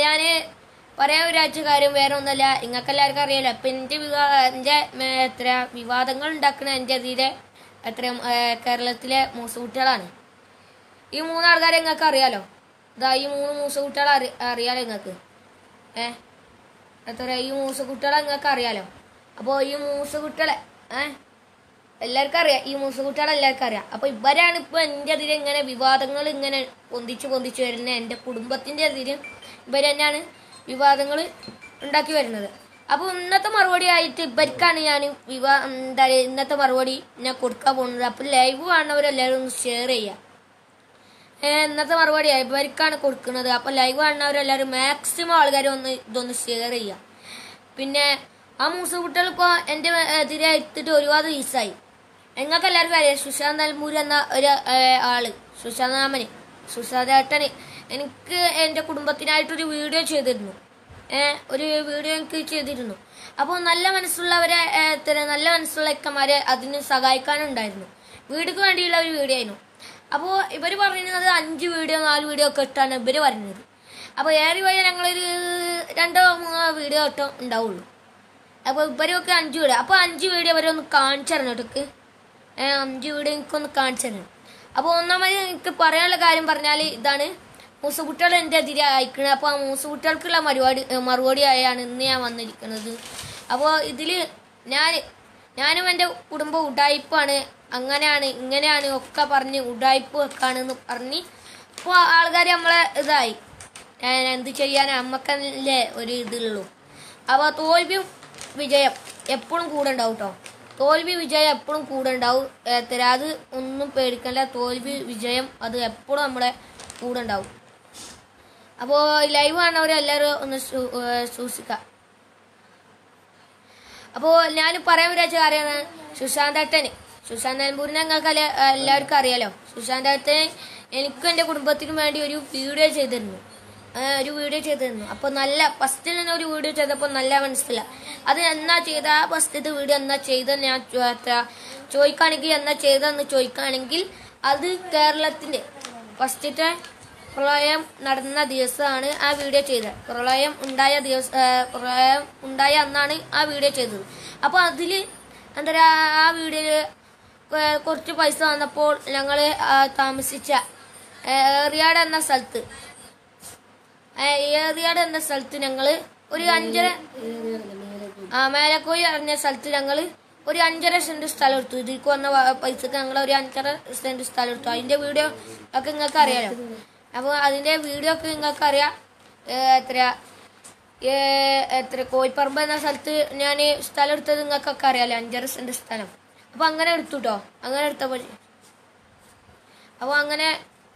ഞാൻ പറയാൻ വിചാരിച്ച കാര്യം വേറെ ഒന്നല്ല നിങ്ങൾക്ക് എല്ലാവർക്കും അറിയാലോ ഇപ്പം എൻ്റെ വിവാ എൻ്റെ ഏ, എത്ര വിവാദങ്ങൾ ഉണ്ടാക്കുന്ന എൻ്റെ ഇതിലെ എത്ര ഏ, കേരളത്തിലെ മൂസുകുട്ടികളാണ് ഈ മൂന്നാൾക്കാരെ നിങ്ങൾക്ക് അറിയാലോ ഇതാ ഈ മൂന്ന് മൂസുകുട്ടികളെ അറി അറിയാലോ നിങ്ങൾക്ക് ഏ എത്ര ഈ മൂസുകുട്ടികളെ നിങ്ങൾക്ക് അറിയാലോ അപ്പോൾ ഈ മൂസുകുട്ടികളെ ഏ എല്ലാവർക്കും അറിയാം ഈ മൂസുകുട്ടികളെ എല്ലാവർക്കും അറിയാം അപ്പൊ ഇവരാണ് ഇപ്പൊ എൻ്റെ അതിൽ ഇങ്ങനെ വിവാദങ്ങൾ ഇങ്ങനെ പൊന്തിച്ച് പൊന്തിച്ച് വരുന്നത് എൻ്റെ കുടുംബത്തിന്റെ അതിൽ ഇവർ തന്നെയാണ് വിവാദങ്ങൾ ഉണ്ടാക്കി വരുന്നത് അപ്പൊ ഇന്നത്തെ മറുപടി ആയിട്ട് ഇവർക്കാണ് ഞാൻ വിവാ എന്താ പറയുക ഇന്നത്തെ മറുപടി ഞാൻ കൊടുക്കാൻ പോകുന്നത് അപ്പൊ ലൈവ് കാണുന്നവരെല്ലാവരും ഒന്ന് ഷെയർ ചെയ്യാം ഏ, ഇന്നത്തെ മറുപടി ഇവർക്കാണ് കൊടുക്കുന്നത് അപ്പൊ ലൈവ് കാണുന്നവരെല്ലാവരും മാക്സിമം ആൾക്കാർ ഒന്ന് ഇതൊന്ന് ഷെയർ ചെയ്യാം പിന്നെ ആ മൂസ കുട്ടികൾ ഇപ്പോൾ എൻ്റെ എതിരെ എത്തിയിട്ട് ഒരുപാട് ദിവസമായി നിങ്ങൾക്ക് എല്ലാവർക്കും അറിയാം സുശാന്ത് നൽമൂര് എന്ന ഒരു ഏ, ആള് സുശാന്ത് മാമന് സുശാന്ത് ഏട്ടന് എനിക്ക് എൻ്റെ കുടുംബത്തിനായിട്ടൊരു വീഡിയോ ചെയ്തിരുന്നു ഏ, ഒരു വീഡിയോ എനിക്ക് ചെയ്തിരുന്നു അപ്പോൾ നല്ല മനസ്സുള്ളവരെ ഏ, ഇത്തരം നല്ല മനസ്സുള്ള ഇക്കന്മാരെ അതിന് സഹായിക്കാനുണ്ടായിരുന്നു വീടിക്ക് വേണ്ടിയുള്ള ഒരു വീഡിയോ ആയിരുന്നു അപ്പോൾ ഇവർ പറയുന്നത് അഞ്ച് വീഡിയോ നാല് വീഡിയോ ഒക്കെ ഇട്ടാണ് ഇവർ പറയുന്നത് അപ്പോൾ ഏറി പോയാൽ ഞങ്ങളൊരു രണ്ടോ മൂന്നോ വീഡിയോ ഇട്ടോ ഉണ്ടാവുള്ളൂ അപ്പോൾ ഇവരൊക്കെ അഞ്ച് വീഡിയോ അപ്പോൾ അഞ്ച് വീഡിയോ ഇവരെ ഒന്ന് കാണിച്ചു തരണം കേട്ടോ ഏഹ് അഞ്ച് വീഡിയോ എനിക്കൊന്ന് കാണിച്ചു തരണം അപ്പോൾ ഒന്നാമത് എനിക്ക് പറയാനുള്ള കാര്യം പറഞ്ഞാൽ ഇതാണ് മൂസുകുട്ടികൾ എൻ്റെ എതിരെ അയക്കണത് അപ്പോൾ ആ മൂസുകുട്ടികൾക്കുള്ള മറുപടി ഏഹ് മറുപടിയായാണ് ഇന്ന് ഞാൻ വന്നിരിക്കുന്നത് അപ്പോൾ ഇതിൽ ഞാൻ ഞാനും എൻ്റെ കുടുംബം ഉടായിപ്പാണ് അങ്ങനെയാണ് ഇങ്ങനെയാണ് ഒക്കെ പറഞ്ഞ് ഉടായിപ്പ് വെക്കാണെന്ന് പറഞ്ഞ് ഇപ്പോൾ ആൾക്കാർ നമ്മളെ ഇതായി ഞാൻ എന്ത് ചെയ്യാൻ അമ്മക്കല്ലേ ഒരു ഇതുള്ളൂ അപ്പോൾ തോൽവിയും വിജയം എപ്പോഴും കൂടെ ഉണ്ടാവും കേട്ടോ തോൽവി വിജയം എപ്പോഴും കൂടെ ഉണ്ടാവും ഏത്തര അത് ഒന്നും പേടിക്കണ്ട തോൽവി വിജയം അത് എപ്പോഴും നമ്മളെ കൂടെ ഉണ്ടാവും അപ്പോൾ ലൈവ് കാണുന്നവരെല്ലാവരും ഒന്ന് സൂ- ഏഹ് സൂക്ഷിക്കാം അപ്പോൾ ഞാൻ പറയാൻ വിചാരിച്ച കാര്യമാണ് സുശാന്ത് ഏട്ടന് സുശാന്ത് നെൽപൂരിനെ നിങ്ങൾക്ക് അല്ല- എല്ലാവർക്കും അറിയാലോ സുശാന്ത് ഏട്ടന് എനിക്കും എൻ്റെ കുടുംബത്തിനും വേണ്ടി ഒരു വീഡിയോ ചെയ്തിരുന്നു ആ, ഒരു വീഡിയോ ചെയ്തിരുന്നു അപ്പോൾ നല്ല ഫസ്റ്റിൽ തന്നെ ഒരു വീഡിയോ ചെയ്തപ്പോൾ നല്ല മനസ്സില അത് എന്നാ ചെയ്ത ആ ഫസ്റ്റത്തെ വീഡിയോ എന്നാ ചെയ്തെന്ന് ഞാൻ ചോ- എത്ര ചോദിക്കുകയാണെങ്കിൽ എന്നാ ചെയ്തതെന്ന് ചോദിക്കുകയാണെങ്കിൽ അത് കേരളത്തിൻ്റെ ഫസ്റ്റത്തെ പ്രളയം നടന്ന ദിവസമാണ് ആ വീഡിയോ ചെയ്തത് പ്രളയം ഉണ്ടായ ദിവസം പ്രളയം ഉണ്ടായ അന്നാണ് ആ വീഡിയോ ചെയ്തത് അപ്പോൾ അതിൽ എന്താ പറയുക ആ വീഡിയോയിൽ കുറച്ച് പൈസ വന്നപ്പോൾ ഞങ്ങൾ താമസിച്ച ഏ, ഏറിയാട് എന്ന സ്ഥലത്ത് ഏ, ഏറിയാട് എന്ന സ്ഥലത്ത് ഞങ്ങൾ ഒരു അഞ്ചര ആ മേലക്കോയി അറിഞ്ഞ സ്ഥലത്ത് ഞങ്ങൾ ഒരു അഞ്ചര സെന്റ് സ്ഥലം എടുത്തു ഇതിലേക്ക് വന്ന വ- പൈസക്ക് ഞങ്ങൾ ഒരു അഞ്ചര സെന്റ് സ്ഥലം എടുത്തു അതിന്റെ വീഡിയോ ഒക്കെ നിങ്ങൾക്ക് അറിയാലോ അപ്പോൾ അതിന്റെ വീഡിയോ ഒക്കെ നിങ്ങൾക്ക് അറിയാം ഏ, എത്രയാ ഏ, എത്ര കോയിപ്പറമ്പ് എന്ന സ്ഥലത്ത് ഞാൻ സ്ഥലം എടുത്തത് നിങ്ങൾക്കൊക്കെ അറിയാലോ അഞ്ചര സെന്റ് സ്ഥലം അപ്പോൾ അങ്ങനെ എടുത്തു കേട്ടോ അങ്ങനെ എടുത്തപ്പോൾ അപ്പോൾ അങ്ങനെ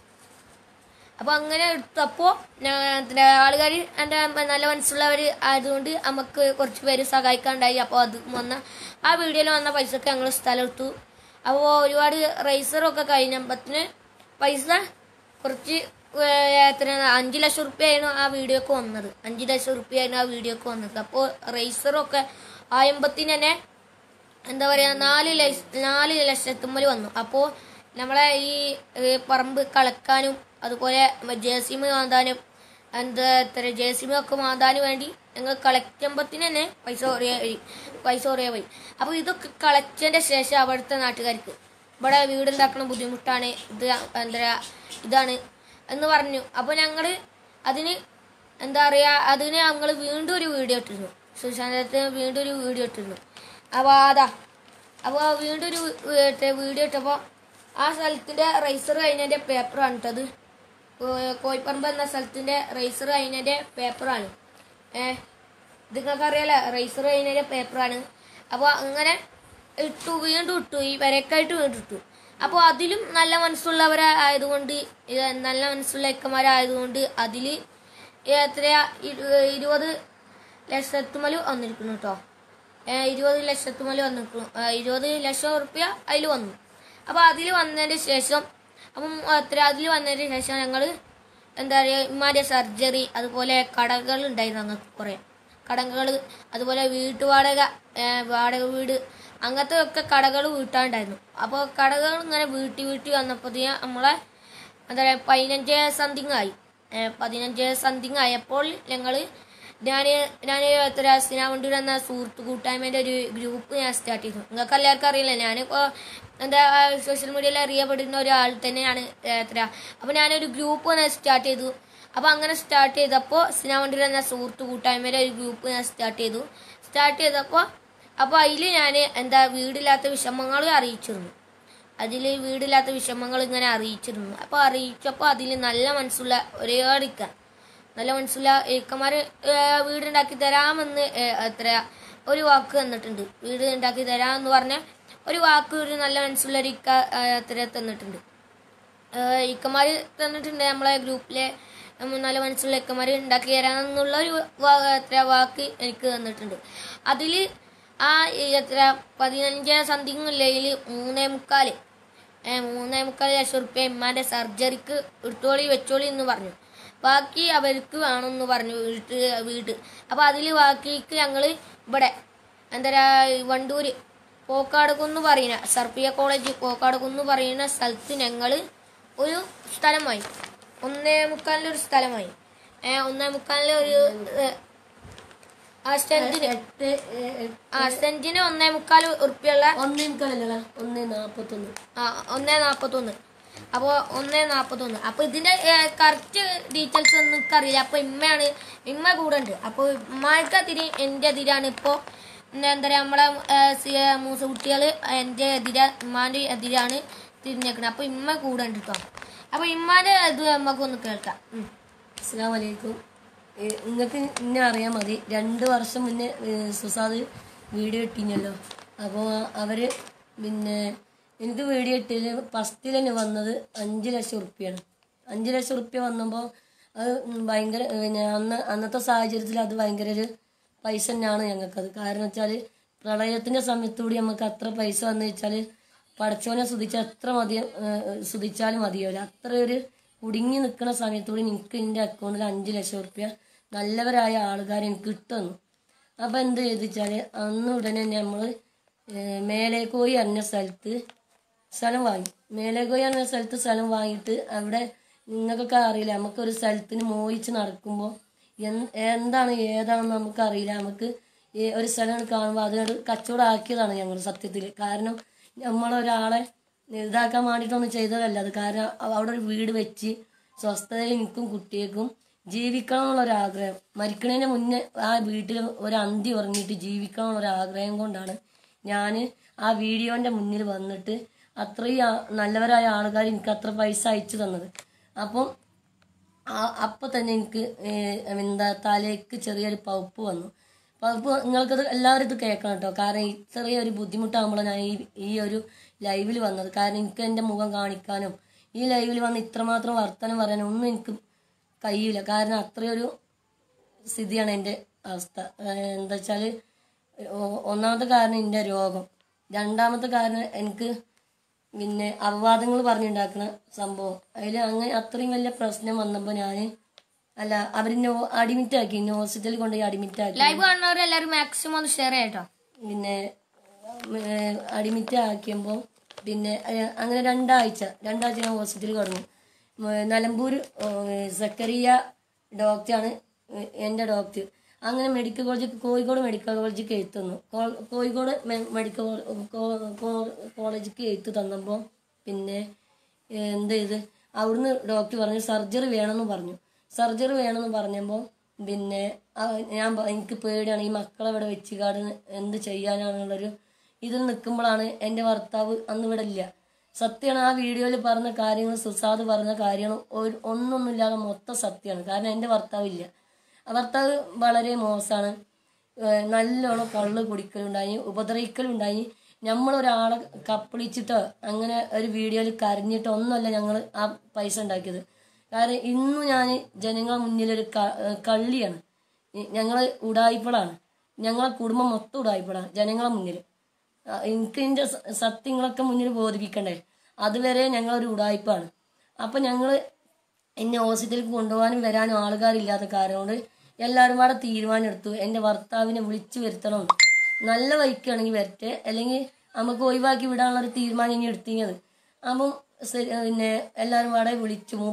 അപ്പൊ അങ്ങനെ എടുത്തപ്പോ ആളുകാർ എൻ്റെ നല്ല മനസ്സുള്ളവർ ആയതുകൊണ്ട് നമുക്ക് കുറച്ച് പേര് സഹായിക്കാണ്ടായി അപ്പോൾ അത് വന്ന ആ വീഡിയോയിൽ വന്ന പൈസക്ക് ഞങ്ങൾ സ്ഥലം എടുത്തു അപ്പോൾ ഒരുപാട് റൈസറൊക്കെ കഴിഞ്ഞപ്പത്തിന് പൈസ കുറച്ച് ഏഹ്, എത്ര അഞ്ച് ലക്ഷം റുപ്യായിരുന്നു ആ വീഡിയോക്ക് വന്നത് അഞ്ച് ലക്ഷം റുപ്യായിരുന്നു ആ വീഡിയോക്ക് വന്നത് അപ്പോൾ റൈസറൊക്കെ ആയമ്പത്തിന് തന്നെ എന്താ പറയാ നാല് ലക്ഷ നാല് ലക്ഷത്തുമ്മൽ വന്നു അപ്പോൾ നമ്മളെ ഈ ഏ, പറമ്പ് കളക്കാനും അതുപോലെ ജെ സി ബി മാന്താനും എന്താ എത്ര ജെ സി ബി ഒക്കെ മാന്താനും വേണ്ടി ഞങ്ങൾ കളക്കുമ്പത്തിന് തന്നെ പൈസ കുറയാ പൈസ കുറയാ പോയി അപ്പോൾ ഇതൊക്കെ കളച്ചതിന്റെ ശേഷം അവിടുത്തെ നാട്ടുകാർക്ക് ഇവിടെ വീടുണ്ടാക്കണ ബുദ്ധിമുട്ടാണ് ഇത് എന്താ പറയാ ഇതാണ് എന്ന് പറഞ്ഞു അപ്പോൾ ഞങ്ങൾ അതിന് എന്താ പറയാ അതിന് ഞങ്ങൾ വീണ്ടും ഒരു വീഡിയോ ഇട്ടിരുന്നു സുശാന്തത്തിന് വീണ്ടും ഒരു വീഡിയോ ഇട്ടിരുന്നു അപ്പോൾ അതാ അപ്പോൾ വീണ്ടും ഒരു വി- വീഡിയോ ഇട്ടപ്പോൾ ആ സ്ഥലത്തിന്റെ റൈസർ കഴിഞ്ഞതിന്റെ പേപ്പറാണ് ഇട്ടത് കോ- കോയിപ്പറമ്പ് എന്ന സ്ഥലത്തിന്റെ റൈസർ കഴിഞ്ഞതിന്റെ പേപ്പറാണ് ഏ ഇത് നിങ്ങൾക്ക് അറിയാലോ റൈസർ കഴിഞ്ഞതിന്റെ പേപ്പറാണ് അപ്പോൾ അങ്ങനെ ഇട്ടു വീണ്ടും ഇട്ടു ഈ വരക്കായിട്ട് വീണ്ടും ഇട്ടു അപ്പോൾ അതിലും നല്ല മനസ്സുള്ളവരെ ആയതുകൊണ്ട് ഇത് നല്ല മനസ്സുള്ള ഇക്കന്മാരായതുകൊണ്ട് അതിൽ എത്രയാ ഇരു- ഇരുപത് ലക്ഷത്തുമല് വന്നിരിക്കുന്നു കേട്ടോ ഏഹ് ഇരുപത് ലക്ഷത്തുമല് വന്നിരിക്കുന്നു ആ, ഇരുപത് ലക്ഷം റുപ്യ അതിൽ വന്നു അപ്പോൾ അതിൽ വന്നതിന് ശേഷം അപ്പം എത്ര അതിൽ വന്നതിന് ശേഷം ഞങ്ങൾ എന്താ പറയുക ഇമാരുടെ സർജറി അതുപോലെ കടകൾ ഉണ്ടായിരുന്നു ഞങ്ങൾക്ക് കുറേ കടകൾ അതുപോലെ വീട്ടുവാടക ഏഹ് വാടക വീട് അങ്ങനത്തെ ഒക്കെ കടകൾ വീട്ടാണ്ടായിരുന്നു അപ്പോൾ കടകൾ ഇങ്ങനെ വീട്ടി വീട്ടി വന്നപ്പോൾ നമ്മളെ എന്താ പറയുക പതിനഞ്ച് സംതിങ് ആയി ഏ, പതിനഞ്ച് സംതിങ് ആയപ്പോൾ ഞങ്ങൾ ഞാൻ ഞാൻ എത്ര സിനാവണ്ടൂർ എന്ന സുഹൃത്ത് കൂട്ടായ്മയുടെ ഒരു ഗ്രൂപ്പ് ഞാൻ സ്റ്റാർട്ട് ചെയ്തു നിങ്ങൾക്ക് എല്ലാവർക്കും അറിയില്ല ഞാനിപ്പോൾ എന്താ സോഷ്യൽ മീഡിയയിൽ അറിയപ്പെടുന്ന ഒരാൾ തന്നെയാണ് ഏ, എത്ര അപ്പോൾ ഞാനൊരു ഗ്രൂപ്പ് സ്റ്റാർട്ട് ചെയ്തു അപ്പോൾ അങ്ങനെ സ്റ്റാർട്ട് ചെയ്തപ്പോൾ സിനാവണ്ടൂർ എന്ന സുഹൃത്ത് കൂട്ടായ്മയുടെ ഒരു ഗ്രൂപ്പ് ഞാൻ സ്റ്റാർട്ട് ചെയ്തു സ്റ്റാർട്ട് ചെയ്തപ്പോൾ അപ്പോൾ അതിൽ ഞാൻ എന്താ വീടില്ലാത്ത വിഷമങ്ങൾ അറിയിച്ചിരുന്നു അതിൽ വീടില്ലാത്ത വിഷമങ്ങൾ ഇങ്ങനെ അറിയിച്ചിരുന്നു അപ്പോൾ അറിയിച്ചപ്പോൾ അതിൽ നല്ല മനസ്സുള്ള ഒരേ ഇക്ക നല്ല മനസ്സുള്ള ഇക്കന്മാർ വീടുണ്ടാക്കി തരാമെന്ന് ഏ, എത്ര ഒരു വാക്ക് തന്നിട്ടുണ്ട് വീട് ഉണ്ടാക്കി തരാമെന്ന് പറഞ്ഞ ഒരു വാക്ക് ഒരു നല്ല മനസ്സുള്ള ഒരു ഇക്ക ഏ, എത്ര തന്നിട്ടുണ്ട് ഏഹ് ഇക്കന്മാർ തന്നിട്ടുണ്ട് നമ്മളെ ഗ്രൂപ്പിലെ ഉം, നല്ല മനസ്സുള്ള ഇക്കന്മാർ ഉണ്ടാക്കി തരാമെന്നുള്ള ഒരു വാ- എത്ര വാക്ക് എനിക്ക് തന്നിട്ടുണ്ട് അതിൽ ആ ഈ എത്ര പതിനഞ്ച് സംതിങ് ഇല്ലതിൽ മൂന്നേ മുക്കാല് ഏഹ് മൂന്നേ മുക്കാൽ ലക്ഷം റുപ്യ ഇമ്മാൻ്റെ സർജറിക്ക് എടുത്തോളി വെച്ചോളി എന്ന് പറഞ്ഞു ബാക്കി അവർക്ക് വേണമെന്ന് പറഞ്ഞു വീട്ട് വീട് അപ്പോൾ അതിൽ ബാക്കിക്ക് ഞങ്ങൾ ഇവിടെ എന്താ വണ്ടൂര് പോക്കാട് കുന്ന് പറയുന്ന സർപ്പിയ കോളേജ് പോക്കാട് കുന്ന് പറയുന്ന സ്ഥലത്ത് ഞങ്ങൾ ഒരു സ്ഥലമായി ഒന്നേ മുക്കാലിൻ്റെ ഒരു സ്ഥലമായി ഏ ഒന്നേ മുക്കാലിൻ്റെ ഒരു ഏ, ആ സെന്റിന് എട്ട് ഏ, എട്ട് ആ സെന്റിന് ഒന്നേ മുക്കാൽ ഉറുപ്പിയുള്ള ഒന്നേ മുക്കാലല്ല ഒന്നേ നാപ്പത്തൊന്ന് ആ ഒന്നേ നാൽപ്പത്തൊന്ന് അപ്പോൾ ഒന്നേ നാൽപ്പത്തൊന്ന് അപ്പോൾ ഇതിൻ്റെ കറക്റ്റ് ഡീറ്റെയിൽസ് ഒന്നും എനിക്കറിയില്ല അപ്പോൾ ഇമ്മയാണ് ഇമ്മ കൂടെ ഉണ്ട് അപ്പോൾ ഉമ്മാൾക്ക് അതിരി എൻ്റെ എതിരാണ് ഇപ്പോൾ എന്താ പറയുക നമ്മളെ മൂസ കുട്ടികൾ എൻ്റെ എതിര ഉമ്മാൻ്റെ എതിരാണ് തിരിഞ്ഞേക്കുന്നത് അപ്പോൾ ഇമ്മ കൂടെ ഉണ്ട് കേട്ടോ അപ്പോൾ ഇമ്മാൻ്റെ ഇത് നമുക്കൊന്ന് കേൾക്കാം ഉം. അസ്സാം വലൈക്കും നിങ്ങൾക്ക് ഇന്നെ അറിയാൻ മതി രണ്ട് വർഷം മുന്നേ ഏ, സുസാദ് വീഡിയോ ഇട്ടിഞ്ഞല്ലോ അപ്പോൾ അവർ പിന്നെ എനിക്ക് വീഡിയോ ഇട്ടിൽ ഫസ്റ്റിൽ തന്നെ വന്നത് അഞ്ച് ലക്ഷം ഉറുപ്പ്യാണ് അഞ്ച് ലക്ഷം ഉറുപ്പ്യ വന്നപ്പോൾ അത് ഭയങ്കര പിന്നെ അന്ന് അന്നത്തെ സാഹചര്യത്തിൽ അത് ഭയങ്കര ഒരു പൈസ തന്നെയാണ് ഞങ്ങൾക്കത് കാരണം വെച്ചാൽ പ്രളയത്തിൻ്റെ സമയത്തുകൂടി നമുക്ക് അത്ര പൈസ വന്നു വെച്ചാൽ പടച്ചവനെ സ്തുതിച്ച എത്ര മതി സ്തുതിച്ചാലും മതിയാവില്ല അത്ര ഒരു കുടുങ്ങി നിൽക്കുന്ന സമയത്തോടെ എനിക്ക് എൻ്റെ അക്കൗണ്ടിൽ അഞ്ച് ലക്ഷം റുപ്യ നല്ലവരായ ആൾക്കാർ എനിക്ക് കിട്ടുന്നു അപ്പം എന്ത് ചെയ്തിച്ചാൽ അന്ന് ഉടനെ നമ്മൾ മേലേക്കോയി അറിഞ്ഞ സ്ഥലത്ത് സ്ഥലം വാങ്ങി മേലേക്കോയി അറിഞ്ഞ സ്ഥലത്ത് സ്ഥലം വാങ്ങിയിട്ട് അവിടെ നിങ്ങൾക്കൊക്കെ അറിയില്ല നമുക്കൊരു സ്ഥലത്തിന് മോഹിച്ച് നടക്കുമ്പോൾ എന്ത് എന്താണ് ഏതാണെന്ന് നമുക്കറിയില്ല നമുക്ക് ഈ ഒരു സ്ഥലം കാണുമ്പോൾ അതിനോട് കച്ചവടം ആക്കിയതാണ് ഞങ്ങൾ സത്യത്തിൽ കാരണം നമ്മളൊരാളെ ഇതാക്കാൻ വേണ്ടിയിട്ടൊന്നും ചെയ്തതല്ല അത് കാരണം അവ- അവിടെ ഒരു വീട് വെച്ച് സ്വസ്ഥതയിൽ എനിക്കും കുട്ടിയേക്കും ജീവിക്കണം എന്നുള്ളൊരു ആഗ്രഹം മരിക്കണതിന് മുന്നേ ആ വീട്ടിൽ ഒരു അന്തി ഉറങ്ങിയിട്ട് ജീവിക്കണം എന്നുള്ളൊരു ആഗ്രഹം കൊണ്ടാണ് ഞാൻ ആ വീഡിയോൻ്റെ മുന്നിൽ വന്നിട്ട് അത്രയും ആ- നല്ലവരായ ആൾക്കാർ എനിക്ക് അത്ര പൈസ അയച്ചു തന്നത് അപ്പം ആ- അപ്പൊ തന്നെ എനിക്ക് ഏഹ്, എന്താ തലയ്ക്ക് ചെറിയൊരു പൗപ്പ് വന്നു പൗപ്പ് നിങ്ങൾക്കത് എല്ലാവരും ഇത് കേൾക്കണം കേട്ടോ കാരണം ഇത്രയും ഒരു ബുദ്ധിമുട്ടാകുമ്പോൾ ഞാൻ ഈ ഈ ഒരു ലൈവിൽ വന്നത് കാരണം എനിക്ക് എൻ്റെ മുഖം കാണിക്കാനും ഈ ലൈവിൽ വന്ന് ഇത്രമാത്രം വർത്തനം പറയാനും ഒന്നും എനിക്ക് കഴിയില്ല കാരണം അത്രയൊരു സ്ഥിതിയാണ് എൻ്റെ അവസ്ഥ ഏഹ്, എന്താ വെച്ചാൽ ഒന്നാമത്തെ കാരണം എൻ്റെ രോഗം രണ്ടാമത്തെ കാരണം എനിക്ക് പിന്നെ അപവാദങ്ങൾ പറഞ്ഞുണ്ടാക്കുന്ന സംഭവം അതിൽ അങ്ങനെ അത്രയും വലിയ പ്രശ്നം വന്നപ്പോൾ ഞാൻ അല്ല അവരിന്നെ അഡ്മിറ്റ് ആക്കി എന്നെ ഹോസ്പിറ്റലിൽ കൊണ്ടുപോയി അഡ്മിറ്റ് ആക്കി ലൈവ് കാണുന്നവരെല്ലാവരും മാക്സിമം ഒന്ന് ഷെയർ ചെയ്യട്ടോ പിന്നെ അഡ്മിറ്റ് ആക്കിയപ്പോൾ പിന്നെ ഏഹ്, അങ്ങനെ രണ്ടാഴ്ച രണ്ടാഴ്ച ഞാൻ ഹോസ്പിറ്റലിൽ കിടന്നു ഉം, നിലമ്പൂർ ഏഹ്, സക്കറിയ ഡോക്ടറാണ് ഏഹ്, എൻ്റെ ഡോക്ടർ അങ്ങനെ മെഡിക്കൽ കോളേജ് കോഴിക്കോട് മെഡിക്കൽ കോളേജിലേക്ക് എഴുത്ത് തന്നു കോ- കോഴിക്കോട് മെ- മെഡിക്കൽ കോ- കോ- കോളേജിലേക്ക് എഴുത്ത് തന്നപ്പോൾ പിന്നെ ഏഹ്, എന്ത് ചെയ്ത് അവിടുന്ന് ഡോക്ടർ പറഞ്ഞു സർജറി വേണമെന്ന് പറഞ്ഞു സർജറി വേണമെന്ന് പറഞ്ഞപ്പോൾ പിന്നെ ആ ഞാൻ പ- എനിക്ക് പേടിയാണ് ഈ മക്കളെ ഇവിടെ വെച്ച് കാട് എന്ത് ചെയ്യാനാണെന്നുള്ളൊരു ഇതിൽ നിൽക്കുമ്പോഴാണ് എൻ്റെ ഭർത്താവ് അന്ന് ഇവിടെ ഇല്ല സത്യമാണ് ആ വീഡിയോയിൽ പറഞ്ഞ കാര്യങ്ങൾ സുസാദ് പറഞ്ഞ കാര്യങ്ങൾ ഒരു ഒന്നൊന്നുമില്ലാതെ മൊത്തം സത്യമാണ് കാരണം എൻ്റെ ഭർത്താവില്ല ആ ഭർത്താവ് വളരെ മോശമാണ് ഏഹ് നല്ലോണം കള്ള് കുടിക്കലുണ്ടായി ഉപദ്രവിക്കലുണ്ടായി നമ്മളൊരാളെ കപ്പിളിച്ചിട്ടോ അങ്ങനെ ഒരു വീഡിയോയിൽ കരഞ്ഞിട്ടോ ഒന്നുമല്ല ഞങ്ങൾ ആ പൈസ ഉണ്ടാക്കിയത് കാരണം ഇന്നും ഞാൻ ജനങ്ങളുടെ മുന്നിലൊരു ക- ഏഹ് കള്ളിയാണ് ഞങ്ങൾ ഉടായ്പളാണ് ഞങ്ങളെ കുടുംബം മൊത്തം ഉടായ്പളാണ് ജനങ്ങളെ മുന്നിൽ ആ, എനിക്ക് ഇതിൻ്റെ സ- സത്യങ്ങളൊക്കെ മുന്നിൽ ബോധിപ്പിക്കണ്ടേ അതുവരെ ഞങ്ങളൊരു ഉടായ്പാണ് അപ്പം ഞങ്ങൾ എന്നെ ഹോസ്പിറ്റലിൽ കൊണ്ടുപോകാനും വരാനും ആൾക്കാരില്ലാത്ത കാരണം കൊണ്ട് എല്ലാവരും കൂടെ തീരുമാനം എടുത്തു എൻ്റെ ഭർത്താവിനെ വിളിച്ചു വരുത്തണം നല്ല വഴിക്കാണെങ്കിൽ വരട്ടെ അല്ലെങ്കിൽ നമുക്ക് ഒഴിവാക്കി വിടാനുള്ള ഒരു തീരുമാനം ഇനി എടുത്തിങ്ങത് അപ്പം ശരി, പിന്നെ എല്ലാവരും കൂടെ വിളിച്ചു മൂപ്പരെ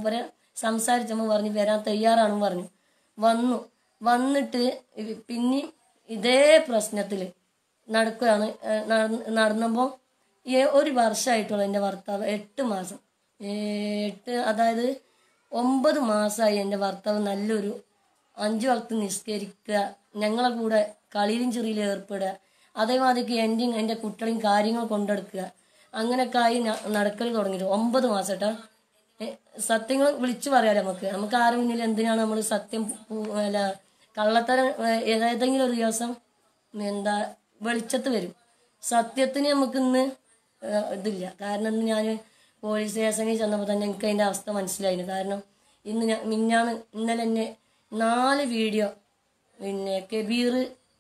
സംസാരിച്ചപ്പോൾ പറഞ്ഞു വരാൻ തയ്യാറാണെന്ന് പറഞ്ഞു വന്നു വന്നിട്ട് പിന്നെ ഇതേ പ്രശ്നത്തിൽ നടക്കുകയാണ് ഏഹ് നടന്ന് നടന്നപ്പോൾ ഒരു വർഷമായിട്ടുള്ള എൻ്റെ ഭർത്താവ് എട്ട് മാസം ഏഹ് എട്ട് അതായത് ഒമ്പത് മാസമായി എൻ്റെ ഭർത്താവ് നല്ലൊരു അഞ്ചു വക്ത് നിസ്കരിക്കുക ഞങ്ങളെ കൂടെ കളിയിലും ചെറിയിലും ഏർപ്പെടുക അതേമാതിരിക്ക് എൻ്റെയും എൻ്റെ കുട്ടികളെയും കാര്യങ്ങൾ കൊണ്ടെടുക്കുക അങ്ങനെയൊക്കെ ആയി ന- നടക്കൽ തുടങ്ങിയിട്ട് ഒമ്പത് മാസം കേട്ടോ സത്യങ്ങൾ വിളിച്ചു പറയാലോ നമുക്ക് നമുക്ക് ആരും മുന്നിൽ എന്തിനാണ് നമ്മൾ സത്യം പു- അല്ല കള്ളത്തരം ഏഹ്, ഏതെങ്കിലും ഒരു ദിവസം എന്താ വെളിച്ചത്ത് വരും സത്യത്തിന് നമുക്ക് ഇന്ന് ഏഹ്, ഇതില്ല കാരണം ഇന്ന് ഞാൻ പോലീസ് സ്റ്റേഷനിൽ ചെന്നപ്പോൾ തന്നെ എനിക്ക് അതിൻ്റെ അവസ്ഥ മനസ്സിലായിരുന്നു കാരണം ഇന്ന് ഞാൻ മിന്നാണ് ഇന്നലെ എന്നെ നാല് വീഡിയോ പിന്നെ കബീർ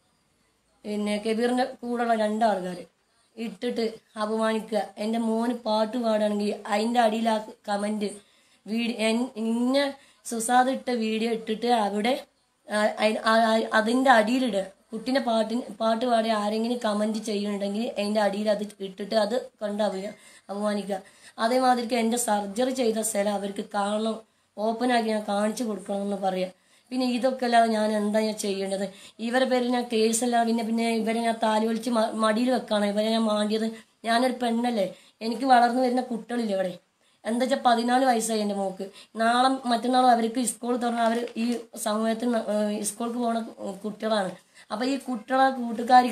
പിന്നെ കബീറിൻ്റെ കൂടെയുള്ള രണ്ടാൾക്കാർ ഇട്ടിട്ട് അപമാനിക്കുക എൻ്റെ മോന് പാട്ട് പാടുകയാണെങ്കിൽ അതിൻ്റെ അടിയിൽ ആ കമൻറ്റ് വീഡിയോ ഇന്ന സുസാദ് ഇട്ട വീഡിയോ ഇട്ടിട്ട് അവിടെ ആ, അയ്- ആ- ആ- അതിൻ്റെ അടിയിലിടുക കുട്ടീൻ്റെ പാട്ടിന് പാട്ട് പാടി ആരെങ്കിലും കമൻറ്റ് ചെയ്യുന്നുണ്ടെങ്കിൽ അതിൻ്റെ അടിയിൽ അത് ഇട്ടിട്ട് അത് കണ്ട് അപ- അപമാനിക്കുക അതേമാതിരിക്ക് എൻ്റെ സർജറി ചെയ്ത സ്ഥലം അവർക്ക് കാണണം ഓപ്പണാക്കി ഞാൻ കാണിച്ചു കൊടുക്കണം എന്ന് പറയാം പിന്നെ ഇതൊക്കെ അല്ലാതെ ഞാൻ എന്താ ഞാൻ ചെയ്യേണ്ടത് ഇവരെ പേരിൽ ഞാൻ കേസല്ല പിന്നെ പിന്നെ ഇവരെ ഞാൻ താലി വലിച്ച് മ- മടിയിൽ വെക്കാണ് ഇവരെ ഞാൻ മാണ്ടിയത് ഞാനൊരു പെണ്ണല്ലേ എനിക്ക് വളർന്നു വരുന്ന കുട്ടികളില്ലേ ഇവിടെ എന്താ വെച്ചാൽ പതിനാല് വയസ്സായി എൻ്റെ മോക്ക് നാളെ മറ്റന്നാളും അവർക്ക് സ്കൂൾ തുറന്നാൽ അവർ ഈ സമൂഹത്തിൽ സ്കൂൾക്ക് പോണ കുട്ടികളാണ് അപ്പൊ ഈ കുട്ടികളെ കൂട്ടുകാരി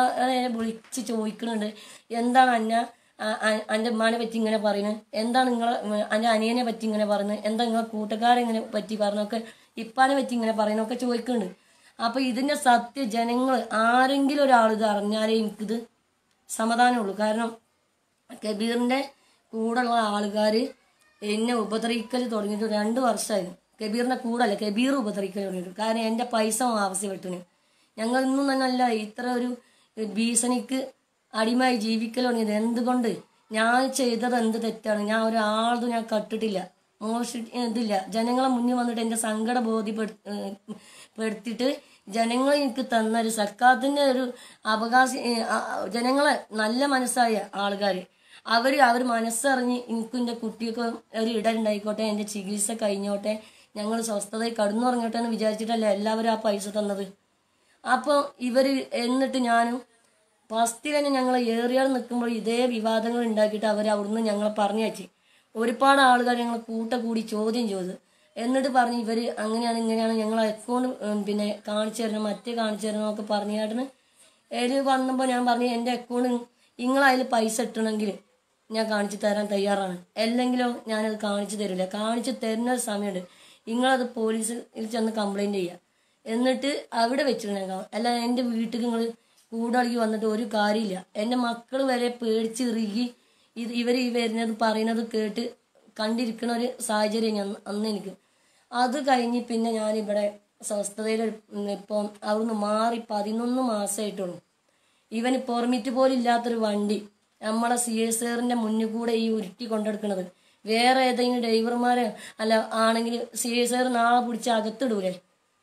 വിളിച്ച് ചോദിക്കുന്നുണ്ട് എന്താണ് അന്ന എൻ്റെ ഉമ്മാനെ പറ്റി ഇങ്ങനെ പറയുന്നത് എന്താണ് നിങ്ങളെ എൻ്റെ അനിയനെ പറ്റി ഇങ്ങനെ പറയുന്നത് എന്താ നിങ്ങളെ കൂട്ടുകാരെ ഇങ്ങനെ പറ്റി പറഞ്ഞൊക്കെ ഇപ്പാനെ പറ്റി ഇങ്ങനെ പറയുന്നൊക്കെ ചോദിക്കുന്നുണ്ട് അപ്പൊ ഇതിന്റെ സത്യ ജനങ്ങൾ ആരെങ്കിലും ഒരാൾ ഇത് അറിഞ്ഞാലേ എനിക്കിത് സമാധാനമുള്ളൂ കാരണം കബീറിന്റെ കൂടെയുള്ള ആൾക്കാർ എന്നെ ഉപദ്രവിക്കൽ തുടങ്ങിയിട്ട് രണ്ട് വർഷമായിരുന്നു കബീറിന്റെ കൂടെ അല്ല കബീർ ഉപദ്രവിക്കൽ തുടങ്ങിയിട്ട് കാരണം എൻ്റെ പൈസ ആവശ്യപ്പെട്ടിന് ഞങ്ങൾ ഇന്നും തന്നെ അല്ല ഇത്ര ഒരു ഭീഷണിക്ക് അടിമായി ജീവിക്കൽ തുടങ്ങിയത് എന്തുകൊണ്ട് ഞാൻ ചെയ്തത് എന്ത് തെറ്റാണ് ഞാൻ ഒരാളതും ഞാൻ കട്ടിട്ടില്ല മോശ ഇതില്ല ജനങ്ങളെ മുന്നിൽ വന്നിട്ട് എൻ്റെ സങ്കടം ബോധ്യപ്പെടു ഏഹ് പെടുത്തിയിട്ട് ജനങ്ങൾ എനിക്ക് തന്ന ഒരു സക്കാത്തിന്റെ ഒരു അവകാശം ഏഹ് ആ- ആ ജനങ്ങളെ നല്ല മനസ്സായ ആൾക്കാർ അവർ അവർ മനസ്സറിഞ്ഞ് എനിക്കും എൻ്റെ കുട്ടിയൊക്കെ ഒരു ഇടലുണ്ടായിക്കോട്ടെ എൻ്റെ ചികിത്സ കഴിഞ്ഞോട്ടെ ഞങ്ങൾ സ്വസ്ഥതയിൽ കടന്നുറങ്ങട്ടെ എന്ന് വിചാരിച്ചിട്ടല്ലേ എല്ലാവരും ആ പൈസ തന്നത് അപ്പോൾ ഇവർ എന്നിട്ട് ഞാനും ഫസ്റ്റ് തന്നെ ഞങ്ങൾ ഏറിയാൽ നിൽക്കുമ്പോൾ ഇതേ വിവാദങ്ങൾ ഉണ്ടാക്കിയിട്ട് അവർ അവിടുന്ന് ഞങ്ങളെ പറഞ്ഞു വെച്ച് ഒരുപാട് ആളുകൾ ഞങ്ങൾ കൂട്ട കൂടി ചോദ്യം ചെയ്തു എന്നിട്ട് പറഞ്ഞ് ഇവർ അങ്ങനെയാണ് ഇങ്ങനെയാണ് ഞങ്ങൾ അക്കൗണ്ട് പിന്നെ കാണിച്ചു തരണം മറ്റേ കാണിച്ചു തരണം എന്നൊക്കെ പറഞ്ഞായിരുന്നു അതിൽ വന്നപ്പോൾ ഞാൻ പറഞ്ഞു എൻ്റെ അക്കൗണ്ട് നിങ്ങൾ അതിൽ പൈസ ഇട്ടണമെങ്കിൽ ഞാൻ കാണിച്ചു തരാൻ തയ്യാറാണ് അല്ലെങ്കിലോ ഞാനത് കാണിച്ചു തരില്ല കാണിച്ചു തരുന്ന ഒരു സമയമുണ്ട് നിങ്ങളത് പോലീസിൽ ചെന്ന് കംപ്ലൈൻറ്റ് ചെയ്യുക എന്നിട്ട് അവിടെ വെച്ചിട്ടുണ്ടാകാം അല്ല എൻ്റെ വീട്ടിൽ നിങ്ങൾ കൂടളിക്ക് വന്നിട്ട് ഒരു കാര്യമില്ല എൻ്റെ മക്കൾ വരെ പേടിച്ച് ഇറുകി ഇത് ഇവർ ഈ വരുന്നത് പറയുന്നത് കേട്ട് കണ്ടിരിക്കുന്ന ഒരു സാഹചര്യം ഞാൻ അന്ന് എനിക്ക് അത് കഴിഞ്ഞ് പിന്നെ ഞാനിവിടെ സ്വസ്ഥതയിൽ ഇപ്പം അവിടുന്ന് മാറി പതിനൊന്ന് മാസമായിട്ടുള്ളൂ ഇവന് പെർമിറ്റ് പോലും ഇല്ലാത്തൊരു വണ്ടി നമ്മളെ സി എസ് ആറിന്റെ മുന്നിൽ കൂടെ ഈ ഉരുട്ടി കൊണ്ടെടുക്കണത് വേറെ ഏതെങ്കിലും ഡ്രൈവർമാരെ അല്ല ആണെങ്കിൽ സി എസ് ആർ നാളെ പിടിച്ച് അകത്തിടൂലേ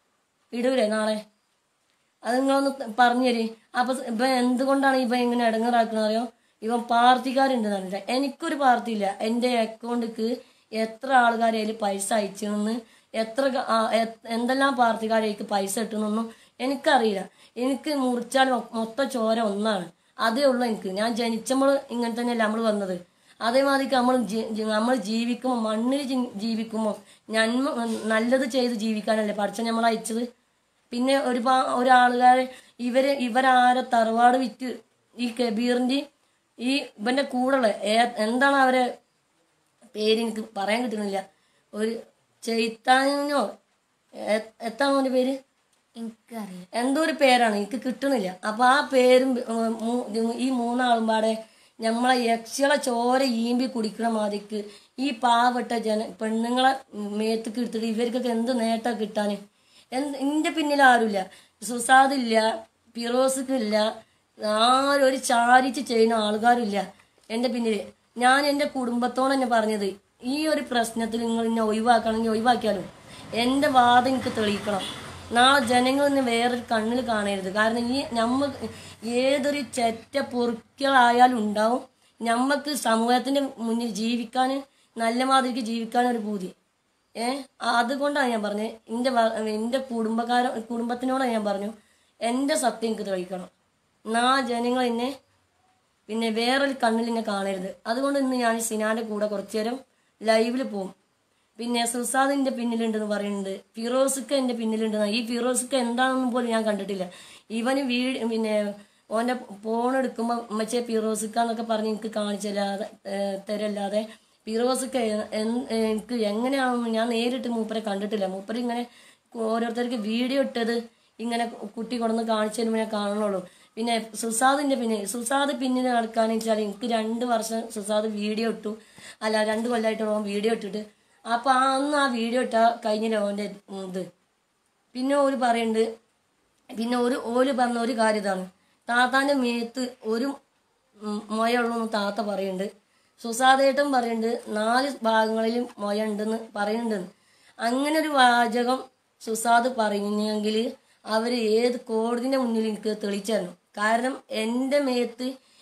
ഇടൂലേ നാളെ അത് നിങ്ങളൊന്ന് പറഞ്ഞു തരി അപ്പൊ ഇവൻ എന്തുകൊണ്ടാണ് ഇവൻ ഇങ്ങനെ ഇടങ്ങറാക്കുന്നത് അറിയോ ഇവൻ പാർട്ടിക്കാരുണ്ട് പറഞ്ഞിട്ട് എനിക്കൊരു പാർട്ടി ഇല്ല എൻ്റെ അക്കൗണ്ടിക്ക് എത്ര ആൾക്കാരെ അതിൽ പൈസ അയച്ചെന്ന് എത്ര ക- ആ, എ- എന്തെല്ലാം പാർട്ടിക്കാരേക്ക് പൈസ ഇട്ടുന്നൊന്നും എനിക്കറിയില്ല എനിക്ക് മുറിച്ചാൽ മൊ- മൊത്തം ചോര ഒന്നാണ് അതേ ഉള്ളൂ എനിക്ക് ഞാൻ ജനിച്ചപ്പോൾ ഇങ്ങനെ തന്നെയല്ല നമ്മൾ വന്നത് അതേമാതിരി നമ്മൾ നമ്മൾ ജീവിക്കുമ്പോൾ മണ്ണിൽ ജി- ജീവിക്കുമ്പോൾ നന്മ നല്ലത് ചെയ്ത് ജീവിക്കാനല്ലേ പഠിച്ച നമ്മൾ അയച്ചത് പിന്നെ ഒരുപാ ഒരാളുകാരെ ഇവര് ഇവരാരെ തറവാട് വിറ്റ് ഈ കബീറിന്റെ ഈ ഇവന്റെ കൂടെയുള്ള ഏ- എന്താണ് അവരെ പേര് എനിക്ക് പറയാൻ കിട്ടുന്നില്ല ഒരു ചെയ്ത്താനോ എ- എത്താണ് അവന്റെ പേര് എനിക്കറിയാം എന്തോ ഒരു പേരാണ് എനിക്ക് കിട്ടുന്നില്ല അപ്പൊ ആ പേരും ഉം, മൂ- ഇത് ഈ മൂന്നാളും പാടെ നമ്മളെ യക്ഷികളെ ചോര ഈമ്പി കുടിക്കണ മാതിക്ക് ഈ പാവപ്പെട്ട ജന പെണ്ണുങ്ങളെ മേത്തേക്ക് എടുത്തിട്ട് ഇവർക്കൊക്കെ എന്ത് നേട്ടം കിട്ടാന് എന്ത് എന്റെ പിന്നിൽ ആരുമില്ല സുസാദില്ല ഫിറോസിക്കില്ല ആരും ഒരു ചാരിച്ച് ചെയ്യുന്ന ആൾക്കാരില്ല എന്റെ പിന്നിൽ ഞാൻ എന്റെ കുടുംബത്തോട് തന്നെ പറഞ്ഞത് ഈ ഒരു പ്രശ്നത്തിൽ നിങ്ങൾ എന്നെ ഒഴിവാക്കണമെങ്കിൽ ഒഴിവാക്കിയാലും എന്റെ വാദം എനിക്ക് തെളിയിക്കണം നാളെ ജനങ്ങൾ ഇന്ന് വേറൊരു കണ്ണിൽ കാണരുത് കാരണം ഈ നമ്മ ഏതൊരു ചെറ്റ പൊറുക്കളായാലും ഉണ്ടാവും നമ്മക്ക് സമൂഹത്തിന്റെ മുന്നിൽ ജീവിക്കാൻ നല്ല മാതിരിക്ക് ജീവിക്കാൻ ഒരു പൂതി ഏ അതുകൊണ്ടാണ് ഞാൻ പറഞ്ഞത് എൻ്റെ എൻ്റെ കുടുംബക്കാര കുടുംബത്തിനോടാണ് ഞാൻ പറഞ്ഞു എൻ്റെ സത്യം എനിക്ക് തെളിയിക്കണം നാ ജനങ്ങൾ എന്നെ പിന്നെ വേറൊരു കണ്ണിൽ എന്നെ കാണരുത് അതുകൊണ്ട് ഇന്ന് ഞാൻ സിനാന്റെ കൂടെ കുറച്ചു നേരം ലൈവിൽ പോകും പിന്നെ സുസാദിന്റെ പിന്നിലുണ്ടെന്ന് പറയുന്നുണ്ട് ഫിറോസിക്ക എന്റെ പിന്നിലുണ്ടെന്ന് ഈ ഫിറോസിക്ക എന്താണെന്ന് പോലും ഞാൻ കണ്ടിട്ടില്ല ഇവന് വീട് പിന്നെ ഓന്റെ ഫോൺ എടുക്കുമ്പോൾ മറ്റേ ഫിറോസിക്ക എന്നൊക്കെ പറഞ്ഞ് എനിക്ക് കാണിച്ചല്ലാതെ ഏഹ്, തരല്ലാതെ ഫിറോസിക്ക എ- എൻ- എനിക്ക് എങ്ങനെയാണെന്ന് ഞാൻ നേരിട്ട് മൂപ്പരെ കണ്ടിട്ടില്ല മൂപ്പര് ഇങ്ങനെ ഓരോരുത്തർക്ക് വീഡിയോ ഇട്ടത് ഇങ്ങനെ കുട്ടി കൊണ്ടുവന്ന് കാണിച്ചു തരുമ്പോൾ ഞാൻ കാണുന്നുള്ളൂ പിന്നെ സുസാദിന്റെ പിന്നെ സുസാദ് പിന്നിൽ നടക്കാന്ന് വെച്ചാൽ എനിക്ക് രണ്ട് വർഷം സുസാദ് വീഡിയോ ഇട്ടു അല്ല രണ്ട് കൊല്ലമായിട്ട് ഓൻ വീഡിയോ ഇട്ടിട്ട് അപ്പൊ ആ അന്ന് ആ വീഡിയോ ഇട്ട കഴിഞ്ഞില്ല ഓന്റെ ഇത് പിന്നെ ഓര് പറയുന്നുണ്ട് പിന്നെ ഒരു ഓല് പറഞ്ഞ ഒരു കാര്യം ഇതാണ് താത്താന്റെ മേത്ത് ഒരു ഉം, മൊയുള്ളൂ താത്ത പറയുന്നുണ്ട് സുസാദേട്ടൻ പറയുന്നുണ്ട് നാല് ഭാഗങ്ങളിലും മൊയ ഉണ്ടെന്ന് പറയുന്നുണ്ടെന്ന് അങ്ങനെ ഒരു വാചകം സുസാദ് പറയുന്നെങ്കിൽ അവർ ഏത് കോടതിന്റെ മുന്നിൽ എനിക്ക് തെളിച്ചു തരണം കാരണം എൻ്റെ മേത്ത്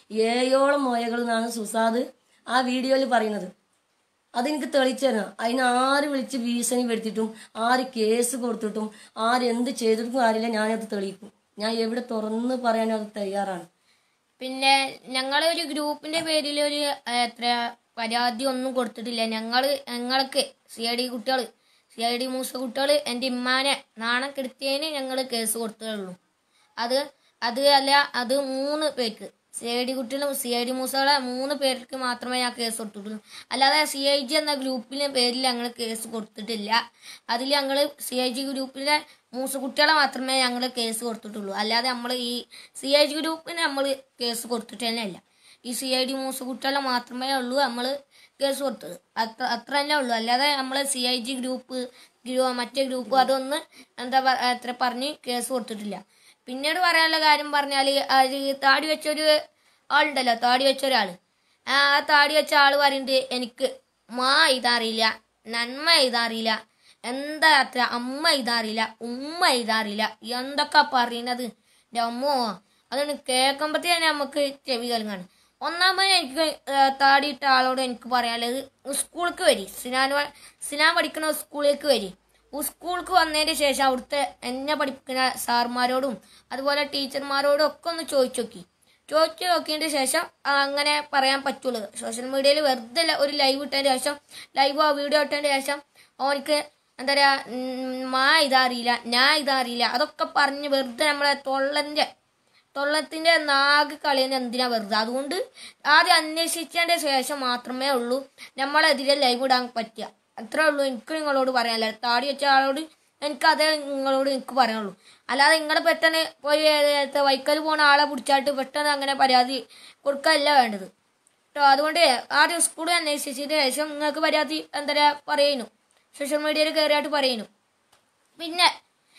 ഏഴോളം മൊയകൾ എന്നാണ് സുസാദ് ആ വീഡിയോയിൽ പറയുന്നത് അതെനിക്ക് തെളിച്ചു തരണം അതിന് ആര് വിളിച്ച് ഭീഷണി വരുത്തിയിട്ടും ആര് കേസ് കൊടുത്തിട്ടും ആര് എന്ത് ചെയ്തിട്ടും കാര്യമില്ല ഞാനത് തെളിയിക്കും ഞാൻ എവിടെ തുറന്ന് പറയാനും അത് തയ്യാറാണ് പിന്നെ ഞങ്ങൾ ഒരു ഗ്രൂപ്പിന്റെ പേരിൽ ഒരു ആ, എത്ര പരാതി ഒന്നും കൊടുത്തിട്ടില്ല ഞങ്ങള് ഞങ്ങൾക്ക് സി ഐ ഡി കുട്ടികൾ സി ഐ ഡി മൂസ കുട്ടികൾ എൻ്റെ ഇമ്മാനെ നാണം കെടുത്തിയതിന് ഞങ്ങൾ കേസ് കൊടുത്തുള്ളൂ അത് അത് അല്ല അത് മൂന്ന് പേർക്ക് സി ഐ ഡി കുട്ടികളും സി ഐ ഡി മൂസകളെ മൂന്ന് പേർക്ക് മാത്രമേ ഞാൻ കേസ് കൊടുത്തിട്ടുള്ളൂ അല്ലാതെ സി ഐ ജി എന്ന ഗ്രൂപ്പിലെ പേരിൽ ഞങ്ങൾ കേസ് കൊടുത്തിട്ടില്ല അതിൽ ഞങ്ങൾ സി ഐ ജി ഗ്രൂപ്പിലെ മൂസ കുട്ടികളെ മാത്രമേ ഞങ്ങൾ കേസ് കൊടുത്തിട്ടുള്ളൂ അല്ലാതെ നമ്മൾ ഈ സി ഐ ജി ഗ്രൂപ്പിന് നമ്മൾ കേസ് കൊടുത്തിട്ട് തന്നെ ഇല്ല ഈ സി ഐ ഡി മൂസ കുട്ടികളെ മാത്രമേ ഉള്ളൂ നമ്മൾ കേസ് കൊടുത്തത് അത്ര അത്ര തന്നെ ഉള്ളൂ അല്ലാതെ നമ്മൾ സി ഐ ജി ഗ്രൂപ്പ് ഗ്രൂ- മറ്റേ ഗ്രൂപ്പ് അതൊന്നും എന്താ പറ- അത്ര പറഞ്ഞ് കേസ് കൊടുത്തിട്ടില്ല പിന്നീട് പറയാനുള്ള കാര്യം പറഞ്ഞാൽ അത് താടി വെച്ചൊരു ആളുണ്ടല്ലോ താടി വെച്ച ഒരാൾ ആ താടി വെച്ച ആള് പറയുന്നുണ്ട് എനിക്ക് മാ ഇതറിയില്ല നന്മ ഇതറിയില്ല എന്താ അത്ര അമ്മ ഇതറിയില്ല ഉമ്മ ഇതറിയില്ല എന്തൊക്കെ പറയുന്നത് എൻ്റെ അമ്മോ അതൊന്ന് കേൾക്കുമ്പോഴത്തേ തന്നെ നമുക്ക് ചെവി കലങ്ങാണ് ഒന്നാമത് എനിക്ക് ഏ, താടിയിട്ട ആളോട് എനിക്ക് പറയാനുള്ളത് സ്കൂൾക്ക് വരി സിനാൻ വ- സിനാൻ പഠിക്കുന്ന സ്കൂളിലേക്ക് വരി സ്കൂൾക്ക് വന്നതിന് ശേഷം അവിടുത്തെ എന്നെ പഠിപ്പിക്കുന്ന സാർമാരോടും അതുപോലെ ടീച്ചർമാരോടും ഒക്കെ ഒന്ന് ചോദിച്ചു നോക്കി ചോദിച്ചു നോക്കിയതിന് ശേഷം ആ, അങ്ങനെ പറയാൻ പറ്റുള്ളൂ സോഷ്യൽ മീഡിയയിൽ വെറുതെ ല- ഒരു ലൈവ് ഇട്ടതിന് ശേഷം ലൈവോ വീഡിയോ ഇട്ടതിന് ശേഷം അവനക്ക് എന്താ പറയാ ഉം, മാ ഇതറിയില്ല ഞാൻ ഇതറിയില്ല അതൊക്കെ പറഞ്ഞ് വെറുതെ നമ്മളെ തൊള്ളന്റെ തൊള്ളത്തിന്റെ നാഗ് കളിയുന്ന എന്തിനാ വെറുതെ അതുകൊണ്ട് ആദ്യം അന്വേഷിച്ചതിന്റെ ശേഷം മാത്രമേ ഉള്ളൂ നമ്മളെതിരെ ലൈവ് ഇടാൻ പറ്റുക അത്രേ ഉള്ളൂ എനിക്ക് നിങ്ങളോട് പറയാനല്ല താടി വെച്ച ആളോട് എനിക്ക് അതേ നിങ്ങളോട് എനിക്ക് പറയാനുള്ളൂ അല്ലാതെ നിങ്ങൾ പെട്ടെന്ന് പോയി ഏത് വൈക്കൽ പോണ ആളെ പിടിച്ചായിട്ട് പെട്ടെന്ന് അങ്ങനെ പരാതി കൊടുക്കല്ല വേണ്ടത് കേട്ടോ അതുകൊണ്ട് ആദ്യം സ്കൂളിൽ അന്വേഷിച്ചതിന് ശേഷം നിങ്ങൾക്ക് പരാതി എന്താ പറയാ പറയുന്നു സോഷ്യൽ മീഡിയയിൽ കയറിയായിട്ട് പറയുന്നു പിന്നെ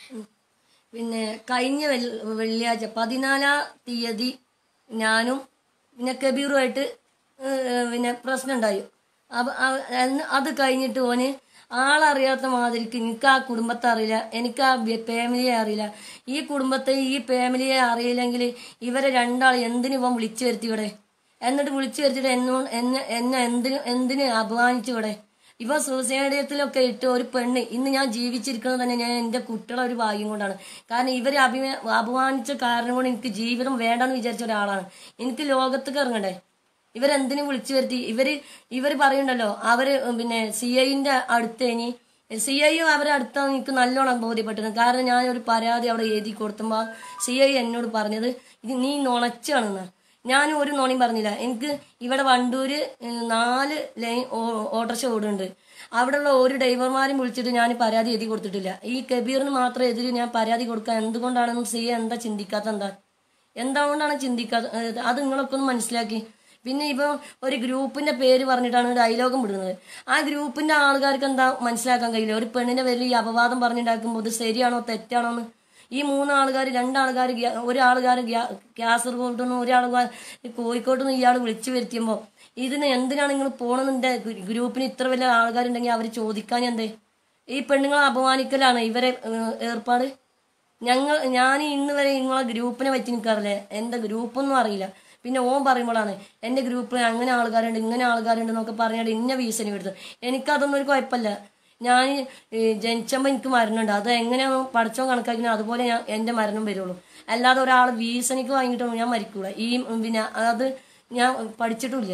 പിന്നെ കഴിഞ്ഞ വെള്ളി- വെള്ളിയാഴ്ച പതിനാലാം തീയതി ഞാനും പിന്നെ കബീറുമായിട്ട് ഏഹ്, പിന്നെ പ്രശ്നം ഉണ്ടായി അപ്പൊ അവ- അന്ന് അത് കഴിഞ്ഞിട്ട് ഓന് ആളറിയാത്ത മാതിരിക്ക് എനിക്ക് ആ കുടുംബത്തെ അറിയില്ല എനിക്ക് ആ ബ- ഫാമിലിയെ അറിയില്ല ഈ കുടുംബത്തെ ഈ ഫാമിലിയെ അറിയില്ലെങ്കിൽ ഇവരെ രണ്ടാൾ എന്തിനു ഇവൻ വിളിച്ചു വരുത്തി ഇവിടെ എന്നിട്ട് വിളിച്ചു വരുത്തിയിട്ട് എന്നോട് എന്നെ എന്നെ എന്തിനു എന്തിന് അപമാനിച്ചു ഇവിടെ ഇവ സൂസൈഡത്തിലൊക്കെ ഇട്ട് ഒരു പെണ്ണ് ഇന്ന് ഞാൻ ജീവിച്ചിരിക്കുന്നത് തന്നെ ഞാൻ എൻ്റെ കുട്ടികളെ ഒരു ഭാഗ്യം കൊണ്ടാണ് കാരണം ഇവരെ അഭിമ അപമാനിച്ച കാരണം കൊണ്ട് എനിക്ക് ജീവിതം വേണ്ടെന്ന് വിചാരിച്ച ഒരാളാണ് എനിക്ക് ലോകത്തേക്ക് ഇറങ്ങണ്ടേ ഇവരെന്തിനു വിളിച്ചു വരുത്തി ഇവര് ഇവര് പറയുണ്ടല്ലോ അവര് പിന്നെ സി ഐന്റെ അടുത്തേനി സി ഐയും അവരെ അടുത്താണ് എനിക്ക് നല്ലോണം ബോധ്യപ്പെട്ടത് കാരണം ഞാൻ ഒരു പരാതി അവിടെ എഴുതി കൊടുത്തുമ്പോൾ സി ഐ എന്നോട് പറഞ്ഞത് ഇത് നീ നുണച്ചാണെന്ന് ഞാൻ ഒരു നോണിയും പറഞ്ഞില്ല എനിക്ക് ഇവിടെ വണ്ടൂര് ഏഹ്, നാല് ലൈൻ ഓട്ടർഷ ഓടുന്നുണ്ട് അവിടെയുള്ള ഒരു ഡ്രൈവർമാരും വിളിച്ചിട്ട് ഞാൻ പരാതി എഴുതി കൊടുത്തിട്ടില്ല ഈ കബീറിന് മാത്രം എതിരെ ഞാൻ പരാതി കൊടുക്കാൻ എന്തുകൊണ്ടാണെന്ന് സി ഐ എന്താ ചിന്തിക്കാത്ത എന്താ എന്തുകൊണ്ടാണ് ചിന്തിക്കാത്ത ഏഹ്, അത് നിങ്ങളൊക്കെ ഒന്ന് മനസ്സിലാക്കി പിന്നെ ഇപ്പൊ ഒരു ഗ്രൂപ്പിന്റെ പേര് പറഞ്ഞിട്ടാണ് ഡയലോഗും വിടുന്നത് ആ ഗ്രൂപ്പിന്റെ ആൾക്കാർക്ക് എന്താ മനസ്സിലാക്കാൻ കഴിയില്ല ഒരു പെണ്ണിന്റെ പേരിൽ ഈ അപവാദം പറഞ്ഞുണ്ടാക്കുമ്പോൾ ഇത് ശരിയാണോ തെറ്റാണോ എന്ന് ഈ മൂന്നാൾക്കാർ രണ്ടാൾക്കാർ ഒരാൾക്കാർ കാസർഗോഡ് നിന്ന് ഒരാൾക്കാർ കോഴിക്കോട്ട് നിന്ന് ഇയാൾ വിളിച്ചു വരുത്തിയുമ്പോൾ ഇതിന് എന്തിനാണ് നിങ്ങൾ പോണെന്നിന്റെ ഗ്രൂപ്പിന് ഇത്ര വലിയ ആൾക്കാരുണ്ടെങ്കിൽ അവർ ചോദിക്കാൻ എന്തേ ഈ പെണ്ണുങ്ങളെ അപമാനിക്കലാണ് ഇവരെ ഏഹ്, ഏർപ്പാട് ഞങ്ങൾ ഞാൻ ഇന്ന് വരെ നിങ്ങളെ ഗ്രൂപ്പിനെ പറ്റി എനിക്കറിയില്ല എൻ്റെ ഗ്രൂപ്പൊന്നും അറിയില്ല പിന്നെ ഓൻ പറയുമ്പോഴാണ് എൻ്റെ ഗ്രൂപ്പിൽ അങ്ങനെ ആൾക്കാരുണ്ട് ഇങ്ങനെ ആൾക്കാരുണ്ട് എന്നൊക്കെ പറഞ്ഞിട്ട് ഇന്ന ഭീഷണി എടുത്തു എനിക്കതൊന്നും ഒരു കുഴപ്പമില്ല ഞാൻ ജനിച്ചപ്പോൾ എനിക്ക് മരണമുണ്ട് അത് എങ്ങനെയാണ് പഠിച്ചോ കണക്കാക്കിനോ അതുപോലെ ഞാൻ എൻ്റെ മരണം വരുള്ളൂ അല്ലാതെ ഒരാൾ വീസണിക്ക് വാങ്ങിയിട്ടൊന്നും ഞാൻ മരിക്കൂല ഈ ഉം, പിന്നെ അത് ഞാൻ പഠിച്ചിട്ടുമില്ല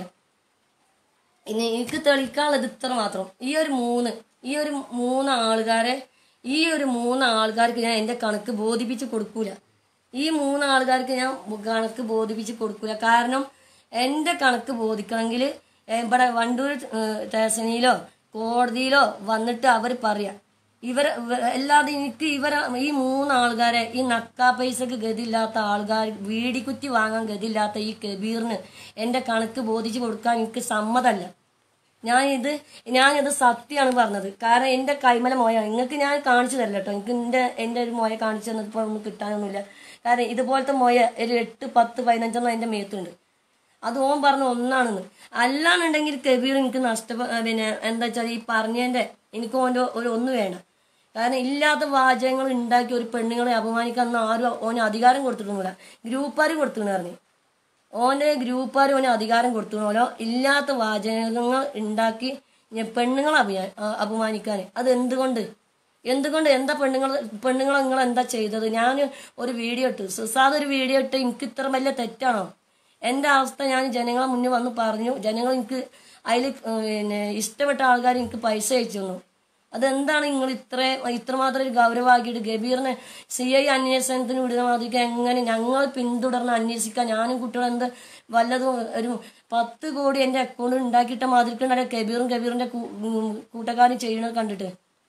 ഇനി എനിക്ക് തെളിയിക്കാനുള്ളത് ഇത്ര മാത്രം ഈ ഒരു മൂന്ന് ഈ ഒരു മൂന്ന് ആൾക്കാരെ ഈ ഒരു മൂന്ന് ആൾക്കാർക്ക് ഞാൻ എൻ്റെ കണക്ക് ബോധിപ്പിച്ച് കൊടുക്കൂല ഈ മൂന്ന് ആൾക്കാർക്ക് ഞാൻ കണക്ക് ബോധിപ്പിച്ച് കൊടുക്കൂല കാരണം എൻ്റെ കണക്ക് ബോധിക്കണമെങ്കിൽ ഇവിടെ വണ്ടൂർ ഏഹ്, സ്റ്റേഷനിലോ കോടതിയിലോ വന്നിട്ട് അവർ പറയാം ഇവർ അല്ലാതെ എനിക്ക് ഇവരെ ഈ മൂന്ന് ആൾക്കാരെ ഈ നക്കാ പൈസക്ക് ഗതിയില്ലാത്ത ആൾക്കാർ വീടിക്കുത്തി വാങ്ങാൻ ഗതിയില്ലാത്ത ഈ കബീറിന് എൻ്റെ കണക്ക് ബോധിച്ച് കൊടുക്കാൻ എനിക്ക് സമ്മതമല്ല ഞാനിത് ഞാനിത് സത്യമാണ് പറഞ്ഞത് കാരണം എൻ്റെ കൈമല മോയ നിങ്ങൾക്ക് ഞാൻ കാണിച്ചു തരില്ല കേട്ടോ എനിക്ക് എൻ്റെ എൻ്റെ ഒരു മോയ കാണിച്ചു തന്നപ്പോൾ ഒന്നും കിട്ടാനൊന്നുമില്ല കാരണം ഇതുപോലത്തെ മോയ ഒരു എട്ട് പത്ത് പതിനഞ്ചെണ്ണം എൻ്റെ മേത്തുണ്ട് അത് ഓൻ പറഞ്ഞ ഒന്നാണെന്ന് അല്ലാന്നുണ്ടെങ്കിൽ കബീർ എനിക്ക് നഷ്ട പിന്നെ എന്താ വെച്ചാൽ ഈ പറഞ്ഞതിൻ്റെ എനിക്ക് ഓൻ്റെ ഒരു ഒന്ന് വേണം കാരണം ഇല്ലാത്ത വാചകങ്ങൾ ഉണ്ടാക്കി ഒരു പെണ്ണുങ്ങളെ അപമാനിക്കാൻ ആരും ഓന് അധികാരം കൊടുത്തിട്ടൊന്നുമില്ല ഗ്രൂപ്പുകാർ കൊടുത്തിട്ടുണ്ട് പറഞ്ഞു ഓൻ്റെ ഗ്രൂപ്പുകാർ ഓന് അധികാരം കൊടുത്തിട്ടുണ്ടല്ലോ ഇല്ലാത്ത വാചകങ്ങൾ ഉണ്ടാക്കി ഞ- പെണ്ണുങ്ങളെ അഭിയാ ആ- അപമാനിക്കാൻ അത് എന്തുകൊണ്ട് എന്തുകൊണ്ട് എന്താ പെണ്ണുങ്ങൾ പെണ്ണുങ്ങൾ നിങ്ങൾ എന്താ ചെയ്തത് ഞാൻ ഒരു വീഡിയോ ഇട്ടു സുസാദ് ഒരു വീഡിയോ ഇട്ട് എനിക്ക് ഇത്ര വലിയ തെറ്റാണോ എൻ്റെ അവസ്ഥ ഞാൻ ജനങ്ങളെ മുന്നിൽ വന്ന് പറഞ്ഞു ജനങ്ങൾ എനിക്ക് അതിൽ പിന്നെ ഇഷ്ടപ്പെട്ട ആൾക്കാർ എനിക്ക് പൈസ അയച്ചു തന്നു അതെന്താണ് നിങ്ങൾ ഇത്ര ഇത്രമാത്രം ഒരു ഗൗരവമാക്കിയിട്ട് ഗബീറിനെ സി ഐ അന്വേഷണത്തിന് വിടുന്ന മാതിരിക്ക് എങ്ങനെ ഞങ്ങൾ പിന്തുടർന്ന് അന്വേഷിക്കാൻ ഞാനും കുട്ടികളും എന്ത് വല്ലതും ഒരു പത്ത് കോടി എൻ്റെ അക്കൗണ്ട് ഉണ്ടാക്കിയിട്ട മാതിരിക്കുണ്ടല്ലോ കബീറും കബീറിൻ്റെ കൂട്ടക്കാരും ചെയ്യണത് കണ്ടിട്ട്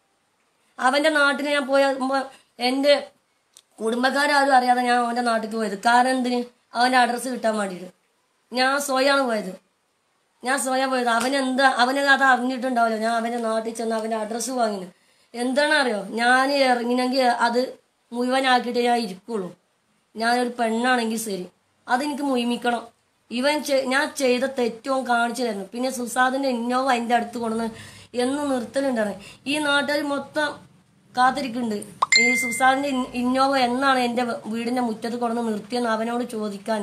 അവൻ്റെ നാട്ടിൽ ഞാൻ പോയപ്പോൾ എൻ്റെ കുടുംബക്കാരും അറിയാതെ ഞാൻ അവൻ്റെ നാട്ടിലേക്ക് പോയത് കാരണം എന്തിന് അവൻ്റെ അഡ്രസ്സ് കിട്ടാൻ വേണ്ടിയിട്ട് ഞാൻ സ്വയാണ് പോയത് ഞാൻ സ്വയം പോയത് അവനെന്താ അവന് അത് അറിഞ്ഞിട്ടുണ്ടാവില്ല ഞാൻ അവൻ്റെ നാട്ടിൽ ചെന്ന് അവൻ്റെ അഡ്രസ്സ് വാങ്ങിന് എന്താണ് അറിയോ ഞാൻ ഇറങ്ങിനെങ്കിൽ അത് മുഴുവനാക്കിയിട്ട് ഞാൻ ഇരിക്കുള്ളൂ ഞാനൊരു പെണ്ണാണെങ്കിൽ ശരി അതെനിക്ക് മുയിമിക്കണം ഇവൻ ചെ- ഞാൻ ചെയ്ത തെറ്റവും കാണിച്ചു തരുന്നു പിന്നെ സുസാദിന്റെ ഇന്നോവ എൻ്റെ അടുത്ത് കൊണ്ടുവന്ന് എന്നും നിർത്തലുണ്ടാണ് ഈ നാട്ടുകാർ മൊത്തം കാത്തിരിക്കുന്നുണ്ട് ഈ സുസാദിന്റെ ഇൻ- ഇന്നോവ എന്നാണ് എൻ്റെ വീടിന്റെ മുറ്റത്ത് കൊണ്ടുവന്ന് നിർത്തിയെന്ന് അവനോട് ചോദിക്കാൻ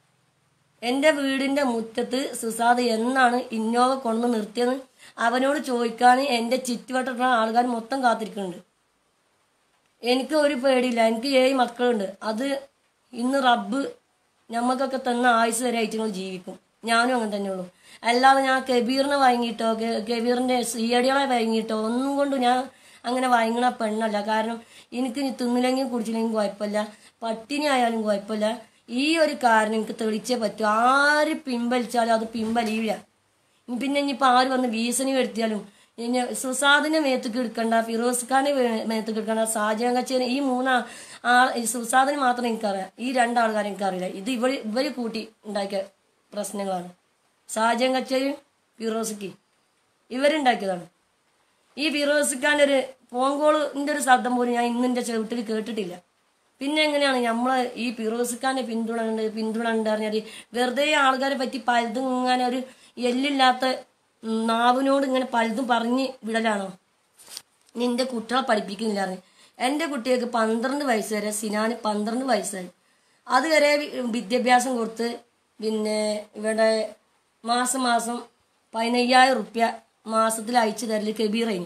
എൻ്റെ വീടിന്റെ മുറ്റത്ത് സുസാദ് എന്നാണ് ഇന്നോവ കൊണ്ടു നിർത്തിയത് അവനോട് ചോദിക്കാൻ എൻ്റെ ചുറ്റുവട്ടത്തുള്ള ആൾക്കാർ മൊത്തം കാത്തിരിക്കുന്നുണ്ട് എനിക്ക് ഒരു പേടിയില്ല എനിക്ക് ഏഴ് മക്കളുണ്ട് അത് ഇന്ന് റബ്ബ് ഞമ്മക്കൊക്കെ തന്ന ആയുസ് വരെ ആയിട്ട് ഞങ്ങൾ ജീവിക്കും ഞാനും അങ്ങനെ തന്നെയുള്ളൂ അല്ലാതെ ഞാൻ കബീറിനെ വാങ്ങിയിട്ടോ കെ- കബീറിന്റെ സീയടികളെ വാങ്ങിയിട്ടോ ഒന്നും കൊണ്ട് ഞാൻ അങ്ങനെ വാങ്ങണ പെണ്ണല്ല കാരണം എനിക്ക് ഇനി തിന്നില്ലെങ്കിലും കുടിച്ചില്ലെങ്കിലും കുഴപ്പമില്ല പട്ടിണി ആയാലും കുഴപ്പമില്ല ഈ ഒരു കാരണം എനിക്ക് തെളിച്ചേ പറ്റൂ ആര് പിൻവലിച്ചാലും അത് പിൻവലിയില്ല ഇനി പിന്നെ ഇനിയിപ്പോൾ ആര് വന്ന് ഭീഷണി വരുത്തിയാലും ഇനി സുസാദിനെ മേത്തേക്ക് എടുക്കണ്ട ഫിറോസ് ഖാനെ വേ- മേത്തേക്ക് എടുക്കണ്ട ഷാജഹാൻ കച്ചേരി ഈ മൂന്നാ ആ ഈ സുസാദിന് മാത്രം എനിക്കറിയാം ഈ രണ്ടാൾക്കാരെ എനിക്കറിയില്ല ഇത് ഇവർ ഇവർ കൂട്ടി ഉണ്ടാക്കിയ പ്രശ്നങ്ങളാണ് ഷാജഹാൻ കച്ചേരിയും ഫിറോസിക്ക് ഇവരുണ്ടാക്കിയതാണ് ഈ ഫിറോസ് ഖാൻ്റെ ഒരു ഫോൺ കോളിൻ്റെ ഒരു ശബ്ദം പോലും ഞാൻ ഇന്നിൻ്റെ ചെവിട്ടിൽ കേട്ടിട്ടില്ല പിന്നെ എങ്ങനെയാണ് നമ്മൾ ഈ ഫിറോസ് ഖാൻ്റെ പിന്തുണ ഉണ്ട് പിന്തുണ ഉണ്ട് പറഞ്ഞാൽ വെറുതെ ആൾക്കാരെ പറ്റി പലതും ഇങ്ങനെ ഒരു എല്ലില്ലാത്ത ഉം, നാവിനോട് ഇങ്ങനെ പലതും പറഞ്ഞ് വിടലാണോ നിന്റെ കുട്ടികളെ പഠിപ്പിക്കുന്നില്ല പറഞ്ഞു എൻ്റെ കുട്ടികൾക്ക് പന്ത്രണ്ട് വയസ്സ് വരെ സിനാന് പന്ത്രണ്ട് വയസ്സായി അതുവരെ വി- വിദ്യാഭ്യാസം കൊടുത്ത് പിന്നെ ഇവിടെ മാസം മാസം പതിനയ്യായിരം റുപ്യ മാസത്തിൽ അയച്ചു തരല് കബീറേന്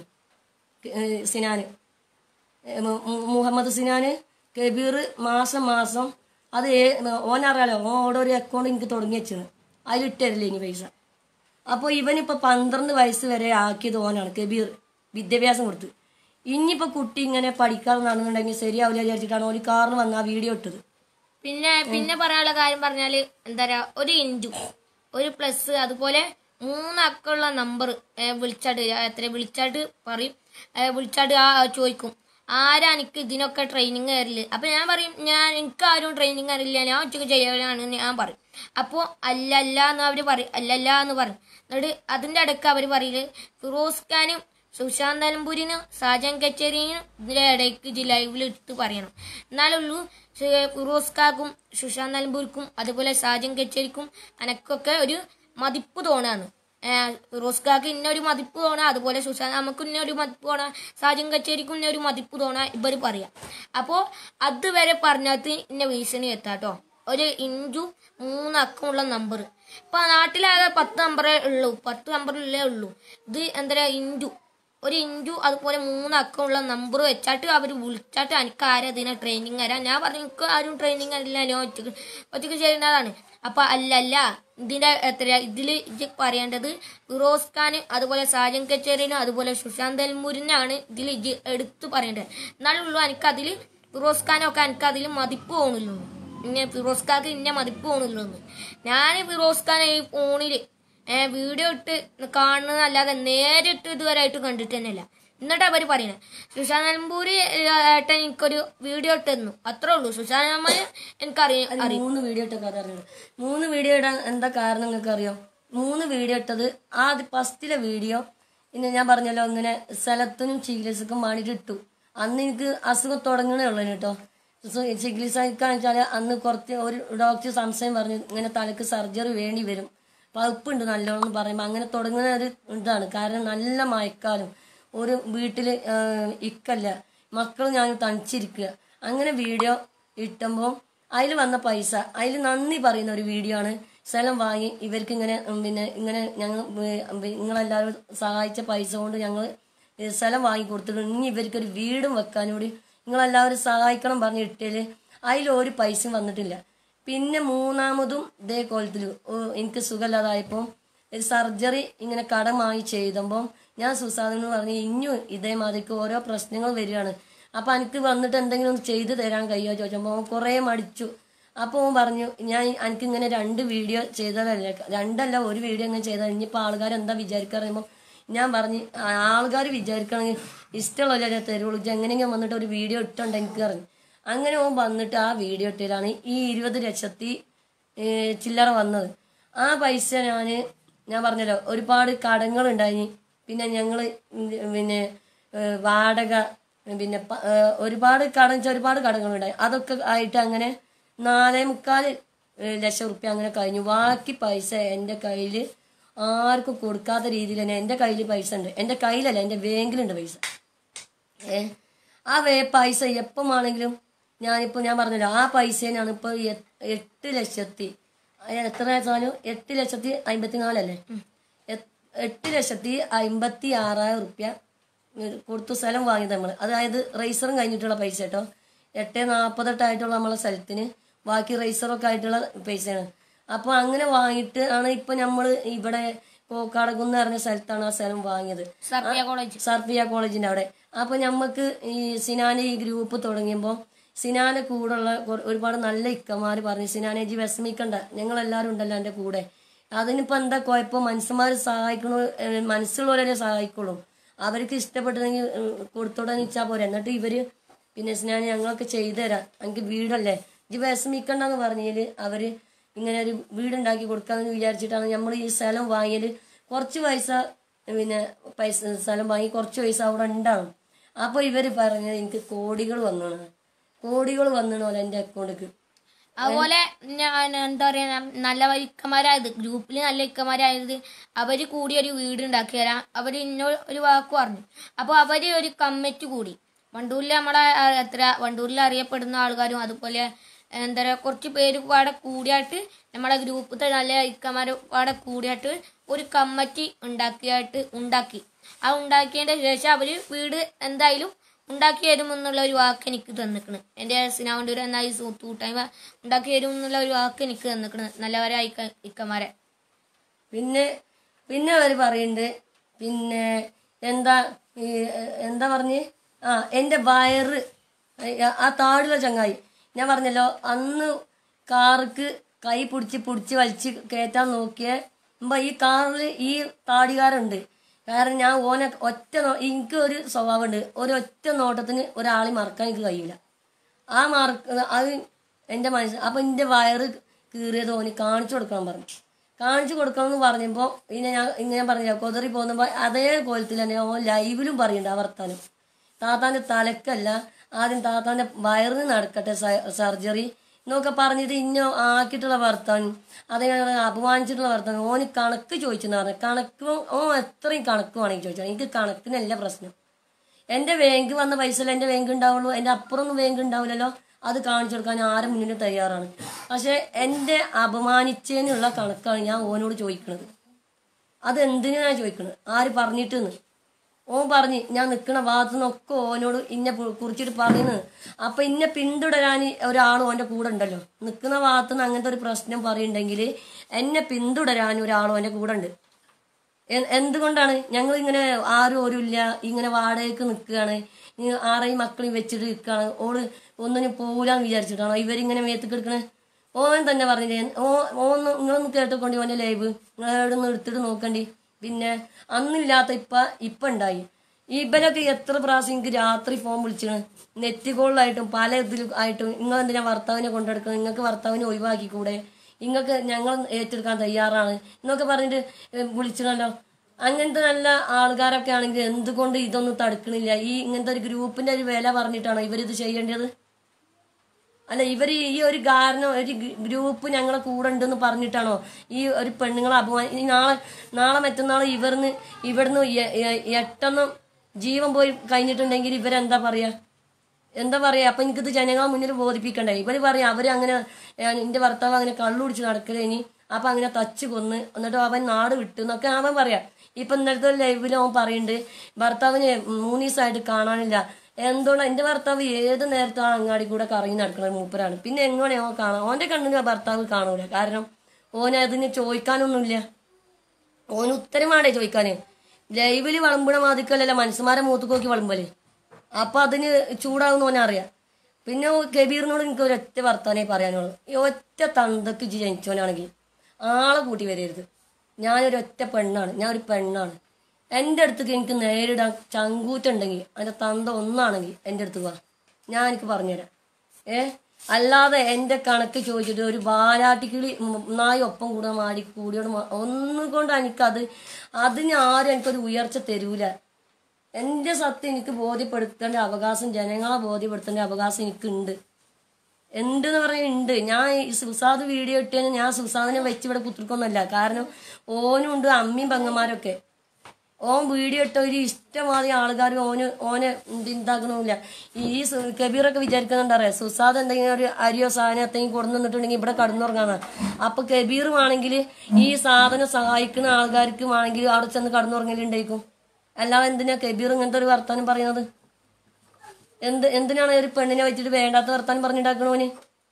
സിനാന് ഏ, മു- മു- മുഹമ്മദ് സിനാന് കബീർ മാസം മാസം അത് ഏ- ഓനറിയാലോ ഓൻ അവിടെ ഒരു അക്കൗണ്ട് എനിക്ക് തുടങ്ങി വെച്ചത് അതിലിട്ടരില്ലേ ഇനി പൈസ അപ്പോൾ ഇവനിപ്പോൾ പന്ത്രണ്ട് വയസ്സ് വരെ ആക്കിയത് ഓനാണ് കബീർ വിദ്യാഭ്യാസം കൊടുത്ത് ഇനിയിപ്പോൾ കുട്ടി ഇങ്ങനെ പഠിക്കാതെ നടന്നുണ്ടെങ്കിൽ ശരിയാവില്ല വിചാരിച്ചിട്ടാണ് ഒരു കാറിന് വന്ന് ആ വീഡിയോ ഇട്ടത് പിന്നെ പിന്നെ പറയാനുള്ള കാര്യം പറഞ്ഞാല് എന്താ പറയാ ഒരു ഇൻറ്റു ഒരു പ്ലസ് അതുപോലെ മൂന്ന് അക്കമുള്ള നമ്പർ വിളിച്ചാട്ട് എത്ര വിളിച്ചാട്ട് പറയും ഏ, വിളിച്ചാട്ട് ആ ചോദിക്കും ആരാ എനിക്ക് ഇതിനൊക്കെ ട്രെയിനിങ് തരില്ല അപ്പൊ ഞാൻ പറയും ഞാൻ എനിക്ക് ആരും ട്രെയിനിങ് അറിയില്ല ഞാൻ ഒറ്റക്ക് ചെയ്യലാണ് ഞാൻ പറയും അപ്പോൾ അല്ല അല്ല എന്ന് അവര് പറയും അല്ല അല്ല എന്ന് പറയും എന്നിട്ട് അതിന്റെ അടുക്ക് അവര് പറയില് ഫിറോസ് ഖാനും സുശാന്ത് നിലമ്പൂരിനും സാജൻ കച്ചേരിനും ഇതിന്റെ ഇടയ്ക്ക് ഇത് ലൈവിൽ ഇട്ട് പറയണം എന്നാലുള്ളൂ ശ- ഫിറോസ് ഖാക്കും സുശാന്ത് നിലമ്പൂർക്കും അതുപോലെ സാജൻ കച്ചേരിക്കും അനക്കൊക്കെ ഒരു മതിപ്പ് തോന്നാണ് ഫിറോസ് ഖാക്ക് ഇന്നൊരു മതിപ്പ് തോന്നാ അതുപോലെ സുശാന്ത് നമുക്ക് ഇന്നൊരു മതിപ്പ് തോന്നാ സാജൻ കച്ചേരിക്കും ഇന്നൊരു മതിപ്പ് തോന്നാ ഇവര് പറയാം അപ്പോൾ അതുവരെ പറഞ്ഞത് ഇന്ന ഭീഷണി എത്താട്ടോ ഒരു ഇഞ്ചു മൂന്ന് അക്കമുള്ള നമ്പർ ഇപ്പൊ നാട്ടിലാകെ പത്ത് നമ്പറേ ഉള്ളൂ പത്ത് നമ്പറിലേ ഉള്ളൂ ഇത് എന്താ ഇഞ്ചു ഒരു ഇഞ്ചു അതുപോലെ മൂന്ന് അക്കമുള്ള നമ്പർ വെച്ചാട്ട് അവർ വിളിച്ചാട്ട് എനിക്ക് ആരും അതിനെ ട്രെയിനിങ് തരാം ഞാൻ പറഞ്ഞു എനിക്ക് ആരും ട്രെയിനിങ് അറിയില്ല ഞാൻ ഒറ്റക്ക് ഒറ്റക്ക് ചെയ്യുന്നതാണ് അപ്പൊ അല്ലല്ല ഇതിന്റെ എത്ര ഇതില് ഇത് പറയേണ്ടത് ഫിറോസ് ഖാൻ അതുപോലെ സാജൻ കച്ചേരിനും അതുപോലെ സുശാന്ത് എൽമൂരിനാണ് ഇതിൽ ഇത് എടുത്തു പറയേണ്ടത് എന്നാലുള്ളൂ എനിക്ക് അതിൽ ഫിറോസ് ഖാനൊക്കെ എനിക്ക് അതിൽ മതിപ്പ് തോന്നുള്ളൂ ഇന്നെ ഫിറോസ് ഖാക്ക് ഇന്നെ മതിപ്പ് തോന്നുള്ളൂ ഞാൻ ഫിറോസ് ഖാനെ ഈ ഫോണില് ഏ വീഡിയോ ഇട്ട് കാണുന്നതല്ലാതെ നേരിട്ട് ഇതുവരെ ആയിട്ട് കണ്ടിട്ട് തന്നെയല്ല എന്നിട്ട് അവര് പറയണേ സുശാന്ത് നിലമ്പൂര് ഏട്ടൻ എനിക്കൊരു വീഡിയോ ഇട്ട് തന്നു അത്രേ ഉള്ളൂ സുശാന്ത് അമ്മ എനിക്കറിയാം അത് മൂന്ന് വീഡിയോ ഇട്ട കഥ അറിയുന്നത് മൂന്ന് വീഡിയോ ഇടാൻ എന്താ കാരണം നിങ്ങൾക്ക് അറിയോ മൂന്ന് വീഡിയോ ഇട്ടത് ആദ്യ ഫസ്റ്റിലെ വീഡിയോ പിന്നെ ഞാൻ പറഞ്ഞല്ലോ ഇങ്ങനെ സ്ഥലത്തിനും ചികിത്സക്കും വേണ്ടിയിട്ട് ഇട്ടു അന്ന് എനിക്ക് അസുഖം തുടങ്ങണേ ഉള്ളു കേട്ടോ സോ- ചികിത്സക്കാന്ന് വെച്ചാൽ അന്ന് കുറച്ച് ഒരു ഡോക്ടർ സംശയം പറഞ്ഞു ഇങ്ങനെ തലക്ക് സർജറി വേണ്ടി വരും പഴുപ്പുണ്ട് നല്ലോണം എന്ന് പറയുമ്പോൾ അങ്ങനെ തുടങ്ങുന്ന ഒരു ഇതാണ് കാരണം നല്ല മഴക്കാലം ഒരു വീട്ടിൽ ഇക്കല്ല മക്കൾ ഞാൻ തണിച്ചിരിക്കുക അങ്ങനെ വീഡിയോ ഇട്ടുമ്പോൾ അതിൽ വന്ന പൈസ അതിൽ നന്ദി പറയുന്ന ഒരു വീഡിയോ ആണ് സ്ഥലം വാങ്ങി ഇവർക്ക് ഇങ്ങനെ ഉം, പിന്നെ ഇങ്ങനെ ഞങ്ങൾ ഉം, നിങ്ങളെല്ലാവരും സഹായിച്ച പൈസ കൊണ്ട് ഞങ്ങൾ സ്ഥലം വാങ്ങി കൊടുത്തിട്ടുണ്ട് ഇനി ഇവർക്കൊരു വീടും വെക്കാനും കൂടി നിങ്ങളെല്ലാവരും സഹായിക്കണം പറഞ്ഞ് ഇട്ടേല് അതിൽ ഒരു പൈസയും വന്നിട്ടില്ല പിന്നെ മൂന്നാമതും ഇതേ കോലത്തിൽ എനിക്ക് സുഖമില്ലാതായപ്പോൾ ഒരു സർജറി ഇങ്ങനെ കടമായി ചെയ്തപ്പോൾ ഞാൻ സുസാദിനോട് പറഞ്ഞു ഇനിയും ഇതേമാതിരിക്ക് ഓരോ പ്രശ്നങ്ങൾ വരികയാണ് അപ്പൊ എനിക്ക് വന്നിട്ട് എന്തെങ്കിലും ഒന്ന് ചെയ്തു തരാൻ കഴിയുമോ ചോദിച്ചപ്പോൾ അവൻ കുറേ മടിച്ചു അപ്പോൾ അവൻ പറഞ്ഞു ഞാൻ എനിക്ക് ഇങ്ങനെ രണ്ട് വീഡിയോ ചെയ്തതല്ലേ രണ്ടല്ല ഒരു വീഡിയോ ഇങ്ങനെ ചെയ്താൽ ഇനിയിപ്പോൾ ആൾക്കാർ എന്താ വിചാരിക്കുക പറയുമ്പോൾ ഞാൻ പറഞ്ഞു ആൾക്കാർ വിചാരിക്കണമെങ്കിൽ ഇഷ്ടമുള്ള തരുള്ളൂ ഇജ്ജ് എങ്ങനെയെങ്കിലും വന്നിട്ട് ഒരു വീഡിയോ ഇട്ടുണ്ട് എനിക്ക് പറഞ്ഞു അങ്ങനെ ഓൻ വന്നിട്ട് ആ വീഡിയോ ഇട്ടതിലാണ് ഈ ഇരുപത് ലക്ഷത്തി ഏ, ചില്ലറ വന്നത് ആ പൈസ ഞാൻ ഞാൻ പറഞ്ഞല്ലോ ഒരുപാട് കടങ്ങൾ ഉണ്ടായി പിന്നെ ഞങ്ങൾ പിന്നെ ഏ, വാടക പിന്നെ പ- ഏ, ഒരുപാട് കടം വെച്ചാൽ ഒരുപാട് കടങ്ങളുണ്ടായി അതൊക്കെ ആയിട്ട് അങ്ങനെ നാലേ മുക്കാൽ ഏ, ലക്ഷം റുപ്യ അങ്ങനെ കഴിഞ്ഞു ബാക്കി പൈസ എൻ്റെ കയ്യിൽ ആർക്കും കൊടുക്കാത്ത രീതിയിൽ തന്നെ എൻ്റെ കയ്യിൽ പൈസ ഉണ്ട് എൻ്റെ കയ്യിലല്ല എൻ്റെ ബാങ്കിലുണ്ട് പൈസ ഏ ആ വേ പൈസ എപ്പം ആണെങ്കിലും ഞാനിപ്പോൾ ഞാൻ പറഞ്ഞല്ലോ ആ പൈസേനാണ് ഇപ്പോൾ എട്ട് ലക്ഷത്തി അത് എത്ര സാധനം എട്ട് ലക്ഷത്തി അമ്പത്തി നാലല്ലേ എ- എട്ട് ലക്ഷത്തി അമ്പത്തി ആറായിരം റുപ്യ കൊടുത്തു സ്ഥലം വാങ്ങിയത് നമ്മൾ അതായത് റേസറും കഴിഞ്ഞിട്ടുള്ള പൈസ കേട്ടോ എട്ട് നാൽപ്പത്തെട്ടായിട്ടുള്ള നമ്മളെ സ്ഥലത്തിന് ബാക്കി റേസറൊക്കെ ആയിട്ടുള്ള പൈസയാണ് അപ്പോൾ അങ്ങനെ വാങ്ങിയിട്ട് ആണ് ഇപ്പം നമ്മൾ ഇവിടെ കോക്കാടകുന്ന് പറഞ്ഞ സ്ഥലത്താണ് ആ സ്ഥലം വാങ്ങിയത് സർപ്പിയ കോളേജ് സർഫിയ കോളേജിന്റെ അവിടെ അപ്പൊ ഞമ്മക്ക് ഈ സിനാനെ ഈ ഗ്രൂപ്പ് തുടങ്ങിയപ്പോൾ സിനാനെ കൂടെയുള്ള കൊ- ഒരുപാട് നല്ല ഇക്കമാര് പറഞ്ഞു സിനാനെ ജി വിഷമിക്കണ്ട ഞങ്ങൾ എല്ലാവരും ഉണ്ടല്ലോ എൻ്റെ കൂടെ അതിനിപ്പോ എന്താ കുഴപ്പം മനുഷ്യന്മാർ സഹായിക്കണോ ഏഹ് മനസ്സുള്ളവരെ സഹായിക്കുള്ളൂ അവർക്ക് ഇഷ്ടപ്പെട്ടെങ്കിൽ കൊടുത്തോടാന്ന് വെച്ചാൽ പോരെ എന്നിട്ട് ഇവര് പിന്നെ സ്നാനം ഞങ്ങളൊക്കെ ചെയ്തു തരാം എനിക്ക് വീടല്ലേ ഇജ് വിഷമിക്കണ്ടെന്ന് പറഞ്ഞതിൽ അവര് ഇങ്ങനെ ഒരു വീടുണ്ടാക്കി കൊടുക്കാമെന്ന് വിചാരിച്ചിട്ടാണ് നമ്മൾ ഈ സ്ഥലം വാങ്ങിയത് കുറച്ച് പൈസ പിന്നെ പൈസ സ്ഥലം വാങ്ങി കുറച്ച് പൈസ അവിടെ ഉണ്ടാവും അപ്പോൾ ഇവർ പറഞ്ഞത് എനിക്ക് കോടികൾ വന്നാണ് കോടികൾ വന്നണോ എൻ്റെ അക്കൗണ്ടിക്ക് അതുപോലെ ഞാൻ എന്താ പറയാ നല്ല ഇക്കമാരായത് ഗ്രൂപ്പിൽ നല്ല ഇക്കമാരായത് അവര് കൂടി ഒരു വീട് ഉണ്ടാക്കി തരാം അവര് ഇന്നോട് ഒരു വാക്ക് പറഞ്ഞു അപ്പൊ അവര് ഒരു കമ്മിറ്റി കൂടി വണ്ടൂരിൽ നമ്മളെ ആ, എത്ര വണ്ടൂരിൽ അറിയപ്പെടുന്ന ആൾക്കാരും അതുപോലെ എന്താ പറയാ കുറച്ച് പേര് പാടെ കൂടിയായിട്ട് നമ്മളെ ഗ്രൂപ്പിലത്തെ നല്ല ഇക്കമാര് പാടെ കൂടിയായിട്ട് ഒരു കമ്മിറ്റി ഉണ്ടാക്കിയായിട്ട് ഉണ്ടാക്കി ആ ഉണ്ടാക്കിയതിന്റെ ശേഷം അവര് വീട് എന്തായാലും ഉണ്ടാക്കി തരുമെന്നുള്ള ഒരു വാക്ക് എനിക്ക് തന്നിക്കണ് എൻ്റെ സിനാവണ്ടൂർ എന്ന ഈ സൂ- കൂട്ടായ്മ ഉണ്ടാക്കി തരുമെന്നുള്ള ഒരു വാക്ക് എനിക്ക് തന്നിക്കണ് നല്ലവരായി ഇക്കമാരെ പിന്നെ പിന്നെ അവർ പറയുന്നുണ്ട് പിന്നെ എന്താ ഈ എ- എന്താ പറഞ്ഞ് ആ എൻ്റെ വയറ് ആ- ആ താടുള്ള ചങ്ങായി ഞാൻ പറഞ്ഞല്ലോ അന്ന് കാർക്ക് കൈ പിടിച്ച് പിടിച്ച് വലിച്ച് കയറ്റാൻ നോക്കിയ മുമ്പ് ഈ കാറിൽ ഈ താടികാരുണ്ട് കാരണം ഞാൻ ഓനെ ഒറ്റ നോ- എനിക്ക് ഒരു സ്വഭാവമുണ്ട് ഒരു ഒറ്റ നോട്ടത്തിന് ഒരാളെ മറക്കാൻ എനിക്ക് കഴിയില്ല ആ മാർക്ക് അത് എൻ്റെ മനസ്സ് അപ്പം എൻ്റെ വയറ് കീറിയത് ഓന് കാണിച്ചു കൊടുക്കണം പറഞ്ഞു കാണിച്ചു കൊടുക്കണം എന്ന് പറഞ്ഞപ്പോൾ പിന്നെ ഞാൻ ഇങ്ങനെ പറഞ്ഞില്ല കൊതറി പോകുമ്പോൾ അതേ കോലത്തിൽ തന്നെ ഓൻ ലൈവിലും പറയുന്നുണ്ട് ആ വർത്താനം താത്താൻ്റെ തലക്കല്ല ആദ്യം താത്താൻ്റെ വയറിന് നടക്കട്ടെ സർജറി എന്നൊക്കെ പറഞ്ഞത് ഇന്ന ആക്കിയിട്ടുള്ള വർത്താനം അതിനെ അപമാനിച്ചിട്ടുള്ള വർത്താനം ഓന് കണക്ക് ചോദിച്ചെന്ന് പറഞ്ഞു കണക്ക് ഓൻ എത്രയും കണക്ക് വേണമെങ്കിൽ ചോദിച്ചാൽ എനിക്ക് കണക്കിനല്ല പ്രശ്നം എന്റെ ബാങ്ക് വന്ന പൈസ എന്റെ ബാങ്ക് ഉണ്ടാവുള്ളൂ എന്റെ അപ്പുറമൊന്നും ബാങ്ക് ഉണ്ടാവില്ലല്ലോ അത് കാണിച്ചു കൊടുക്കാൻ ഞാൻ ആരും മുന്നിൽ തയ്യാറാണ് പക്ഷെ എന്റെ അപമാനിച്ചതിനുള്ള കണക്കാണ് ഞാൻ ഓനോട് ചോദിക്കുന്നത് അത് എന്തിനാ ചോദിക്കുന്നത് ആര് പറഞ്ഞിട്ടെന്ന് ഓൻ പറഞ്ഞ് ഞാൻ നിൽക്കണ ഭാഗത്തു നിന്നൊക്കെ ഓനോട് ഇന്നെ പു- കുറിച്ചിട്ട് പറയുന്നത് അപ്പൊ ഇന്നെ പിന്തുടരാൻ ഒരാൾ ഓന്റെ കൂടെ ഉണ്ടല്ലോ നിൽക്കുന്ന ഭാഗത്തു നിന്ന് അങ്ങനത്തെ ഒരു പ്രശ്നം പറയുന്നുണ്ടെങ്കിൽ എന്നെ പിന്തുടരാൻ ഒരാൾ ഓന്റെ കൂടെ ഉണ്ട് എ- എന്തുകൊണ്ടാണ് ഞങ്ങൾ ഇങ്ങനെ ആരും ഒരു ഇല്ല ഇങ്ങനെ വാടകയ്ക്ക് നിൽക്കുകയാണ് ഈ ആറേയും മക്കളെയും വെച്ചിട്ട് നിൽക്കുകയാണ് ഓള് ഒന്നിനും പോകൂലെന്ന് വിചാരിച്ചിട്ടാണോ ഇവരിങ്ങനെ മേത്തേക്ക് എടുക്കണേ ഓൻ തന്നെ പറഞ്ഞില്ലേ ഓ ഓന്ന് നിങ്ങളൊന്ന് കേട്ടോണ്ടി ഓന്റെ ലൈവ് നിങ്ങൾ എവിടെ നിന്ന് എടുത്തിട്ട് നോക്കണ്ടി പിന്നെ അന്നില്ലാത്ത ഇപ്പ ഇപ്പൊ ഉണ്ടായി ഇവരൊക്കെ എത്ര പ്രാവശ്യം എനിക്ക് രാത്രി ഫോൺ വിളിച്ചാണ് നെറ്റ് കോളിലായിട്ടും പല ഇതിലും ആയിട്ടും നിങ്ങൾ എന്തിനാ ഭർത്താവിനെ കൊണ്ടെടുക്കുന്നത് നിങ്ങൾക്ക് ഭർത്താവിനെ ഒഴിവാക്കി കൂടെ നിങ്ങൾക്ക് ഞങ്ങൾ ഏറ്റെടുക്കാൻ തയ്യാറാണ് എന്നൊക്കെ പറഞ്ഞിട്ട് വിളിച്ചിട്ടല്ലോ അങ്ങനത്തെ നല്ല ആൾക്കാരൊക്കെ ആണെങ്കിൽ എന്തുകൊണ്ട് ഇതൊന്നും തടുക്കണില്ല ഈ ഇങ്ങനത്തെ ഒരു ഗ്രൂപ്പിന്റെ ഒരു വില പറഞ്ഞിട്ടാണോ ഇവരിത് ചെയ്യേണ്ടത് അല്ല ഇവർ ഈ ഒരു കാരണം ഒരു ഗ് ഗ്രൂപ്പ് ഞങ്ങളെ കൂടെ ഉണ്ടെന്ന് പറഞ്ഞിട്ടാണോ ഈ ഒരു പെണ്ണുങ്ങളെ അപമാനി ഈ നാളെ നാളെ മറ്റന്നാൾ ഇവർന്ന് ഇവിടുന്ന് എ- എ- എട്ടെണ്ണം ജീവൻ പോയി കഴിഞ്ഞിട്ടുണ്ടെങ്കിൽ ഇവരെന്താ പറയാ എന്താ പറയാ അപ്പൊ എനിക്കിത് ജനങ്ങളെ മുന്നിൽ ബോധിപ്പിക്കണ്ടേ ഇവര് പറയാം അവര് അങ്ങനെ ഏഹ്, എന്റെ ഭർത്താവ് അങ്ങനെ കള്ളുടിച്ച് നടക്കലേനി അപ്പൊ അങ്ങനെ തച്ച് കൊന്ന് എന്നിട്ട് അവൻ നാട് വിട്ടു എന്നൊക്കെ അവൻ പറയാം ഇപ്പൊ ഇന്നലത്തെ ലൈവിൽ അവൻ പറയുന്നുണ്ട് ഭർത്താവിന് മൂന്ന് ദിവസമായിട്ട് കാണാനില്ല എന്തുകൊണ്ട് എന്റെ ഭർത്താവ് ഏത് നേരത്താണ് അങ്ങാടി കൂടെ കറങ്ങി നടക്കുന്നത് മൂപ്പരാണ് പിന്നെ എങ്ങനെ അവൻ കാണാം ഓന്റെ കണ്ണിന് ഭർത്താവ് കാണൂല കാരണം ഓന് അതിന് ചോദിക്കാനൊന്നുമില്ല ഓന് ഉത്തരമാണേ ചോദിക്കാന് ലൈവില് വളമ്പുണ മാതിക്കല്ലല്ല മനുഷ്യന്മാരെ മൂത്ത് നോക്കി വളമ്പല് അപ്പൊ അതിന് ചൂടാകുന്ന ഓനെ അറിയാം പിന്നെ ഓ കബീറിനോട് എനിക്ക് ഒരൊറ്റ വർത്താനേ പറയാനുള്ളൂ ഈ ഒറ്റ തന്തക്ക് ഇജ്ജ് ജനിച്ചവനാണെങ്കിൽ ആളെ കൂട്ടി വരരുത് ഞാനൊരൊറ്റ പെണ്ണാണ് ഞാൻ ഒരു പെണ്ണാണ് എൻ്റെ അടുത്തേക്ക് എനിക്ക് നേരിടാൻ ചങ്കൂറ്റുണ്ടെങ്കിൽ അതിൻ്റെ തന്ത ഒന്നാണെങ്കിൽ എൻ്റെ അടുത്ത് വാ ഞാൻ എനിക്ക് പറഞ്ഞുതരാം ഏ അല്ലാതെ എൻ്റെ കണക്ക് ചോദിച്ചിട്ട് ഒരു ബാലാട്ടിക്കിളി ഉം, നായി ഒപ്പം കൂടെ മാടി കൂടിയോട് മാ- ഒന്നും കൊണ്ട് എനിക്കത് അതിന് ആരും എനിക്കൊരു ഉയർച്ച തരൂല എൻ്റെ സത്യം എനിക്ക് ബോധ്യപ്പെടുത്തേണ്ട അവകാശം ജനങ്ങളെ ബോധ്യപ്പെടുത്തേണ്ട അവകാശം എനിക്കുണ്ട് ഉണ്ട് എന്ന് പറഞ്ഞാൽ ഉണ്ട് ഞാൻ ഈ സുസാദ് വീഡിയോ ഇട്ടതിന് ഞാൻ സുസാദിനെ വെച്ച് ഇവിടെ കുത്തിരിക്കൊന്നുമല്ല കാരണം ഓനും ഉണ്ട് അമ്മയും പെങ്ങന്മാരൊക്കെ ഓൻ വീഡിയോ ഇട്ട ഒരു ഇഷ്ടമാതിരി ആൾക്കാർ ഓന് ഓനെ ഇതാക്കണമില്ല ഈ സു- കബീറൊക്കെ വിചാരിക്കുന്നുണ്ടറിയാം സുസാദ് എന്തെങ്കിലും ഒരു അരിയോ സാധനം എന്തെങ്കിലും കൊടുന്നു നിന്നിട്ടുണ്ടെങ്കിൽ ഇവിടെ കടന്നുറങ്ങാന്നാ അപ്പൊ കബീറുമാണെങ്കിൽ ഈ സാധനം സഹായിക്കുന്ന ആൾക്കാർക്ക് ആണെങ്കിൽ അവിടെ ചെന്ന് കടന്നുറങ്ങലുണ്ടായിരിക്കും അല്ലാതെ എന്തിനാ കബീർ ഇങ്ങനത്തെ ഒരു വർത്താനം പറയുന്നത് എന്ത് എന്തിനാണ് ഒരു പെണ്ണിനെ വെച്ചിട്ട് വേണ്ടാത്ത വർത്താനം പറഞ്ഞിട്ടാക്കണോന്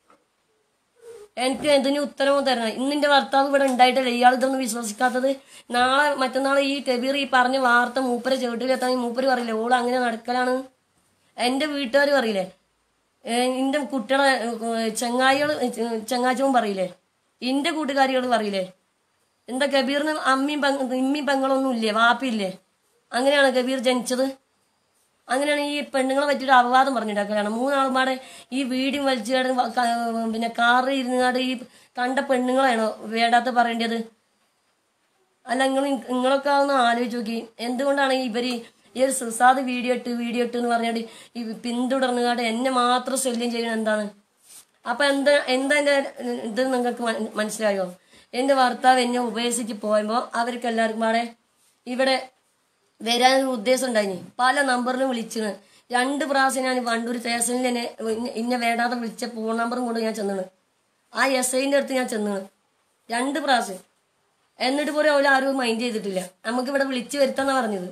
എനിക്ക് എന്തിനു ഉത്തരവും തരണം ഇന്നിന്റെ ഭർത്താവ് ഇവിടെ ഉണ്ടായിട്ടല്ലേ ഇയാൾ ഇതൊന്നും വിശ്വസിക്കാത്തത് നാളെ മറ്റന്നാൾ ഈ കബീർ ഈ പറഞ്ഞ വാർത്ത മൂപ്പരെ ചെവിട്ടിലെത്താൻ മൂപ്പര് പറയില്ലേ ഓള് അങ്ങനെ നടക്കലാണ് എന്റെ വീട്ടുകാർ പറയില്ലേ എന്റെ കുട്ടികളെ ചെങ്ങായികള് ചെങ്ങാച്ചവും പറയില്ലേ ഇന്റെ കൂട്ടുകാരികൾ പറയില്ലേ എന്താ കബീറിന് അമ്മയും പെങ്ങ- ഇമ്മയും പെങ്ങളൊന്നും ഇല്ലേ വാപ്പില്ലേ അങ്ങനെയാണ് കബീർ ജനിച്ചത് അങ്ങനെയാണ് ഈ പെണ്ണുങ്ങളെ പറ്റിയിട്ട് അപവാദം പറഞ്ഞിട്ടാക്കലാണ് മൂന്നാളുമാടെ ഈ വീടും വലിച്ചുകാട് പിന്നെ കാറിൽ ഇരുന്നാട് ഈ കണ്ട പെണ്ണുങ്ങളാണോ വേണ്ടാത്ത പറയേണ്ടത് അല്ല നിങ്ങൾ നിങ്ങളൊക്കെ ഒന്ന് ആലോചിച്ച് നോക്കി എന്തുകൊണ്ടാണ് ഇവര് ഈ ഒരു സുസാദ് വീഡിയോ ഇട്ട് വീഡിയോ ഇട്ട് എന്ന് പറഞ്ഞാൽ ഈ പിന്തുടർന്നുകാട് എന്നെ മാത്രം ശല്യം ചെയ്യണം എന്താണ് അപ്പൊ എന്താ എന്താ എന്റെ ഇത് നിങ്ങൾക്ക് മന- മനസ്സിലായോ എന്റെ ഭർത്താവ് എന്നെ ഉപേക്ഷിച്ച് പോയപ്പോ അവർക്ക് എല്ലാവർക്കും പാടെ ഇവിടെ വരാൻ ഒരു ഉദ്ദേശം ഉണ്ടായിനി പല നമ്പറിലും വിളിച്ചിന് രണ്ട് പ്രാവശ്യം ഞാൻ വണ്ടൂർ സ്റ്റേഷനിൽ എന്നെ ഇന്ന- ഇന്നെ വേണ്ടാതെ വിളിച്ച ഫോൺ നമ്പറും കൊണ്ട് ഞാൻ ചെന്നിണ് ആ എസ് ഐന്റെ അടുത്ത് ഞാൻ ചെന്നിണ് രണ്ട് പ്രാവശ്യം എന്നിട്ട് പോലും അവര് ആരും മൈൻഡ് ചെയ്തിട്ടില്ല നമുക്ക് ഇവിടെ വിളിച്ചു വരുത്താന്നാ പറഞ്ഞത്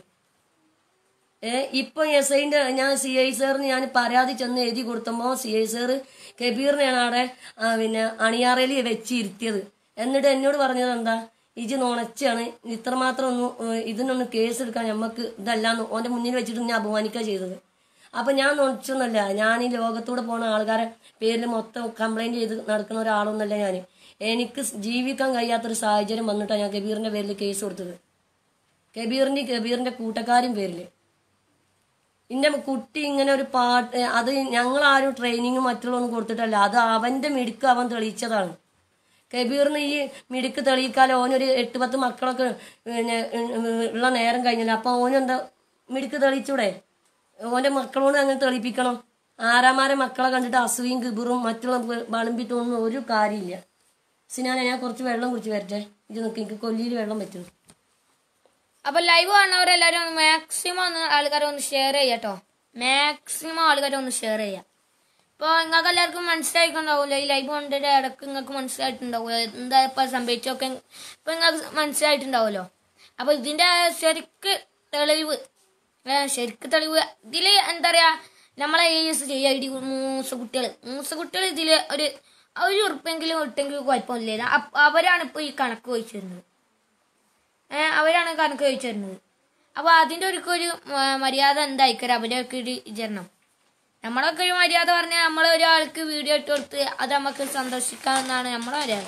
ഏ ഇപ്പൊ എസ് ഐന്റെ ഞാൻ സി ഐ സാറിന് ഞാൻ പരാതി ചെന്ന് എഴുതി കൊടുത്തപ്പോ സി ഐ സാറ് കബീറിനെയാണ് അവിടെ ആ, പിന്നെ അണിയാറയിൽ വെച്ച് ഇരുത്തിയത് എന്നിട്ട് എന്നോട് പറഞ്ഞത് എന്താ ഇജ് നുണച്ചാണ് ഇത്രമാത്രം ഒന്നും ഏ, ഇതിനൊന്നും കേസ് എടുക്കാൻ നമുക്ക് ഇതല്ലാന്ന് ഓന്റെ മുന്നിൽ വെച്ചിട്ട് ഞാൻ അപമാനിക്കുക ചെയ്തത് അപ്പൊ ഞാൻ നുണച്ചൊന്നല്ല ഞാൻ ഈ ലോകത്തൂടെ പോണ ആൾക്കാരെ പേരിൽ മൊത്തം കംപ്ലൈന്റ് ചെയ്ത് നടക്കുന്ന ഒരാളൊന്നല്ല ഞാൻ എനിക്ക് ജീവിക്കാൻ കഴിയാത്തൊരു സാഹചര്യം വന്നിട്ടാണ് ഞാൻ കബീറിന്റെ പേരിൽ കേസ് കൊടുത്തത് കബീറിന്റെ കബീറിന്റെ കൂട്ടക്കാരും പേരില് എന്റെ കുട്ടി ഇങ്ങനെ ഒരു പാട്ട് അത് ഞങ്ങൾ ആരും ട്രെയിനിങ് മറ്റുള്ളതൊന്നും കൊടുത്തിട്ടല്ല അത് അവന്റെ മിടുക്ക് അവൻ തെളിയിച്ചതാണ് കബീറിന് ഈ മിടുക്ക് തെളിയിക്കാതെ ഓനൊരു എട്ട് പത്ത് മക്കളൊക്കെ പിന്നെ ഉള്ള നേരം കഴിഞ്ഞല്ലോ അപ്പൊ ഓനെന്താ മിടുക്ക് തെളിയിച്ചൂടെ ഓന്റെ മക്കളോട് അങ്ങനെ തെളിയിപ്പിക്കണം ആരാമാരെ മക്കളെ കണ്ടിട്ട് അസൂയും കിബിറും മറ്റുള്ള വളമ്പിട്ടൊന്നും ഒരു കാര്യമില്ല സിനാനെ ഞാൻ കുറച്ച് വെള്ളം കുടിച്ച് വരട്ടെ ഇത് നോക്കി എനിക്ക് കൊല്ലിയിൽ വെള്ളം പറ്റും അപ്പൊ ലൈവ് കാണുന്നവരെല്ലാരും ഒന്ന് മാക്സിമം ഒന്ന് ആൾക്കാരെ ഒന്ന് ഷെയർ ചെയ്യാട്ടോ മാക്സിമം ആൾക്കാരെ ഒന്ന് ഷെയർ ചെയ്യാം ഇപ്പൊ നിങ്ങൾക്ക് എല്ലാവർക്കും മനസ്സിലായിട്ടുണ്ടാവില്ല ഈ ലൈവ് കണ്ടിട്ട് ഇടക്ക് നിങ്ങൾക്ക് മനസ്സിലായിട്ടുണ്ടാവും എന്താ ഇപ്പൊ സംഭവിച്ചൊക്കെ ഇപ്പൊ നിങ്ങൾക്ക് മനസ്സിലായിട്ടുണ്ടാവുമല്ലോ അപ്പൊ ഇതിന്റെ ശരിക്ക് തെളിവ് ഏ, ശരിക്ക് തെളിവ് ഇതില് എന്താ പറയാ നമ്മളെ ഈ ചെയ്യുക ഇടി മൂന്ന് കുട്ടികൾ മൂന്ന് കുട്ടികൾ ഇതില് ഒരു ഒരു ഉറുപ്പെങ്കിലും ഇട്ടെങ്കിലും കുഴപ്പമില്ല അപ്പ- അവരാണ് ഇപ്പൊ ഈ കണക്ക് വഹിച്ചു തരുന്നത് ഏഹ് അവരാണ് കണക്ക് വഹിച്ചു തരുന്നത് അപ്പൊ അതിന്റെ ഒരു ഒരു മ- മര്യാദ എന്തായിക്കരം അവരൊക്കെ ഒരു വിചരണം നമ്മളൊക്കെ ഒരു മര്യാദ പറഞ്ഞാൽ നമ്മൾ ഒരാൾക്ക് വീഡിയോ ഇട്ട് കൊടുത്ത് അത് നമുക്ക് സന്തോഷിക്കാമെന്നാണ് നമ്മളെ മര്യാദ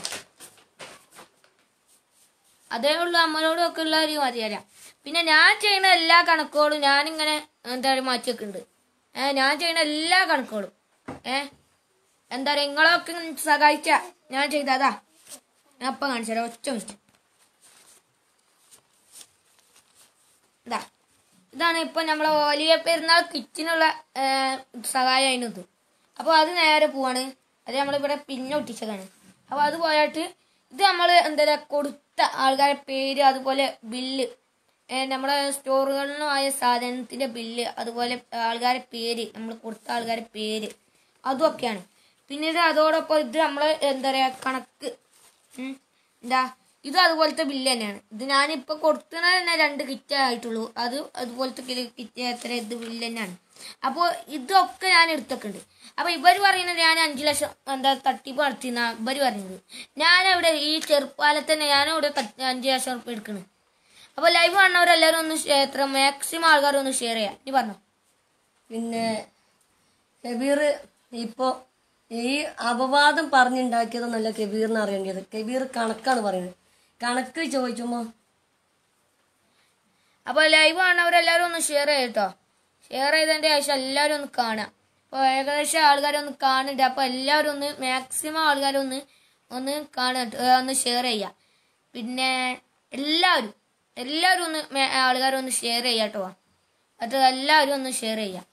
അതേ ഉള്ളൂ നമ്മളോടും ഒക്കെ ഉള്ള ഒരു മര്യാദ പിന്നെ ഞാൻ ചെയ്യുന്ന എല്ലാ കണക്കുകളും ഞാനിങ്ങനെ എന്താ പറയുക മാറ്റി വെക്കുന്നുണ്ട് ഏഹ് ഞാൻ ചെയ്യുന്ന എല്ലാ കണക്കുകളും ഏഹ് എന്താ പറയുക നിങ്ങളൊക്കെ സഹായിച്ച ഞാൻ ചെയ്തതാ ഞാൻ അപ്പം കാണിച്ചു തരാം ഒറ്റ മിനിറ്റ് ഇതാ ഇതാണ് ഇപ്പൊ നമ്മളെ വലിയ പെരുന്നാൾ കിറ്റിനുള്ള സഹായം അതിനത് അപ്പോൾ അത് നേരെ പോവാണ് അത് നമ്മളിവിടെ പിന്നെ ഒട്ടിച്ചതാണ് അപ്പോൾ അത് പോയിട്ട് ഇത് നമ്മൾ എന്താ പറയുക കൊടുത്ത ആൾക്കാരെ പേര് അതുപോലെ ബില്ല് നമ്മുടെ സ്റ്റോറുകളിൽ നിന്നും ആയ സാധനത്തിന്റെ ബില്ല് അതുപോലെ ആൾക്കാരെ പേര് നമ്മൾ കൊടുത്ത ആൾക്കാരെ പേര് അതുമൊക്കെയാണ് പിന്നീട് അതോടൊപ്പം ഇത് നമ്മൾ എന്താ പറയുക കണക്ക് ഉം. എന്താ ഇത് അതുപോലത്തെ ബില്ല് തന്നെയാണ് ഇത് ഞാനിപ്പോ കൊടുത്തത് തന്നെ രണ്ട് കിറ്റ് ആയിട്ടുള്ളൂ അത് അതുപോലത്തെ കിറ്റ് എത്ര ഇത് ബില്ല് തന്നെയാണ് അപ്പോൾ ഇതൊക്കെ ഞാൻ എടുത്തൊക്കെയുണ്ട് അപ്പൊ ഇവർ പറയുന്നത് ഞാൻ അഞ്ചു ലക്ഷം എന്താ തട്ടിപ്പ് നടത്തിയെന്നാ ഇവർ പറയുന്നത് ഞാനവിടെ ഈ ചെറുപ്പാലത്തന്നെ ഞാനിവിടെ തട്ടി- അഞ്ച് ലക്ഷം ഉറുപ്പ് എടുക്കണ് അപ്പൊ ലൈവ് കാണുന്നവരെല്ലാവരും ഒന്ന് ഷെ- എത്ര മാക്സിമം ആൾക്കാർ ഒന്ന് ഷെയർ ചെയ്യാം നീ പറഞ്ഞോ പിന്നെ കബീർ ഇപ്പോ ഈ അപവാദം പറഞ്ഞുണ്ടാക്കിയതൊന്നല്ല കബീറിന് അറിയേണ്ടത് കബീർ കണക്കാണ് പറയുന്നത് കണക്ക് ചോദിച്ചുമ്പോ അപ്പൊ ലൈവ് കാണുന്നവരെല്ലാവരും ഒന്ന് ഷെയർ ചെയ്യട്ടോ ഷെയർ ചെയ്തതിന്റെ ശേഷം എല്ലാവരും ഒന്ന് കാണാം അപ്പൊ ഏകദേശം ആൾക്കാരൊന്ന് കാണുന്നുണ്ട് അപ്പൊ എല്ലാവരും ഒന്ന് മാക്സിമം ആൾക്കാരൊന്ന് ഒന്ന് കാണട്ടെ ഏ, ഒന്ന് ഷെയർ ചെയ്യാം പിന്നെ എല്ലാവരും എല്ലാവരും ഒന്ന് മേ- ആൾക്കാരൊന്ന് ഷെയർ ചെയ്യാട്ടോ അത് എല്ലാവരും ഒന്ന് ഷെയർ ചെയ്യാം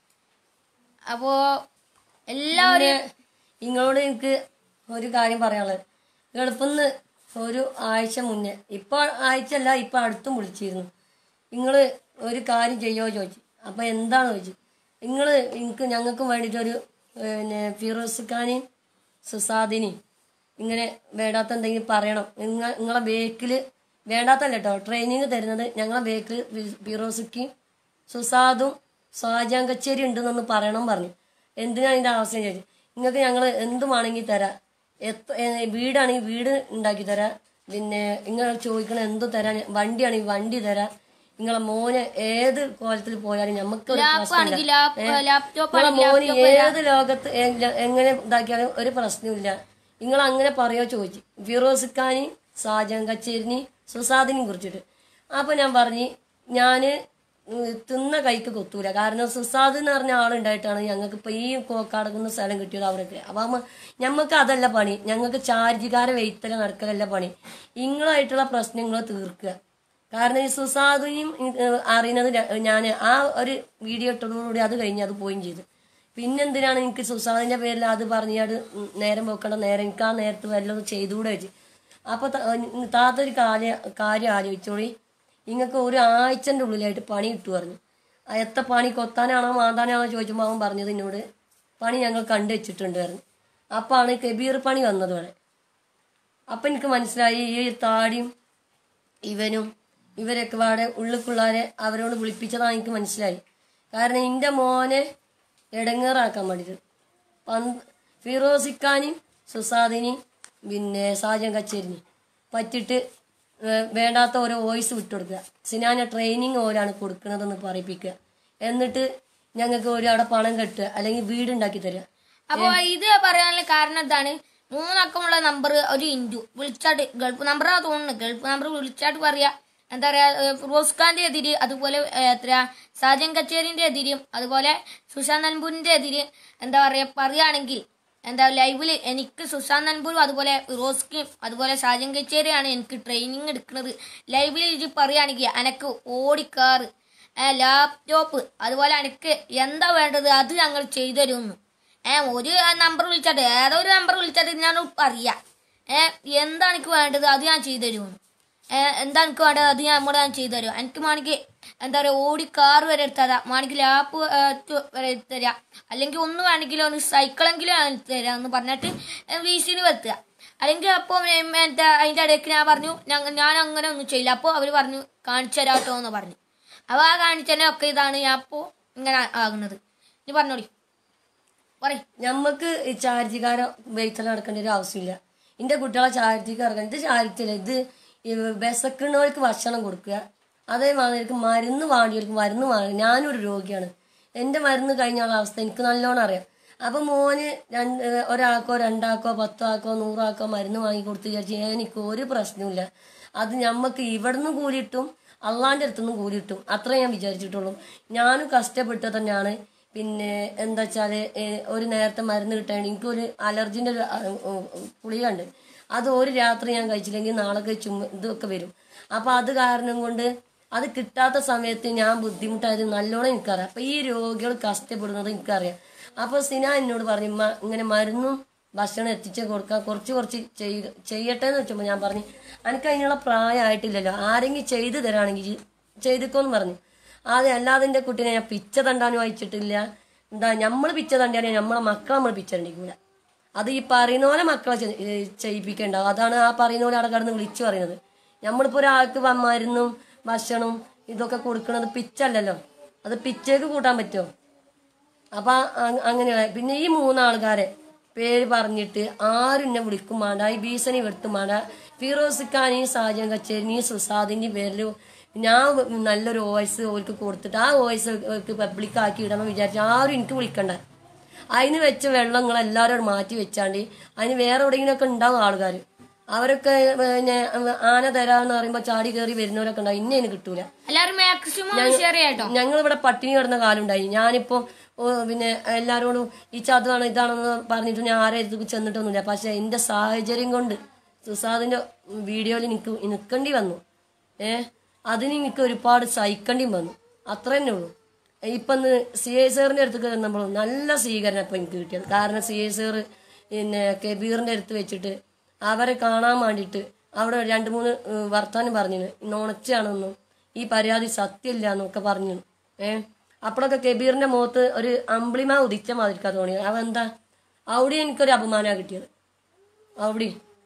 അപ്പോ എല്ലാവരും നിങ്ങളോട് എനിക്ക് ഒരു കാര്യം പറയാനുള്ളത് ഗൾഫിന്ന് ഒരു ആഴ്ച മുന്നേ ഇപ്പൊ ആഴ്ച അല്ല ഇപ്പൊ അടുത്തും വിളിച്ചിരുന്നു നിങ്ങള് ഒരു കാര്യം ചെയ്യോ ചോദിച്ചു അപ്പൊ എന്താണ് ചോദിച്ചു നിങ്ങള് എനിക്ക് ഞങ്ങൾക്കും വേണ്ടിയിട്ടൊരു പിന്നെ ഫിറോസ് ഖാനെയും സുസാദിനെയും ഇങ്ങനെ വേണ്ടാത്ത എന്തെങ്കിലും പറയണം നിങ്ങ നിങ്ങളെ ബേക്കിൽ വേണ്ടാത്തല്ല കേട്ടോ ട്രെയിനിങ് തരുന്നത് ഞങ്ങളെ ബേക്കിൽ ഫിറോസിക്കും സുസാദും ഷാജാൻ കച്ചേരി ഉണ്ടെന്നൊന്ന് പറയണം പറഞ്ഞു എന്തിനാ അതിന്റെ ആവശ്യം ചോദിച്ചു നിങ്ങൾക്ക് ഞങ്ങൾ എന്ത് വേണമെങ്കിൽ തരാം എത്ര ഏ, വീടാണെങ്കിൽ വീട് ഉണ്ടാക്കി തരാം പിന്നെ നിങ്ങൾ ചോദിക്കണ എന്ത് തരാൻ വണ്ടിയാണെങ്കിൽ വണ്ടി തരാം നിങ്ങളെ മോന് ഏത് കോലത്തിൽ പോയാലും നമുക്ക് ഒരു ലാപ്പ് ആണെങ്കിൽ ലാപ്പ് ലാപ്ടോപ്പ് നിങ്ങളെ ആണെങ്കിൽ മോന് ഏത് ലോകത്ത് എ- എങ്ങനെ ഇതാക്കിയാലും ഒരു പ്രശ്നമില്ല നിങ്ങൾ അങ്ങനെ പറയോ ചോദിച്ചു ഫിറോസ് ഖാനി ഷാജാൻ കച്ചേരിനി സുസാദിനെയും കുറിച്ചിട്ട് അപ്പൊ ഞാൻ പറഞ്ഞു ഞാന് ഉം തിന്ന കൈക്ക് കൊത്തൂല കാരണം സുസാദ് എന്ന് പറഞ്ഞ ആളുണ്ടായിട്ടാണ് ഞങ്ങൾക്ക് ഇപ്പൊ ഈ കോക്കാടക്കുന്ന സ്ഥലം കിട്ടിയത് അവരൊക്കെ അപ്പൊ ഞമ്മക്ക് അതല്ല പണി ഞങ്ങൾക്ക് ചാർജുകാരെ വെയ്ത്തല നടക്കലല്ല പണി നിങ്ങളായിട്ടുള്ള പ്രശ്നങ്ങൾ തീർക്കുക കാരണം ഈ സുസാദിനെയും അറിയുന്നത് ഞാൻ ആ ഒരു വീഡിയോ ഇട്ടതോടുകൂടി അത് കഴിഞ്ഞ് അത് പോയും ചെയ്തു പിന്നെന്തിനാണ് എനിക്ക് സുസാദിന്റെ പേരിൽ അത് പറഞ്ഞാട് നേരം പോക്കണ്ട നേരം എനിക്ക് ആ നേരത്ത് വല്ലതും ചെയ്തുകൂടെ വെച്ച് അപ്പൊ ത- താത്ത ഒരു കാര്യം കാര്യം ആലോചിച്ചോളി നിങ്ങൾക്ക് ഒരു ആഴ്ചന്റെ ഉള്ളിലായിട്ട് പണി കിട്ടു പറഞ്ഞു ആ എത്ര പണി കൊത്താനാണോ മാന്താനാണോ ചോദിക്കുമ്പോൾ അവൻ പറഞ്ഞത് എന്നോട് പണി ഞങ്ങൾ കണ്ടു വെച്ചിട്ടുണ്ട് പറഞ്ഞു അപ്പാണ് കബീർ പണി വന്നത് ഇവിടെ അപ്പൊ എനിക്ക് മനസ്സിലായി ഈ താടിയും ഇവനും ഇവരൊക്കെ വാടെ ഉള്ളിക്കുള്ളാരെ അവരോട് വിളിപ്പിച്ചതാണ് എനിക്ക് മനസ്സിലായി കാരണം എൻ്റെ മോനെ ഇടങ്ങേറാക്കാൻ വേണ്ടിയിട്ട് പന്ത് ഫിറോസിക്കാനും സുസാദിനെയും പിന്നെ സാജൻ കച്ചേരിനി പറ്റിട്ട് ഏഹ് വേണ്ടാത്ത ഓരോ വോയിസ് വിട്ടുകൊടുക്കുക സിനാന ട്രെയിനിങ് ഓരാണ് കൊടുക്കുന്നതെന്ന് പറയിപ്പിക്കുക എന്നിട്ട് ഞങ്ങൾക്ക് ഒരു അവിടെ പണം കെട്ടുക അല്ലെങ്കിൽ വീടുണ്ടാക്കി തരിക അപ്പൊ ഇത് പറയാനുള്ള കാരണം എന്താണ് മൂന്നക്കമുള്ള നമ്പർ ഒരു ഇൻറ്റു വിളിച്ചാട്ട് ഗൾഫ് നമ്പറാ തോന്നുന്നു ഗൾഫ് നമ്പർ വിളിച്ചാട്ട് പറയാ എന്താ പറയാ ഏഹ് ഫിറോസ് ഖാന്റെ എതിര് അതുപോലെ ഏഹ് എത്ര സാജൻ കച്ചേരിന്റെ എതിരും അതുപോലെ സുശാന്ത് നൻപൂരിന്റെ എതിര് എന്താ പറയാ പറയുകയാണെങ്കിൽ എന്താ ലൈവില് എനിക്ക് സുശാന്ത് നൻപൂരും അതുപോലെ ഫിറോസ്ക്കും അതുപോലെ സാജൻ കച്ചേരിയാണ് എനിക്ക് ട്രെയിനിങ് എടുക്കുന്നത് ലൈവിൽ ഇത് പറയുകയാണെങ്കിൽ എനക്ക് ഓടിക്കാറ് ലാപ്ടോപ്പ് അതുപോലെ എനിക്ക് എന്താ വേണ്ടത് അത് ഞങ്ങൾ ചെയ്തു തരുമെന്ന് ഏ ഒരു നമ്പർ വിളിച്ചിട്ട് ഏതോ ഒരു നമ്പർ വിളിച്ചിട്ട് ഞാൻ പറയാ ഏ എന്താ എനിക്ക് വേണ്ടത് അത് ഞാൻ ചെയ്തു തരുമെന്ന് ഏ എന്താ എനിക്ക് വേണ്ടത് അത് ഞാൻ നമ്മുടെ ഞാൻ ചെയ്തു തരും എനിക്ക് മാണിക്ക് എന്താ പറയുക ഓടി കാർ വരെ എടുത്തതാ മാണിക്ക് ലാപ്പ് വരെ എടുത്ത് തരാം അല്ലെങ്കിൽ ഒന്ന് വേണമെങ്കിലും ഒന്ന് സൈക്കിളെങ്കിലും ഞാൻ എടുത്ത് തരാം എന്ന് പറഞ്ഞിട്ട് വീസിന് വരുത്തുക അല്ലെങ്കിൽ അപ്പോൾ എന്താ അതിൻ്റെ ഇടയ്ക്ക് ഞാൻ പറഞ്ഞു ഞങ്ങ- ഞാൻ അങ്ങനെ ഒന്നും ചെയ്യില്ല അപ്പോൾ അവർ പറഞ്ഞു കാണിച്ചു തരാട്ടോ എന്ന് പറഞ്ഞു അപ്പൊ ആ കാണിച്ചതിന്റെ ഒക്കെ ഇതാണ് ഞാൻ ഇപ്പോ ഇങ്ങനെ ആകുന്നത് ഇനി പറഞ്ഞോടി പറയ് ഞമ്മക്ക് ഈ ചാരിറ്റിക്കാരോ വെയിത്തല നടക്കേണ്ട ഒരു ആവശ്യമില്ല എന്റെ കുട്ടികളെ ചാരിറ്റിക്ക് ഇറങ്ങാൻ ഇത് ചാരിറ്റി അല്ല ഇത് ഈ വിശക്കുന്നവർക്ക് ഭക്ഷണം കൊടുക്കുക അതേമാതിരി മരുന്ന് വാങ്ങിയവർക്ക് മരുന്ന് വാങ്ങി ഞാനൊരു രോഗിയാണ് എന്റെ മരുന്ന് കഴിഞ്ഞുള്ള അവസ്ഥ എനിക്ക് നല്ലോണം അറിയാം അപ്പൊ മോന് രണ്ട് ഒരാൾക്കോ രണ്ടാൾക്കോ പത്തോ ആക്കോ നൂറാക്കോ മരുന്ന് വാങ്ങി കൊടുത്ത് വിചാരിച്ചു എനിക്ക് ഒരു പ്രശ്നമില്ല അത് ഞമ്മക്ക് ഇവിടുന്ന് കൂലിയിട്ടും അള്ളാന്റെ അടുത്തുനിന്നും കൂലിയിട്ടും അത്രേ ഞാൻ വിചാരിച്ചിട്ടുള്ളൂ ഞാനും കഷ്ടപ്പെട്ടത് തന്നെയാണ് പിന്നെ എന്താ വെച്ചാല് ഏഹ്, ഒരു നേരത്തെ മരുന്ന് കിട്ടാൻ എനിക്കൊരു അലർജിന്റെ ഒരു അഹ്, ഉം, ഗുളികയുണ്ട് അത് ഒരു രാത്രി ഞാൻ കഴിച്ചില്ലെങ്കിൽ നാളെ ചുമ ഇതൊക്കെ വരും അപ്പൊ അത് കാരണം കൊണ്ട് അത് കിട്ടാത്ത സമയത്ത് ഞാൻ ബുദ്ധിമുട്ടായത് നല്ലോണം എനിക്കറിയാം അപ്പൊ ഈ രോഗികൾ കഷ്ടപ്പെടുന്നത് എനിക്കറിയാം അപ്പൊ സിന എന്നോട് പറഞ്ഞു "ഉമ്മ, ഇങ്ങനെ മരുന്നും ഭക്ഷണം എത്തിച്ച് കൊടുക്കാൻ കുറച്ച് കുറച്ച് ചെയ്യ ചെയ്യട്ടെ എന്ന് വെച്ചപ്പോൾ ഞാൻ പറഞ്ഞു എനിക്ക് അതിനുള്ള പ്രായമായിട്ടില്ലല്ലോ ആരെങ്കിലും ചെയ്തു തരാണെങ്കിൽ ചെയ്തിക്കോന്ന് പറഞ്ഞു അതെ അല്ലാതെ എൻ്റെ കുട്ടീനെ ഞാൻ പിച്ച തണ്ടാനും വായിച്ചിട്ടില്ല എന്താ നമ്മൾ പിച്ച തണ്ടാനും നമ്മളെ മക്കളെ നമ്മൾ പിച്ച തണ്ടിക്കൂല അത് ഈ പറയുന്ന പോലെ മക്കളെ ചെ- ഏ, ചെയ്യിപ്പിക്കണ്ടാവും അതാണ് ആ പറയുന്ന പോലെ അവിടെ കിടന്ന് വിളിച്ചു പറയുന്നത് നമ്മളിപ്പോ ഒരാൾക്ക് വ- മരുന്നും ഭക്ഷണവും ഇതൊക്കെ കൊടുക്കുന്നത് പിച്ചല്ലല്ലോ അത് പിച്ചേക്ക് കൂട്ടാൻ പറ്റുമോ അപ്പൊ അ- അങ്ങനെയുള്ള പിന്നെ ഈ മൂന്നാൾക്കാരെ പേര് പറഞ്ഞിട്ട് ആരും എന്നെ വിളിക്കും വേണ്ട ഈ ഭീഷണി വെട്ടും വേണ്ട ഫിറോസ് ഖാൻ ഈ സാജൻ കച്ചേരി ഈ സുസാദിന്റെ പേരിൽ ഞാൻ നല്ലൊരു വോയിസ് ഓർക്ക് കൊടുത്തിട്ട് ആ വോയിസ് ഓർക്ക് പബ്ലിക് ആക്കി ഇടണം വിചാരിച്ചു ആരും എനിക്ക് വിളിക്കണ്ട അതിന് വെച്ച വെള്ളങ്ങൾ എല്ലാവരും മാറ്റി വെച്ചാണ്ട് അതിന് വേറെ എവിടെയെങ്കിലുമൊക്കെ ഉണ്ടാവും ആൾക്കാർ അവരൊക്കെ പിന്നെ ആന തരാന്ന് പറയുമ്പോ ചാടി കയറി വരുന്നവരൊക്കെ ഉണ്ടാവും ഇന്നെ എനിക്ക് കിട്ടൂല എല്ലാരും മാക്സിമം ഷെയർ ചെയ്യാട്ടോ ഞങ്ങൾ ഇവിടെ പട്ടിണി കിടന്ന കാലം ഉണ്ടായി ഞാനിപ്പോ ഓ, പിന്നെ എല്ലാരോടും ഈ ചതുവാണ് ഇതാണെന്ന് പറഞ്ഞിട്ട് ഞാൻ ആരെ അടുത്ത് ചെന്നിട്ടൊന്നുമില്ല പക്ഷെ എന്റെ സാഹചര്യം കൊണ്ട് സുസാദിന്റെ വീഡിയോയിൽ എനിക്ക് നിൽക്കേണ്ടി വന്നു ഏ അതിന് എനിക്ക് ഒരുപാട് സഹിക്കേണ്ടി വന്നു അത്ര തന്നെ ഉള്ളൂ ഇപ്പൊ ഇന്ന് സി ഐ സാറിന്റെ അടുത്ത് ചെന്നപ്പോൾ നല്ല സ്വീകരണം ഇപ്പൊ എനിക്ക് കിട്ടിയത് കാരണം സി ഐ സാറ് പിന്നെ കബീറിന്റെ അടുത്ത് വെച്ചിട്ട് അവരെ കാണാൻ വേണ്ടിയിട്ട് അവിടെ രണ്ട് മൂന്ന് ഏഹ്, വർത്താനം പറഞ്ഞു നുണച്ചാണെന്നും ഈ പരാതി സത്യമില്ല എന്നൊക്കെ പറഞ്ഞു ഏ അപ്പോഴൊക്കെ കബീറിന്റെ മുഖത്ത് ഒരു അമ്പിളിമ ഉദിച്ച മാതിരിക്കാ തോന്നിയത് അവ എന്താ അവിടെ എനിക്കൊരു അപമാനമാണ് കിട്ടിയത് അവിടെ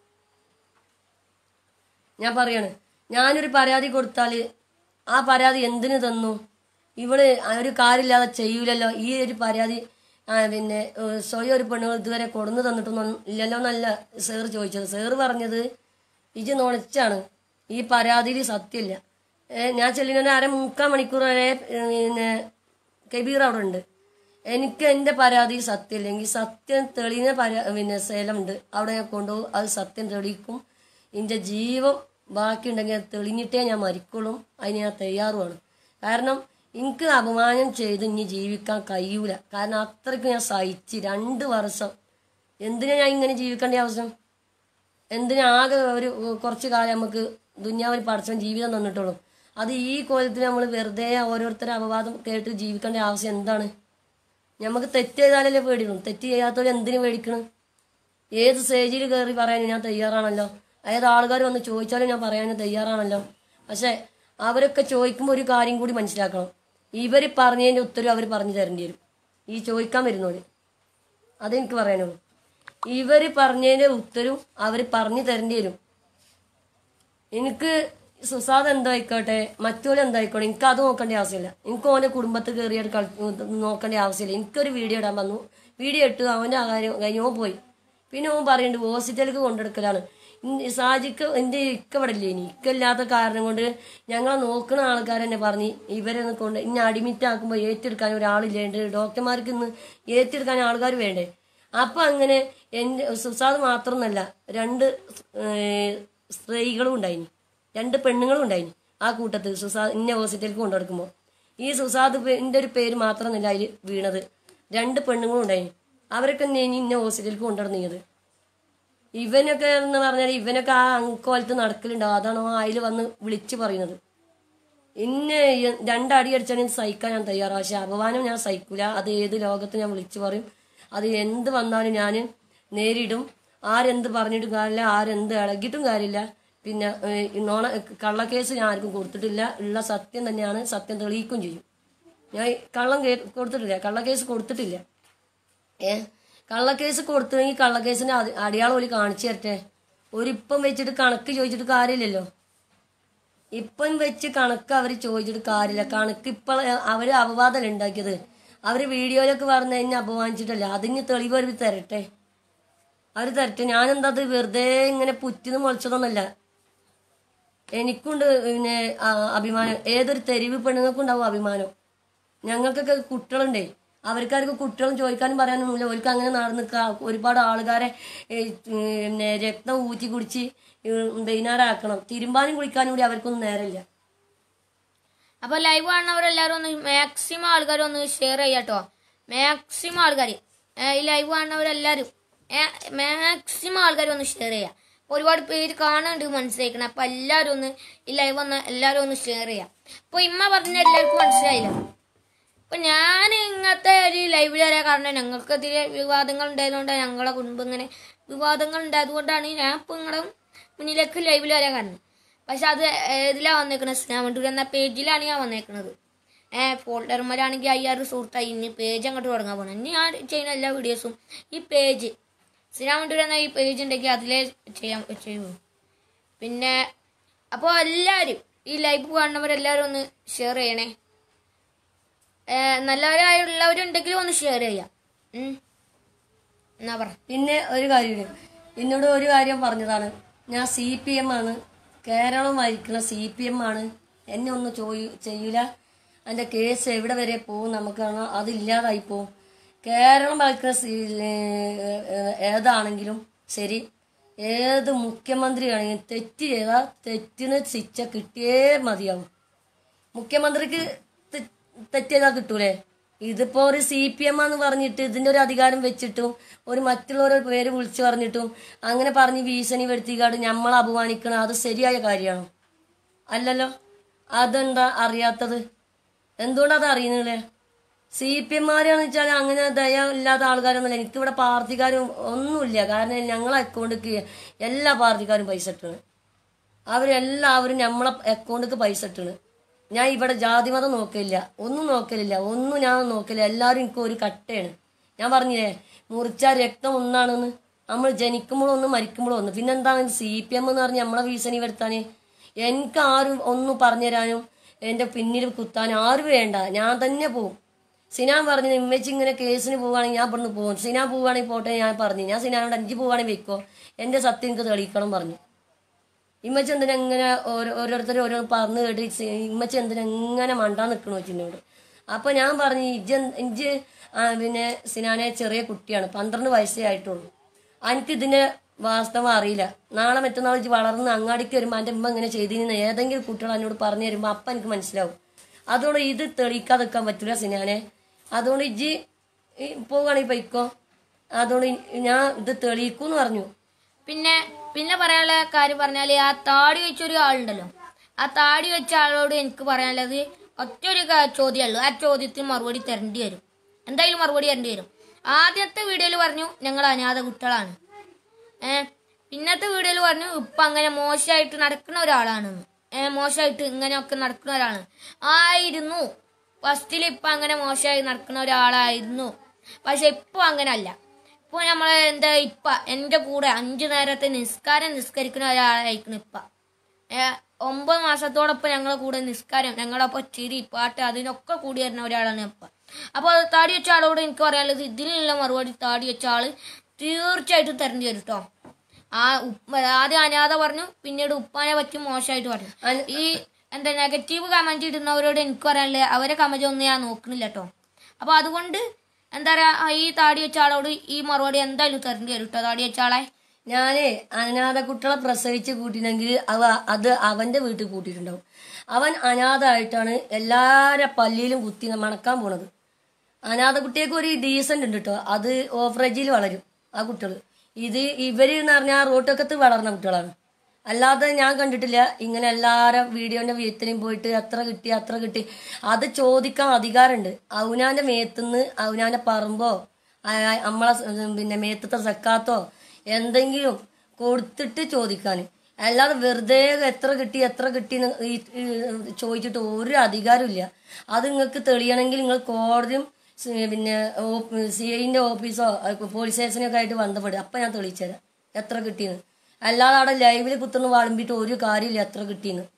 ഞാൻ പറയാണ് ഞാനൊരു പരാതി കൊടുത്താല് ആ പരാതി എന്തിനു തന്നു ഇവള് ഒരു കാര്യമില്ലാതെ ചെയ്യൂലല്ലോ ഈ ഒരു പരാതി ആ, പിന്നെ ഏഹ്, സ്വയം ഒരു പെണ്ണുങ്ങൾ ഇതുവരെ കൊടുന്നു തന്നിട്ടൊന്നും ഇല്ലല്ലോ എന്നല്ല സാറ് ചോദിച്ചത് സാറ് പറഞ്ഞത് ഇജ് നുണച്ചാണ് ഈ പരാതിയിൽ സത്യമില്ല ഏ, ഞാൻ ചെല്ലുന്ന അര മുക്കാൽ മണിക്കൂർ വരെ ഏ, പിന്നെ കബീർ അവിടെ ഉണ്ട് എനിക്ക് എന്റെ പരാതി സത്യമില്ലെങ്കിൽ സത്യം തെളിയുന്ന പരാ പിന്നെ സ്ഥലമുണ്ട് അവിടെ ഞാൻ കൊണ്ടുപോകും അത് സത്യം തെളിയിക്കും എന്റെ ജീവൻ ബാക്കിയുണ്ടെങ്കിൽ അത് തെളിഞ്ഞിട്ടേ ഞാൻ മരിക്കുള്ളൂ അതിന് ഞാൻ തയ്യാറുമാണ് കാരണം എനിക്ക് അപമാനം ചെയ്ത് ഇനി ജീവിക്കാൻ കഴിയൂല കാരണം അത്രയ്ക്ക് ഞാൻ സഹിച്ച് രണ്ട് വർഷം എന്തിനാ ഞാൻ ഇങ്ങനെ ജീവിക്കേണ്ട ആവശ്യം എന്തിനാ ആകെ ഒരു കുറച്ച് കാലം നമുക്ക് ദുന്യാവിൽ പഠിച്ച ജീവിതം തന്നിട്ടുള്ളൂ അത് ഈ കോലത്തിൽ നമ്മൾ വെറുതെ ഓരോരുത്തരുടെ അപവാദം കേട്ട് ജീവിക്കേണ്ട ആവശ്യം എന്താണ് നമുക്ക് തെറ്റ് ചെയ്താലല്ലേ പേടിക്കണം തെറ്റ് ചെയ്യാത്തവർ എന്തിനു പേടിക്കണം ഏത് സ്റ്റേജിൽ കയറി പറയാൻ ഞാൻ തയ്യാറാണല്ലോ ഏത് ആൾക്കാർ വന്ന് ചോദിച്ചാലും ഞാൻ പറയാൻ തയ്യാറാണല്ലോ പക്ഷെ അവരൊക്കെ ചോദിക്കുമ്പോൾ ഒരു കാര്യം കൂടി മനസ്സിലാക്കണം ഇവർ പറഞ്ഞതിന്റെ ഉത്തരം അവർ പറഞ്ഞു തരേണ്ടി വരും ഈ ചോദിക്കാൻ വരുന്നവര് അതെനിക്ക് പറയാനുള്ളൂ ഇവര് പറഞ്ഞതിന്റെ ഉത്തരവും അവര് പറഞ്ഞു തരേണ്ടി വരും എനിക്ക് സുസാദ് എന്തായിക്കോട്ടെ മറ്റോലെ എന്തായിക്കോട്ടെ എനിക്ക് അത് നോക്കേണ്ട ആവശ്യമില്ല എനിക്ക് ഓന്റെ കുടുംബത്തിൽ കയറിയിട്ട് കളി നോക്കേണ്ട ആവശ്യമില്ല എനിക്കൊരു വീഡിയോ ഇടാൻ വന്നു വീഡിയോ ഇട്ടു അവന്റെ ആ കാര്യം കഴിഞ്ഞ് ഓൻ പോയി പിന്നെ ഓൻ പറയുന്നുണ്ട് ഹോസ്പിറ്റലിലേക്ക് കൊണ്ടെടുക്കലാണ് ഇൻ- സാജിക്ക് എന്റെ ഇക്ക ഇവിടെ ഇല്ലേ ഇനി ഇക്ക ഇല്ലാത്ത കാരണം കൊണ്ട് ഞങ്ങളെ നോക്കുന്ന ആൾക്കാർ തന്നെ പറഞ്ഞ് ഇവരെ ഒന്ന് കൊണ്ട് ഇനി അഡ്മിറ്റ് ആക്കുമ്പോൾ ഏറ്റെടുക്കാൻ ഒരാളില്ലേണ്ട് ഡോക്ടർമാർക്ക് ഇന്ന് ഏറ്റെടുക്കാൻ ആൾക്കാർ വേണ്ടേ അപ്പൊ അങ്ങനെ എന്റെ സുസാദ് മാത്രമൊന്നല്ല രണ്ട് ഏഹ്, സ്ത്രീകളും ഉണ്ടായിനി രണ്ട് പെണ്ണുങ്ങളും ഉണ്ടായിനി ആ കൂട്ടത്തിൽ സുസാദ് ഇന്ന ഹോസ്പിറ്റലിലേക്ക് കൊണ്ടുനടക്കുമ്പോൾ ഈ സുസാദ് പേ- ഇന്റെ ഒരു പേര് മാത്രമൊന്നുമില്ല അതിൽ വീണത് രണ്ട് പെണ്ണുങ്ങളും ഉണ്ടായിനി അവരൊക്കെ ഇനി ഇന്ന ഹോസ്പിറ്റലിലേക്ക് കൊണ്ടുനടന്നത് ഇവനൊക്കെ എന്ന് പറഞ്ഞാൽ ഇവനൊക്കെ ആ അങ്കോലത്ത് നടക്കലുണ്ടാവും അതാണ് അതിൽ വന്ന് വിളിച്ചു പറയുന്നത് ഇന്നെ ഈ- രണ്ടടി അടിച്ചാൽ സഹിക്കാൻ ഞാൻ തയ്യാറാണ് പക്ഷെ അപമാനം ഞാൻ സഹിക്കൂല അത് ഏത് ലോകത്ത് ഞാൻ വിളിച്ചു പറയും അത് എന്ത് വന്നാലും ഞാൻ നേരിടും ആരെന്ത് പറഞ്ഞിട്ടും കാര്യമില്ല ആരെന്ത് ഇളകിയിട്ടും കാര്യമില്ല പിന്നെ ഏഹ്, ഈ നോണ കള്ളക്കേസ് ഞാൻ ആർക്കും കൊടുത്തിട്ടില്ല ഉള്ള സത്യം തന്നെയാണ് സത്യം തെളിയിക്കും ചെയ്യും ഞാൻ ഈ കള്ളം കേ കൊടുത്തിട്ടില്ല കള്ളക്കേസ് കൊടുത്തിട്ടില്ല ഏ കള്ളക്കേസ് കൊടുത്തില്ലെങ്കിൽ കള്ളക്കേസിന്റെ അടി- അടയാളം ഒരു കാണിച്ചു തരട്ടെ ഒരിപ്പം വെച്ചിട്ട് കണക്ക് ചോദിച്ചിട്ട് കാര്യമില്ലല്ലോ ഇപ്പം വെച്ച് കണക്ക് അവർ ചോദിച്ചിട്ട് കാര്യമില്ല കണക്ക് ഇപ്പോൾ അവർ അപവാദമല്ല ഉണ്ടാക്കിയത് അവർ വീഡിയോയിലൊക്കെ പറഞ്ഞു കഴിഞ്ഞാൽ അപമാനിച്ചിട്ടല്ല അതിന് തെളിവ് അവർ തരട്ടെ അവർ തരട്ടെ ഞാനെന്താ അത് വെറുതെ ഇങ്ങനെ പുറ്റിന്ന് മുളച്ചതൊന്നുമല്ല എനിക്കുണ്ട് പിന്നെ ആ, അഭിമാനം ഏതൊരു തെരുവ് പെണ്ണുങ്ങൾക്കും ഉണ്ടാവും അഭിമാനം ഞങ്ങൾക്കൊക്കെ കുട്ടികളുണ്ടേ അവർക്കാർക്ക് കുട്ടികളും ചോദിക്കാനും പറയാനൊന്നുമില്ല അവർക്ക് അങ്ങനെ നടന്ന് ക- ഒരുപാട് ആൾക്കാരെ ഏ, പിന്നെ രക്തം ഊറ്റി കുടിച്ച് വൈകുന്നേരമാക്കണം തിരുമ്പാനും കുളിക്കാനും കൂടി അവർക്കൊന്നും നേരമില്ല അപ്പൊ ലൈവ് കാണുന്നവരെല്ലാരും ഒന്ന് മാക്സിമം ആൾക്കാർ ഒന്ന് ഷെയർ ചെയ്യാട്ടോ മാക്സിമം ആൾക്കാർ ഈ ലൈവ് കാണുന്നവരെല്ലാരും മാക്സിമം ആൾക്കാർ ഒന്ന് ഷെയർ ചെയ്യാം അപ്പൊ ഒരുപാട് പേര് കാണാണ്ട് മനസ്സിലാക്കണം അപ്പൊ എല്ലാരും ഒന്ന് ഈ ലൈവ് വന്ന് എല്ലാരും ഒന്ന് ഷെയർ ചെയ്യാം അപ്പൊ ഇമ്മ പറഞ്ഞ എല്ലാവർക്കും മനസ്സിലായില്ല അപ്പൊ ഞാൻ ഇങ്ങനത്തെ ഒരു ലൈവിൽ വരാൻ കാരണം ഞങ്ങൾക്ക് ഇതിലെ വിവാദങ്ങൾ ഉണ്ടായതുകൊണ്ട് ഞങ്ങളെ കുടുംബം ഇങ്ങനെ വിവാദങ്ങൾ ഉണ്ടായതുകൊണ്ടാണ് ഞാൻ ഇപ്പൊ നിങ്ങളുടെ മുന്നിലേക്ക് ലൈവിൽ വരാൻ കാരണം പക്ഷെ അത് ഇതിലാ വന്നേക്കണത് സ്നാമണ്ടൂർ എന്ന പേജിലാണ് ഞാൻ വന്നേക്കണത് ഏഹ് ഫോൾഡർമാരാണെങ്കിൽ അയ്യാറ് സുഹൃത്തായി ഇനി പേജ് അങ്ങോട്ട് തുടങ്ങാൻ പോകണം ഇനി ഞാൻ ചെയ്യുന്ന എല്ലാ വീഡിയോസും ഈ പേജ് സ്നാമണ്ടൂർ എന്ന ഈ പേജ് ഉണ്ടെങ്കിൽ അതിലേ ചെയ്യാൻ ചെയ്യൂ പിന്നെ അപ്പോൾ എല്ലാവരും ഈ ലൈവ് കാണുന്നവരെല്ലാവരും ഒന്ന് ഷെയർ ചെയ്യണേ ഏഹ് നല്ലവരായുള്ളവരുണ്ടെങ്കിലും ഒന്ന് ഷെയർ ചെയ്യാം ഉം. എന്നാ പറ പിന്നെ ഒരു കാര്യമുണ്ട് എന്നോട് ഒരു കാര്യം പറഞ്ഞതാണ് ഞാൻ സി പി എം ആണ് കേരളം ഭരിക്കുന്ന സി പി എം ആണ് എന്നെ ഒന്നും ചോയി ചെയ്യൂല അതിൻ്റെ കേസ് എവിടെ വരെ പോകും നമുക്ക് കാണാം അതില്ലാതായി പോവും കേരളം ഭരിക്കുന്ന സി- ഏ- ഏതാണെങ്കിലും ശരി ഏത് മുഖ്യമന്ത്രിയാണെങ്കിലും തെറ്റ് ചെയ്താൽ തെറ്റിന് ശിക്ഷ കിട്ടിയേ മതിയാവും മുഖ്യമന്ത്രിക്ക് തെ- തെറ്റ് ചെയ്താൽ കിട്ടൂലേ ഇതിപ്പോ ഒരു സി പി എം എന്ന് പറഞ്ഞിട്ട് ഇതിന്റെ ഒരു അധികാരം വെച്ചിട്ടും ഒരു മറ്റുള്ളവരുടെ പേര് വിളിച്ചു പറഞ്ഞിട്ടും അങ്ങനെ പറഞ്ഞ് ഭീഷണി വരുത്തിക്കാണ്ട് നമ്മളെ അപമാനിക്കണം അത് ശരിയായ കാര്യമാണോ അല്ലല്ലോ അതെന്താ അറിയാത്തത് എന്തുകൊണ്ടാ അത് അറിയുന്നില്ലേ സി പി എംമാരാന്ന് വെച്ചാൽ അങ്ങനെ ദയ ഇല്ലാത്ത ആൾക്കാരൊന്നുമില്ല എനിക്കിവിടെ പാർട്ടിക്കാരും ഒന്നുമില്ല കാരണം ഞങ്ങളെ അക്കൗണ്ടിക്ക് എല്ലാ പാർട്ടിക്കാരും പൈസ ഇട്ടാണ് അവരെല്ലാവരും നമ്മളെ അക്കൗണ്ടിക്ക് പൈസ ഇട്ടാണ് ഞാൻ ഇവിടെ ജാതി മതം നോക്കലില്ല ഒന്നും നോക്കലില്ല ഒന്നും ഞാൻ നോക്കില്ല എല്ലാവരും എനിക്ക് ഒരു കട്ടയാണ് ഞാൻ പറഞ്ഞില്ലേ മുറിച്ച രക്തം ഒന്നാണെന്ന് നമ്മൾ ജനിക്കുമ്പോഴും ഒന്ന് മരിക്കുമ്പോഴും ഒന്ന് പിന്നെന്താണ് സി പി എം എന്ന് പറഞ്ഞ് നമ്മളെ ഭീഷണി വരുത്താന് എനിക്ക് ആരും ഒന്നും പറഞ്ഞു തരാനും എൻ്റെ പിന്നിൽ കുത്താനും ആരും വേണ്ട ഞാൻ തന്നെ പോവും സിനാൻ പറഞ്ഞു ഇമ്മച്ചി ഇങ്ങനെ കേസിന് പോവുകയാണെങ്കിൽ ഞാൻ ഇവിടുന്ന് പോകും സിനാൻ പോവുകയാണെങ്കിൽ പോട്ടെ ഞാൻ പറഞ്ഞു ഞാൻ സിനാനോട് അഞ്ച് പോവുകയാണെങ്കിൽ വെക്കോ എൻ്റെ സത്യം എനിക്ക് തെളിയിക്കണം പറഞ്ഞു ഇമ്മച്ചി എന്തിനാ ഇങ്ങനെ ഓരോ ഓരോരുത്തരും ഓരോ പറഞ്ഞു കേട്ട് സി- ഇമ്മച്ചി എന്തിനാ ഇങ്ങനെ മണ്ടാൻ നിൽക്കണു വെച്ചിനോട് അപ്പൊ ഞാൻ പറഞ്ഞു ഇജ്ജ് എന്ത്- ഇജ്ജ് ആ, പിന്നെ സിനാനെ ചെറിയ കുട്ടിയാണ് പന്ത്രണ്ട് വയസ്സേ ആയിട്ടുള്ളൂ എനിക്ക് ഇതിന്റെ വാസ്തവം അറിയില്ല നാളെ മറ്റന്നാൾ ഇജ്ജ് വളർന്ന് അങ്ങാടിക്ക് വരുമ്പോൾ എൻ്റെ ഉമ്മ ഇങ്ങനെ ചെയ്തിരുന്ന ഏതെങ്കിലും കുട്ടികൾ എന്നോട് പറഞ്ഞു തരുമ്പോൾ അപ്പം എനിക്ക് മനസ്സിലാവും അതുകൊണ്ട് ഇത് തെളിയിക്കാതെ നിൽക്കാൻ പറ്റില്ല സിനാനെ അതുകൊണ്ട് ഇജ്ജ് ഈ പോവുകയാണെങ്കിൽ പൊയ്ക്കോ അതുകൊണ്ട് ഇ- ഞാൻ ഇത് തെളിയിക്കൂന്ന് പറഞ്ഞു പിന്നെ പിന്നെ പറയാനുള്ള കാര്യം പറഞ്ഞാല് ആ താടി വെച്ച ഒരു ആളുണ്ടല്ലോ ആ താടി വെച്ച ആളോട് എനിക്ക് പറയാനുള്ളത് ഒറ്റൊരു ക- ചോദ്യമേ ആ ചോദ്യത്തിന് മറുപടി തരേണ്ടി വരും എന്തായാലും മറുപടി തരേണ്ടി വരും ആദ്യത്തെ വീഡിയോയിൽ പറഞ്ഞു ഞങ്ങൾ അനാഥ കുട്ടികളാണ് ഏ പിന്നത്തെ വീഡിയോയിൽ പറഞ്ഞു ഇപ്പൊ അങ്ങനെ മോശമായിട്ട് നടക്കുന്ന ഒരാളാണെന്ന് ഏ മോശമായിട്ട് ഇങ്ങനെയൊക്കെ നടക്കുന്ന ഒരാളാണ് ആയിരുന്നു ഫസ്റ്റിൽ ഇപ്പൊ അങ്ങനെ മോശമായി നടക്കുന്ന ഒരാളായിരുന്നു പക്ഷെ ഇപ്പൊ അങ്ങനെ അല്ല ഇപ്പൊ നമ്മളെ എന്താ ഇപ്പ എന്റെ കൂടെ അഞ്ചു നേരത്തെ നിസ്കാരം നിസ്കരിക്കുന്ന ഒരാളായിരിക്കണം ഇപ്പ ഏ, ഒമ്പത് മാസത്തോടൊപ്പം ഞങ്ങളെ കൂടെ നിസ്കാരം ഞങ്ങളൊപ്പം ചിരി പാട്ട് അതിനൊക്കെ കൂടി വരുന്ന ഒരാളാണ് ഇപ്പ അപ്പൊ അത് താടി വെച്ച ആളോട് എനിക്ക് പറയാനുള്ളത് ഇതിനുള്ള മറുപടി താടി വെച്ച ആള് തീർച്ചയായിട്ടും തരേണ്ടി വരും കേട്ടോ ആ ഉപ്പ ആദ്യം അനാഥ പറഞ്ഞു പിന്നീട് ഉപ്പാനെ പറ്റി മോശമായിട്ട് പറഞ്ഞു ഈ എന്താ നെഗറ്റീവ് കമന്റ് ഇടുന്നവരോട് എനിക്ക് പറയാനുള്ളത് അവരെ കമന്റ് ഒന്നും ഞാൻ നോക്കണില്ല കേട്ടോ അപ്പൊ അതുകൊണ്ട് എന്താ പറയാ ആ ഈ താടി വെച്ച ആളോട് ഈ മറുപടി എന്തായാലും തരേണ്ടി വരും കേട്ടോ താടി വെച്ച ആളെ ഞാനേ അനാഥ കുട്ടികളെ പ്രസവിച്ച് കൂട്ടിനെങ്കിൽ അവ അത് അവന്റെ വീട്ടിൽ കൂട്ടിയിട്ടുണ്ടാവും അവൻ അനാഥമായിട്ടാണ് എല്ലാരെ പല്ലിയിലും കുത്തി മണക്കാൻ പോണത് അനാഥ കുട്ടിയൊക്കെ ഒരു ഡീസന്റ് ഉണ്ട് കേട്ടോ അത് ഓഫറേജിൽ വളരും ആ കുട്ടികൾ ഇത് ഇവര് എന്ന് പറഞ്ഞാൽ റോട്ടൊക്കത്ത് വളർന്ന കുട്ടികളാണ് അല്ലാതെ ഞാൻ കണ്ടിട്ടില്ല ഇങ്ങനെ എല്ലാവരും വീഡിയോന്റെ വീട്ടിലും പോയിട്ട് അത്ര കിട്ടി അത്ര കിട്ടി അത് ചോദിക്കാൻ അധികാരമുണ്ട് അവനാന്റെ മേത്തുനിന്ന് അവനാന്റെ പറമ്പോ ആ- ആ- നമ്മളെ സ് പിന്നെ മേത്തത്തെ സക്കാത്തോ എന്തെങ്കിലും കൊടുത്തിട്ട് ചോദിക്കാൻ അല്ലാതെ വെറുതെ എത്ര കിട്ടി എത്ര കിട്ടി എന്ന് ഈ ഈ ചോദിച്ചിട്ട് ഒരു അധികാരമില്ല അത് നിങ്ങൾക്ക് തെളിയണമെങ്കിൽ നിങ്ങൾ കോടതിയും സി- പിന്നെ സി ഐന്റെ ഓഫീസോ അഹ് പോലീസ് സ്റ്റേഷനോ ഒക്കെ ആയിട്ട് ബന്ധപ്പെടുക അപ്പം ഞാൻ തെളിയിച്ചുതരാം എത്ര കിട്ടിയെന്ന് അല്ലാതെ അവിടെ ലൈവിൽ കുത്തുന്ന വാളുമ്പിട്ട് ഒരു കാര്യമില്ല എത്ര കിട്ടിയെന്ന്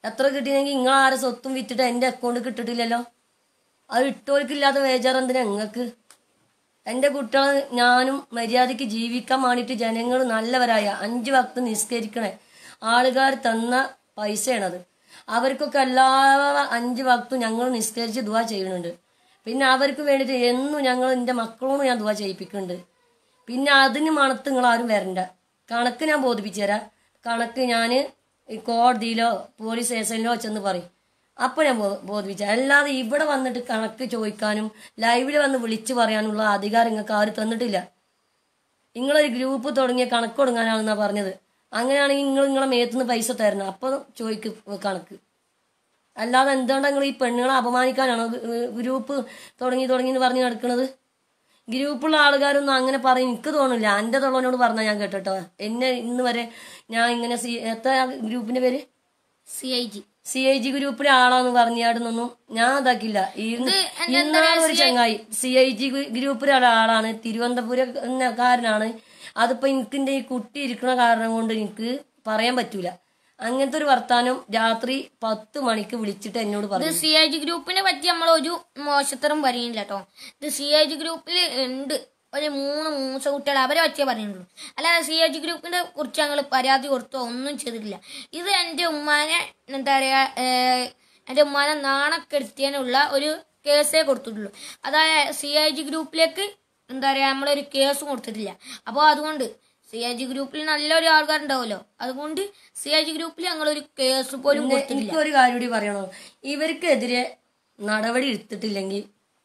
എത്ര കിട്ടിയെങ്കിൽ നിങ്ങൾ ആരെ സ്വത്തും വിറ്റിട്ട് എൻ്റെ അക്കൗണ്ട് കിട്ടിട്ടില്ലല്ലോ അത് ഇട്ടോൽക്കില്ലാത്ത വേജാറ് എന്തിനാ നിങ്ങൾക്ക് എൻ്റെ കുട്ടികൾ ഞാനും മര്യാദയ്ക്ക് ജീവിക്കാൻ വേണ്ടിയിട്ട് ജനങ്ങൾ നല്ലവരായ അഞ്ച് വക്ത് നിസ്കരിക്കണേ ആളുകാർ തന്ന പൈസയാണത് അവർക്കൊക്കെ എല്ലാ അഞ്ച് വക്തും ഞങ്ങൾ നിസ്കരിച്ച് ദുവാ ചെയ്യുന്നുണ്ട് പിന്നെ അവർക്ക് വേണ്ടിയിട്ട് എന്നും ഞങ്ങൾ എൻ്റെ മക്കളോട് ഞാൻ ദുവാ ചെയ്യിപ്പിക്കുന്നുണ്ട് പിന്നെ അതിന് മണത്ത് നിങ്ങൾ ആരും വരണ്ട കണക്ക് ഞാൻ ബോധിപ്പിച്ചു തരാം കണക്ക് ഞാൻ കോടതിയിലോ പോലീസ് സ്റ്റേഷനിലോ ചെന്ന് പറയും അപ്പോൾ ഞാൻ ബോ- ബോധിപ്പിച്ച അല്ലാതെ ഇവിടെ വന്നിട്ട് കണക്ക് ചോദിക്കാനും ലൈവിൽ വന്ന് വിളിച്ചു പറയാനുള്ള അധികാരം നിങ്ങൾക്ക് ആരും തന്നിട്ടില്ല നിങ്ങളൊരു ഗ്രൂപ്പ് തുടങ്ങിയ കണക്ക് തുടങ്ങാനാണെന്നാ പറഞ്ഞത് അങ്ങനെയാണെങ്കിൽ നിങ്ങൾ നിങ്ങളെ മേത്തുനിന്ന് പൈസ തരണം അപ്പോൾ ചോദിക്ക് കണക്ക് അല്ലാതെ എന്തുകൊണ്ടാണ് നിങ്ങൾ ഈ പെണ്ണുങ്ങളെ അപമാനിക്കാനാണോ ഗ്- ഗ്രൂപ്പ് തുടങ്ങി തുടങ്ങി എന്ന് പറഞ്ഞ് നടക്കുന്നത് ഗ്രൂപ്പുള്ള ആൾക്കാരൊന്നും അങ്ങനെ പറയും എനിക്ക് തോന്നില്ല എൻ്റെ തൊള്ളനോട് പറഞ്ഞാൽ ഞാൻ കേട്ടോ എന്നെ ഇന്ന് വരെ ഞാൻ ഇങ്ങനെ സി എത്ര ഗ്രൂപ്പിന്റെ പേര് C I G C I G ഗ്രൂപ്പിലെ ആളാന്ന് പറഞ്ഞാടുന്നൊന്നും ഞാൻ ഇതാക്കില്ല ഈ ഇന്നാണ് ഒരു ചങ്ങായി സി ഐ ജി ഗ്രൂപ്പിലെ ആളാണ് തിരുവനന്തപുരക്കാരനാണ് അതിപ്പോ എനിക്കിന്റെ ഈ കുട്ടി ഇരിക്കുന്ന കാരണം കൊണ്ട് എനിക്ക് പറയാൻ പറ്റൂല അങ്ങനത്തെ ഒരു വർത്താനം രാത്രി പത്ത് മണിക്ക് വിളിച്ചിട്ട് എന്നോട് ഇത് പറഞ്ഞു സി ഐ ജി ഗ്രൂപ്പിനെ പറ്റി നമ്മൾ ഒരു മോശത്തരം പറയുന്നില്ല കേട്ടോ ഇത് സി ഐ ജി ഗ്രൂപ്പിൽ ഉണ്ട് ഒരു മൂന്ന് മൂസ കുട്ടികൾ അവരെ പറ്റിയേ പറയുന്നുള്ളൂ അല്ലാതെ സി ഐ ജി ഗ്രൂപ്പിനെ കുറിച്ച് ഞങ്ങൾ പരാതി കൊടുത്തോ ഒന്നും ചെയ്തിട്ടില്ല ഇത് എൻ്റെ ഉമ്മാനെ എന്താ പറയാ ഏഹ്, എൻ്റെ ഉമ്മാനെ നാണക്കെടുത്തിയതിനുള്ള ഒരു കേസേ കൊടുത്തിട്ടുള്ളൂ അതായത് സി ഐ ജി ഗ്രൂപ്പിലേക്ക് എന്താ പറയാ നമ്മളൊരു കേസും കൊടുത്തിട്ടില്ല അപ്പോൾ അതുകൊണ്ട് സി ഐ ജി ഗ്രൂപ്പിൽ നല്ലൊരു ആൾക്കാരുണ്ടാവുമല്ലോ അതുകൊണ്ട് സി ഐ ജി ഗ്രൂപ്പിൽ ഞങ്ങളൊരു കേസ് പോലും കൊടുത്തിട്ടില്ല എനിക്കൊരു കാര്യം കൂടി പറയണോ ഇവർക്കെതിരെ നടപടി എടുത്തിട്ടില്ലെങ്കിൽ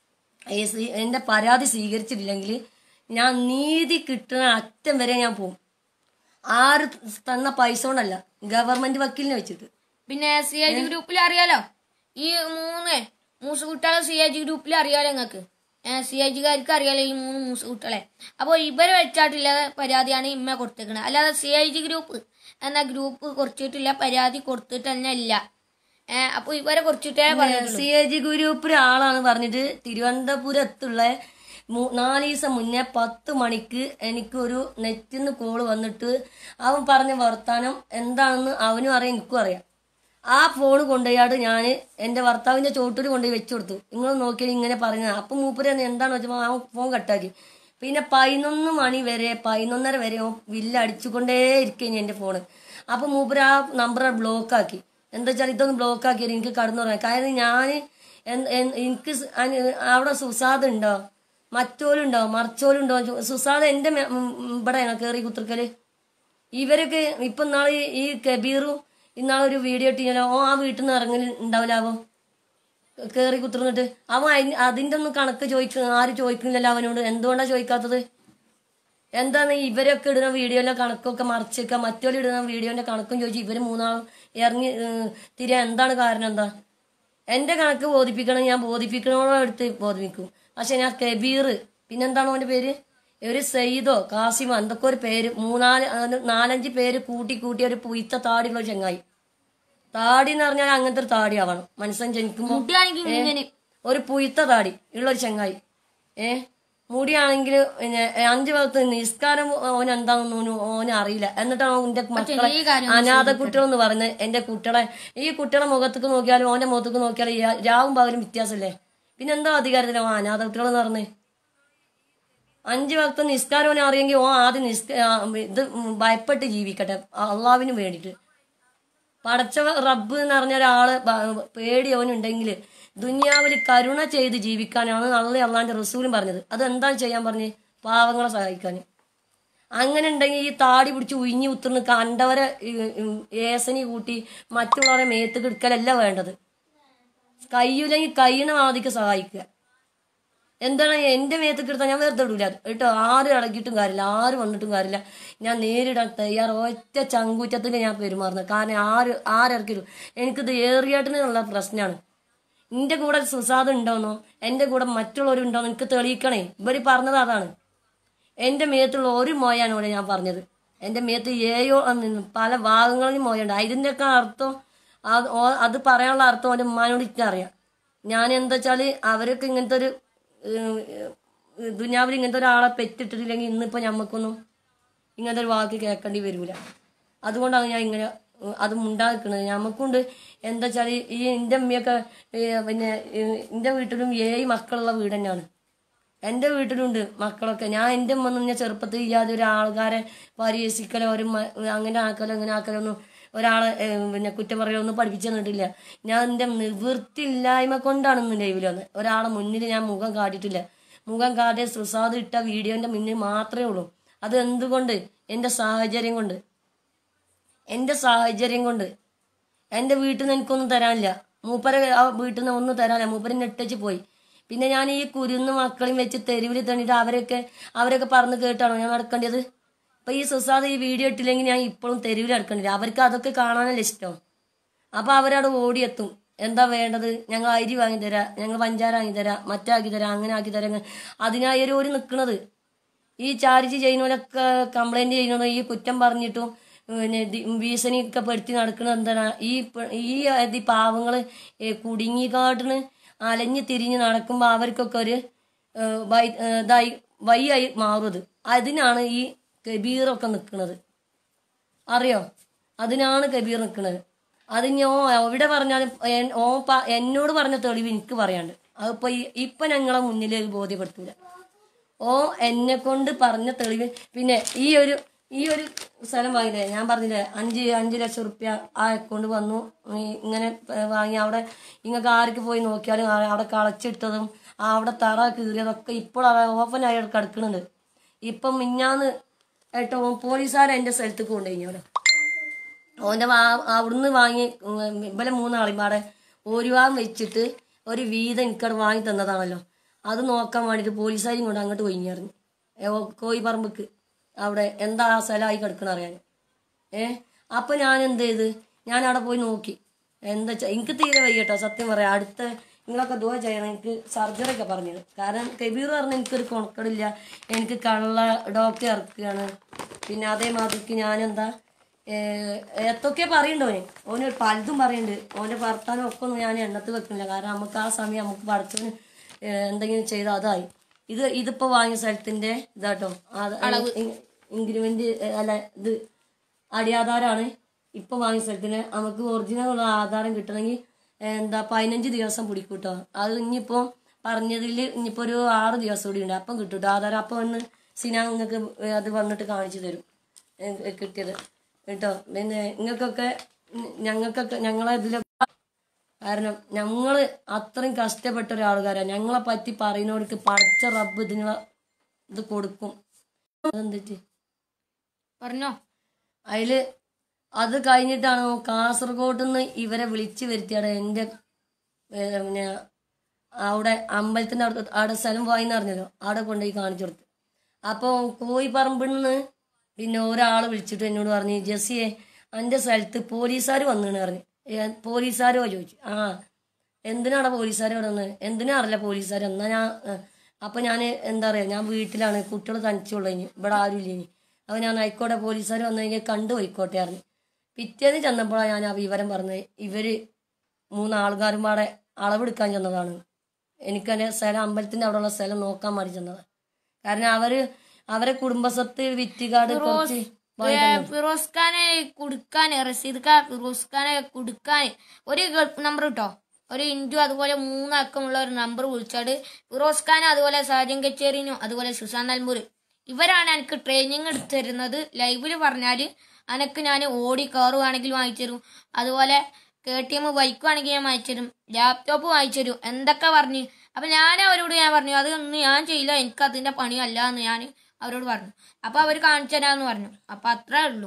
ഈ സ്വീ- എന്റെ പരാതി സ്വീകരിച്ചിട്ടില്ലെങ്കിൽ ഞാൻ നീതി കിട്ടുന്ന അറ്റം വരെ ഞാൻ പോകും ആര് തന്ന പൈസ കൊണ്ടല്ല ഗവൺമെന്റ് വക്കീലിനെ വെച്ചിട്ട് പിന്നെ സി ഐ ജി ഗ്രൂപ്പിൽ അറിയാലോ ഈ മൂന്ന് മൂസ് കുട്ടികളെ സി ഐ ജി ഗ്രൂപ്പിൽ അറിയാലോ നിങ്ങൾക്ക് സി ഐ ജിക്കാർക്ക് അറിയാലോ ഈ മൂന്ന് മൂസ് കുട്ടികളെ അപ്പോൾ ഇവരെ വെച്ചാട്ടില്ല പരാതിയാണ് ഇമ്മ കൊടുത്തേക്കണത് അല്ലാതെ സി ഐ ജി ഗ്രൂപ്പ് എന്ന ഗ്രൂപ്പ് കുറച്ചിട്ടില്ല പരാതി കൊടുത്തിട്ട് തന്നെ ഇല്ല ഏഹ് അപ്പൊ ഇവരെ കുറിച്ചിട്ടേ പറഞ്ഞിട്ടുള്ളൂ സി എ ജി ഗ്രൂപ്പിലെ ആളാണ് പറഞ്ഞിട്ട് തിരുവനന്തപുരത്തുള്ള മൂ- നാല് ദിവസം മുന്നേ പത്ത് മണിക്ക് എനിക്ക് ഒരു നെറ്റിൽ നിന്ന് കോള് വന്നിട്ട് അവൻ പറഞ്ഞ വർത്താനം എന്താണെന്ന് അവനും അറിയാം എനിക്കും അറിയാം ആ ഫോൺ കൊണ്ടുപോയാട് ഞാൻ എൻ്റെ ഭർത്താവിൻ്റെ ചോട്ടിൽ കൊണ്ടുപോയി വെച്ചു കൊടുത്തു നിങ്ങൾ നോക്കിയാൽ ഇങ്ങനെ പറഞ്ഞത് അപ്പം മൂപ്പര് തന്നെ എന്താണെന്ന് വെച്ചപ്പോൾ അവൻ ഫോൺ കട്ടാക്കി പിന്നെ പതിനൊന്ന് മണി വരെ പതിനൊന്നര വരെ ഓൻ വില്ല് അടിച്ചുകൊണ്ടേ ഇരിക്കുകയാണ് എൻ്റെ ഫോണ് അപ്പം മൂപ്പര് ആ നമ്പർ ബ്ലോക്ക് ആക്കി എന്താ വെച്ചാൽ ഇതൊന്ന് ബ്ലോക്ക് ആക്കിയാൽ എനിക്ക് കടന്നു പറയാം കാരണം ഞാൻ എനിക്ക് സ് അന്- അവിടെ സുസാദ് ഉണ്ടോ മറ്റോലുണ്ടോ മറിച്ചോലുണ്ടോ ചോ- സുസാദ് എൻ്റെ മെ- ഉം, ഉം, ഇവിടെയാണോ കയറി കുത്തിർക്കല് ഇവരൊക്കെ ഇപ്പൊ നാളെ ഈ കബീറും ഇന്നാളൊരു വീഡിയോ ഇട്ടില്ലോ ഓ ആ വീട്ടിൽ നിന്ന് ഇറങ്ങൽ ഉണ്ടാവില്ല അവൻ കേറി കുത്തിർന്നിട്ട് അവൻ അയി- അതിന്റെ ഒന്നും കണക്ക് ചോദിക്ക ആരും ചോദിക്കുന്നില്ലല്ലോ അവനോട് എന്തുകൊണ്ടാ ചോദിക്കാത്തത് എന്താണ് ഇവരൊക്കെ ഇടുന്ന വീഡിയോയിലെ കണക്കൊക്കെ മറിച്ചേക്കുക മറ്റോല് ഇടുന്ന വീഡിയോന്റെ കണക്കും ചോദിച്ചു ഇവര് മൂന്നാളും ഇറങ്ങി ഏഹ്, തിരിയാൻ എന്താണ് കാരണം എന്താ എന്റെ കണക്ക് ബോധിപ്പിക്കണം ഞാൻ ബോധിപ്പിക്കണോടോ എടുത്ത് ബോധിപ്പിക്കും പക്ഷെ ഞാൻ കബീർ പിന്നെന്താണ് അവന്റെ പേര് ഒരു സയ്യിദോ കാസിമോ എന്തൊക്കെ ഒരു പേര് മൂന്നാല് അങ്ങനെ നാലഞ്ച് പേര് കൂട്ടി കൂട്ടി ഒരു പുയ്ത്ത താടിയുള്ള ഒരു ചങ്ങായി താടി എന്ന് പറഞ്ഞാൽ അങ്ങനത്തെ ഒരു താടി ആവണം മനുഷ്യൻ ജനിക്കുമ്പോ മുടിയാണെങ്കിൽ ഏ, ഇങ്ങനെ ഒരു പുയ്ത്ത താടി ഉള്ള ഒരു ചങ്ങായി ഏ മുടിയാണെങ്കിൽ പിന്നെ അഞ്ചു ഭാഗത്ത് നിസ്കാരം ഓൻ എന്താണെന്ന് ഓന് ഓന് അറിയില്ല എന്നിട്ടാണ് ഓന്റെ മക്കളെ ഈ കാര്യം അനാഥ കുട്ടികളെന്ന് പറയുന്നത് എന്റെ കുട്ടികളെ ഈ കുട്ടികളെ മുഖത്തേക്ക് നോക്കിയാലും ഓന്റെ മുഖത്തേക്ക് നോക്കിയാലും ഈ രാവും പകലും വ്യത്യാസമല്ലേ പിന്നെ എന്താ അധികാരത്തില ഓ അനാഥ കുട്ടികളെന്ന് പറഞ്ഞേ അഞ്ചു ഭക്തം നിസ്കാരം ഓനെ അറിയെങ്കിൽ ഓ ആദ്യം നിസ്ക ആ, ഇത് ഭയപ്പെട്ട് ജീവിക്കട്ടെ അള്ളാവിന് വേണ്ടിയിട്ട് പടച്ച റബ്ബ് എന്ന് പറഞ്ഞ ഒരാള് ബ- പേടി അവനുണ്ടെങ്കിൽ ദുനിയാവിൽ കരുണ ചെയ്ത് ജീവിക്കാനാണ് അള്ള അള്ളാന്റെ റസൂലും പറഞ്ഞത് അത് എന്താ ചെയ്യാൻ പറഞ്ഞ് പാവങ്ങളെ സഹായിക്കാൻ അങ്ങനെ ഉണ്ടെങ്കിൽ ഈ താടി പിടിച്ച് ഉയിഞ്ഞു കുത്തുന്ന കണ്ടവരെ ഈ, ഉം, ഏസനി കൂട്ടി മറ്റുള്ളവരെ മേത്ത് കിടക്കലല്ല വേണ്ടത് കയ്യൂലെങ്കിൽ കയ്യണ വാദിക്ക് സഹായിക്കുക എന്താണ് എന്റെ മേത്ത് കിടത്താൻ ഞാൻ വെറുതെ വിടൂല കേട്ടോ ആരും ഇളകിയിട്ടും കാര്യമില്ല ആരും വന്നിട്ടും കാര്യമില്ല ഞാൻ നേരിടാൻ തയ്യാർ ഒറ്റ ചങ്കൂറ്റത്തിന് ഞാൻ പെരുമാറുന്നത് കാരണം ആര് ആരിറക്കിലും എനിക്കിത് ഏറിയാട്ടിനുള്ള പ്രശ്നമാണ് എന്റെ കൂടെ സുസാദ് ഉണ്ടോന്നോ എന്റെ കൂടെ മറ്റുള്ളവരുണ്ടോന്നോ എനിക്ക് തെളിയിക്കണേ ഇവര് പറഞ്ഞത് അതാണ് എന്റെ മേത്തുള്ള ഒരു മോയാണ് ഇവിടെ ഞാൻ പറഞ്ഞത് എന്റെ മേത്ത് ഏയോ ഉം, പല ഭാഗങ്ങളിലും മോയുണ്ട് അതിന്റെയൊക്കെ അർത്ഥം അത് ഓ- അത് പറയാനുള്ള അർത്ഥം അവന്റെ ഉമ്മാനോട് എനിക്കറിയാം ഞാൻ എന്താ വെച്ചാല് അവരൊക്കെ ഇങ്ങനത്തെ ഒരു ഏഹ്, ഏഹ്, ദുനിയാവിൽ ഇങ്ങനത്തെ ഒരാളെ പെറ്റിട്ടിട്ടില്ലെങ്കിൽ ഇന്നിപ്പോ ഞമ്മക്കൊന്നും ഇങ്ങനത്തെ ഒരു വാക്ക് കേൾക്കേണ്ടി വരൂല അതുകൊണ്ടാണ് ഞാൻ ഇങ്ങനെ അത് മുണ്ടാക്കുന്നത് നമുക്കുണ്ട് എന്താ വെച്ചാൽ ഈ എൻ്റെ അമ്മയൊക്കെ ഈ പിന്നെ എൻ്റെ വീട്ടിലും ഏഴ് മക്കളുള്ള വീട് തന്നെയാണ് എൻ്റെ വീട്ടിലുണ്ട് മക്കളൊക്കെ ഞാൻ എൻ്റെ അമ്മ ഞാൻ ചെറുപ്പത്തിൽ ഇല്ലാതെ ഒരു ആൾക്കാരെ പരിഹസിക്കലോ ഒരു മ- അങ്ങനെ ആക്കലോ ഇങ്ങനെ ആക്കലോ ഒന്നും ഒരാളെ ഏ, പിന്നെ കുറ്റം പറയലോ ഒന്നും പഠിപ്പിച്ചു തന്നിട്ടില്ല ഞാൻ എൻ്റെ നിവൃത്തിയില്ലായ്മ കൊണ്ടാണ് ഇന്ന് ലൈവിൽ വന്നത് ഒരാളെ മുന്നിൽ ഞാൻ മുഖം കാട്ടിയിട്ടില്ല മുഖം കാട്ടിയ സുസാദ് ഇട്ട വീഡിയോൻ്റെ മുന്നിൽ മാത്രമേ ഉള്ളൂ അത് എന്തുകൊണ്ട് എൻ്റെ സാഹചര്യം കൊണ്ട് എൻ്റെ സാഹചര്യം കൊണ്ട് എൻ്റെ വീട്ടിൽ നിന്ന് എനിക്കൊന്നും തരാനില്ല മൂപ്പരെ ആ വീട്ടിൽ നിന്ന് ഒന്നും തരാനില്ല മൂപ്പരെ നെട്ടച്ച് പോയി പിന്നെ ഞാൻ ഈ കുരുന്ന് മക്കളെയും വെച്ച് തെരുവിൽ തന്നിട്ട് അവരൊക്കെ അവരൊക്കെ പറഞ്ഞ് കേട്ടാണോ ഞാൻ നടക്കേണ്ടത് ഇപ്പൊ ഈ സുസാദ് ഈ വീഡിയോ ഇട്ടില്ലെങ്കിൽ ഞാൻ ഇപ്പോഴും തെരുവിൽ നടക്കേണ്ടില്ല അവർക്ക് അതൊക്കെ കാണാനല്ലേ ഇഷ്ടം അപ്പൊ അവരവിടെ ഓടിയെത്തും എന്താ വേണ്ടത് ഞങ്ങൾ അരി വാങ്ങി തരാം ഞങ്ങൾ പഞ്ചാര വാങ്ങി തരാം മറ്റാക്കി തരാം അങ്ങനെ ആക്കി തരാം ഇങ്ങനെ. അതിനായി ഒരു ഓടി നിൽക്കണത് ഈ ചാരിച്ച് ചെയ്യുന്നവരൊക്കെ കംപ്ലൈന്റ് ചെയ്യുന്നതും ഈ കുറ്റം പറഞ്ഞിട്ടും പിന്നെ ദി- ഭീഷണിയൊക്കെ പെടുത്തി നടക്കുന്നത് എന്താണ് ഈ പ- ഈ ഇത് ഈ പാവങ്ങള് ഏ കുടുങ്ങിക്കാട്ടിന് അലഞ്ഞ് തിരിഞ്ഞ് നടക്കുമ്പോൾ അവർക്കൊക്കെ ഒരു ഏ, വൈ- ഏ, ഇതായി വയ്യായി മാറുന്നത് അതിനാണ് ഈ കബീറൊക്കെ നിൽക്കുന്നത് അറിയോ അതിനാണ് കബീർ നിൽക്കുന്നത് അത് ഞാൻ എവിടെ പറഞ്ഞാലും എൻ- ഓ പ- എന്നോട് പറഞ്ഞ തെളിവ് എനിക്ക് പറയാണ്ട് അതിപ്പോ ഈ- ഇപ്പൊ ഞങ്ങളെ മുന്നിൽ അത് ബോധ്യപ്പെടുത്തൂല ഓ എന്നെ കൊണ്ട് പറഞ്ഞ തെളിവ് പിന്നെ ഈ ഒരു ഈ ഒരു സ്ഥലം വാങ്ങിയില്ലേ ഞാൻ പറഞ്ഞില്ലേ അഞ്ച് അഞ്ച് ലക്ഷം റുപ്യ ആ അക്കൗണ്ട് വന്നു ഈ ഇങ്ങനെ ഏ, വാങ്ങി അവിടെ നിങ്ങൾക്ക് ആർക്ക് പോയി നോക്കിയാലും ആ- അവിടെ കളച്ചിട്ടതും ആ അവിടെ തറ കീറിയതൊക്കെ ഇപ്പോൾ ഓപ്പൺ ആയി കിടക്കുന്നുണ്ട് ഇപ്പം മിഞ്ഞാന്ന് ഏട്ടോ പോലീസുകാരെ എൻ്റെ സ്ഥലത്തേക്ക് കൊണ്ടുപോയി അവിടെ ഓൻ്റെ വാ- അവിടുന്ന് വാങ്ങി ഉം, ഇവലെ മൂന്നാളും പാടെ ഒരു ഭാഗം വെച്ചിട്ട് ഒരു വീതം എനിക്കവിടെ വാങ്ങി തന്നതാണല്ലോ അത് നോക്കാൻ വേണ്ടിയിട്ട് പോലീസുകാരും കൊണ്ട് അങ്ങോട്ട് ഒഴിഞ്ഞിറങ്ങി കോയിപ്പറമ്പക്ക് അവിടെ എന്താ ആ സ്ഥലമായി കിടക്കണ അറിയാൻ ഏ അപ്പൊ ഞാൻ എന്ത് ചെയ്ത് ഞാൻ അവിടെ പോയി നോക്കി എന്താ വെച്ചാ എനിക്ക് തീരെ വയ്യട്ടോ സത്യം പറയാം അടുത്ത നിങ്ങളൊക്കെ ദൂരെ ചെയ്യണം എനിക്ക് സർജറി ഒക്കെ പറഞ്ഞത് കാരണം കബീർ പറഞ്ഞ എനിക്കൊരു കൊണക്കടില്ല എനിക്ക് കള്ള ഡോക്ടർ ഇറക്കുകയാണ് പിന്നെ അതേമാതിരിക്ക് ഞാനെന്താ ഏഹ്, എത്തൊക്കെ പറയണ്ടോ ഓന് ഓന് പലതും പറയുന്നുണ്ട് ഓന്റെ ഭർത്താനും ഒക്കെ ഒന്നും ഞാൻ എണ്ണത്ത് വെക്കുന്നില്ല കാരണം നമുക്ക് ആ സമയം നമുക്ക് പഠിച്ചവന് എന്തെങ്കിലും ചെയ്താൽ അതായി ഇത് ഇതിപ്പോ വാങ്ങിയ സ്ഥലത്തിന്റെ ഇതാട്ടോ ഇൻഗ്രിമെന്റ് അല്ല ഇത് അടിയാധാരമാണ് ഇപ്പൊ വാങ്ങിയ സ്ഥലത്തിന് നമുക്ക് ഒറിജിനൽ ഉള്ള ആധാരം കിട്ടണമെങ്കിൽ എന്താ പതിനഞ്ച് ദിവസം പിടിക്കും കേട്ടോ അത് ഇനിയിപ്പോ പറഞ്ഞതിൽ ഇനിയിപ്പോ ഒരു ആറ് ദിവസം കൂടി ഉണ്ട് അപ്പം കിട്ടും ട്ടോ ആധാരം അപ്പം വന്ന് സിന നിങ്ങൾക്ക് അത് വന്നിട്ട് കാണിച്ചു തരും ഏ, കിട്ടിയത് കേട്ടോ പിന്നെ നിങ്ങൾക്കൊക്കെ ഞങ്ങൾക്കൊക്കെ ഞങ്ങളെ ഇതിലൊക്കെ കാരണം ഞങ്ങള് അത്രയും കഷ്ടപ്പെട്ട ഒരാൾക്കാരാണ് ഞങ്ങളെ പറ്റി പറയുന്നവർക്ക് പടച്ച റബ്ബ് ഇതിനുള്ള ഇത് കൊടുക്കും അതെന്തിട്ട് പറഞ്ഞോ അതില് അത് കഴിഞ്ഞിട്ടാണ് കാസർഗോഡ് നിന്ന് ഇവരെ വിളിച്ചു വരുത്തിയാണ് എൻ്റെ ഏ, പിന്നെ അവിടെ അമ്പലത്തിന്റെ അവിടെ അവിടെ സ്ഥലം പോയിന്ന് അറിഞ്ഞല്ലോ അവിടെ കൊണ്ടുപോയി കാണിച്ചു കൊടുത്തു അപ്പോൾ കോയിപ്പറമ്പിൽ നിന്ന് പിന്നെ ഒരാൾ വിളിച്ചിട്ട് എന്നോട് പറഞ്ഞു ജെസ്സിയെ എൻ്റെ സ്ഥലത്ത് പോലീസുകാർ വന്നിന്ന് പറഞ്ഞു "ഏ, പോലീസുകാരോ ചോദിച്ചു ആ എന്തിനാണ് പോലീസുകാർ വന്നത് എന്തിനാ അറിയില്ല പോലീസുകാർ എന്നാ ഞാൻ ഏ, അപ്പൊ ഞാൻ എന്താ പറയാ ഞാൻ വീട്ടിലാണ് കുട്ടികൾ തനിച്ചുള്ളൂ ഇനി ഇവിടെ ആരും ഇല്ല ഇനി അപ്പൊ ഞാൻ ആയിക്കോട്ടെ പോലീസുകാർ വന്നു കഴിഞ്ഞാൽ കണ്ടു പോയിക്കോട്ടെ പറഞ്ഞു പിറ്റേന്ന് ചെന്നപ്പോഴാണ് ഞാൻ ആ വിവരം പറഞ്ഞത് ഇവര് മൂന്നാൾക്കാരും പാടെ അളവെടുക്കാൻ ചെന്നതാണ് എനിക്കതിന്റെ സ്ഥലം അമ്പലത്തിന്റെ അവിടെയുള്ള സ്ഥലം നോക്കാൻ വേണ്ടി ചെന്നതാണ് കാരണം അവര് അവരെ കുടുംബസ്വത്ത് വിറ്റുകാട് കുറച്ച് വാങ്ങി തന്നു. ഫിറോസ് ഖാനെ കൊടുക്കാൻ റസീദ് ഖാൻ ഫിറോസ് ഖാനെ കൊടുക്കാൻ ഒരു നമ്പർ കിട്ടോ ഒരു ഇൻറ്റു അതുപോലെ മൂന്നക്കമുള്ള ഒരു നമ്പർ വിളിച്ചാട് ഫിറോസ് ഖാൻ അതുപോലെ സാജൻ കച്ചേരിനും അതുപോലെ സുസാൻ നൽമൂർ ഇവരാണ് എനിക്ക് ട്രെയിനിങ് എടുത്തു തരുന്നത് ലൈവിൽ പറഞ്ഞാൽ അനക്ക് ഞാൻ ഓടി കാറ് വേണമെങ്കിൽ വാങ്ങിച്ചു തരും അതുപോലെ കെ ടി എം ബൈക്ക് വേണമെങ്കിൽ ഞാൻ വാങ്ങിച്ചു തരും ലാപ്ടോപ്പ് വാങ്ങിച്ചു തരും എന്തൊക്കെ പറഞ്ഞു അപ്പൊ ഞാൻ അവരോട് ഞാൻ പറഞ്ഞു അത് ഒന്നും ഞാൻ ചെയ്യില്ല എനിക്ക് അതിന്റെ പണിയല്ല എന്ന് ഞാൻ അവരോട് പറഞ്ഞു അപ്പൊ അവർ കാണിച്ചു തരാന്ന് പറഞ്ഞു അപ്പൊ അത്രേ ഉള്ളൂ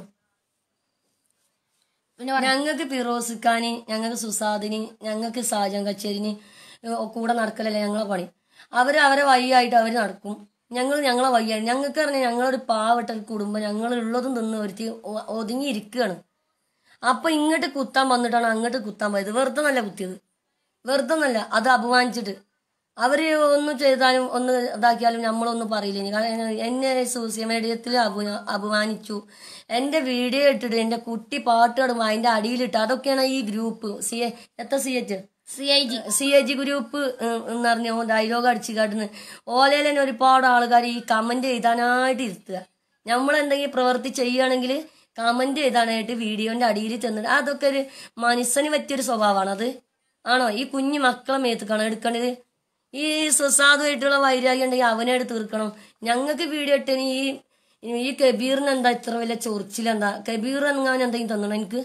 പിന്നെ പറഞ്ഞു ഞങ്ങൾക്ക് ഫിറോസിക്കാന് ഞങ്ങൾക്ക് സുസാദിന് ഞങ്ങൾക്ക് സാജൻ കച്ചേരിന് കൂടെ നടക്കലല്ലേ ഞങ്ങളെ പണി അവര് അവരെ വഴിയായിട്ട് അവര് നടക്കും ഞങ്ങൾ ഞങ്ങളെ വഴിയായി ഞങ്ങൾക്ക് പറഞ്ഞാൽ ഞങ്ങളൊരു പാവട്ട ഒരു കുടുംബം ഞങ്ങൾ ഉള്ളതും തിന്ന് ഒരുത്തി ഒ- ഒതുങ്ങിയിരിക്കുകയാണ് അപ്പൊ ഇങ്ങോട്ട് കുത്താൻ വന്നിട്ടാണ് അങ്ങോട്ട് കുത്താൻ പോയത് വെറുതെ നല്ല കുത്തിയത് വെറുതെ നല്ല അത് അപമാനിച്ചിട്ട് അവര് ഒന്നും ചെയ്താലും ഒന്ന് ഇതാക്കിയാലും നമ്മളൊന്നും പറയില്ല ഇനി. കാരണം എന്നെ സോഷ്യൽ മീഡിയത്തിൽ അപ അപമാനിച്ചു എന്റെ വീഡിയോ ഇട്ടിട്ട് എന്റെ കുട്ടി പാട്ട് പാടുമ്പോൾ അതിന്റെ അടിയിലിട്ട് അതൊക്കെയാണ് ഈ ഗ്രൂപ്പ് സി എ എത്ര C H C I G C A G group എന്ന് പറഞ്ഞ ഡയലോഗ് അടിച്ചു കാട്ടുന്നു ഓലയിൽ തന്നെ ഒരുപാട് ആൾക്കാർ ഈ കമന്റ് എഴുതാനായിട്ട് ഇരുത്തുക നമ്മൾ എന്തെങ്കിലും പ്രവൃത്തി ചെയ്യുകയാണെങ്കിൽ കമന്റ് ചെയ്താനായിട്ട് വീഡിയോന്റെ അടിയിൽ ചെന്നിട്ട് അതൊക്കെ ഒരു മനുഷ്യന് പറ്റിയൊരു സ്വഭാവമാണ് അത് ആണോ ഈ കുഞ്ഞു മക്കളെ മേത്തുക്കാണോ എടുക്കേണ്ടത് ഈ സുസാദുമായിട്ടുള്ള വൈരാഗ്യം ഉണ്ടെങ്കിൽ അവനായിട്ട് തീർക്കണം ഞങ്ങൾക്ക് വീഡിയോ ഇട്ടതിന് ഈ ഈ കബീറിന് എന്താ ഇത്ര വലിയ ചൊറിച്ചിലെന്താ കബീർ എങ്ങാൻ എന്തെങ്കിലും തന്നണോ എനിക്ക്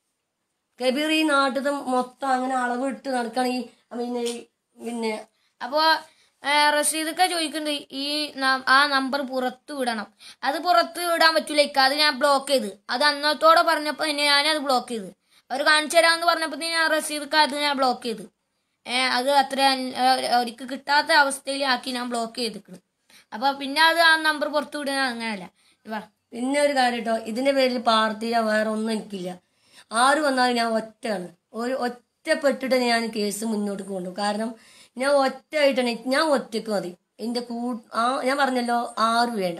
കബീർ ഈ നാട്ടിൽ മൊത്തം അങ്ങനെ അളവ് ഇട്ട് നടക്കണെങ്കിൽ പിന്നെ ഈ- പിന്നെ അപ്പോ റഷീദൊക്കെ ചോദിക്കുന്നുണ്ട് ഈ ന- ആ നമ്പർ പുറത്ത് വിടണം അത് പുറത്ത് വിടാൻ പറ്റൂല ഇക്ക അത് ഞാൻ ബ്ലോക്ക് ചെയ്ത് അത് അന്നത്തോടെ പറഞ്ഞപ്പോ തന്നെ ഞാൻ അത് ബ്ലോക്ക് ചെയ്ത് അവർ കാണിച്ചു തരാമെന്ന് പറഞ്ഞപ്പോ ഞാൻ റഷീദൊക്കെ അത് ഞാൻ ബ്ലോക്ക് ചെയ്ത് ഏഹ് അത് അത്ര അവർക്ക് കിട്ടാത്ത അവസ്ഥയിൽ ആക്കി ഞാൻ ബ്ലോക്ക് ചെയ്തിക്കണ് അപ്പൊ പിന്നെ അത് ആ നമ്പർ പുറത്ത് വിടുന്ന അങ്ങനെയല്ല വാ. പിന്നെ ഒരു കാര്യം കേട്ടോ ഇതിന്റെ പേരിൽ പാർട്ടിയോ വേറെ ഒന്നും എനിക്കില്ല ആര് വന്നാലും ഞാൻ ഒറ്റയാണ് ഒരു ഒറ്റപ്പെട്ടിട്ട് ഞാൻ കേസ് മുന്നോട്ട് കൊണ്ടുപോകും കാരണം ഞാൻ ഒറ്റയായിട്ടാണ് ഞാൻ ഒറ്റക്ക് മതി എന്റെ കൂ ആ ഞാൻ പറഞ്ഞല്ലോ ആരും വേണ്ട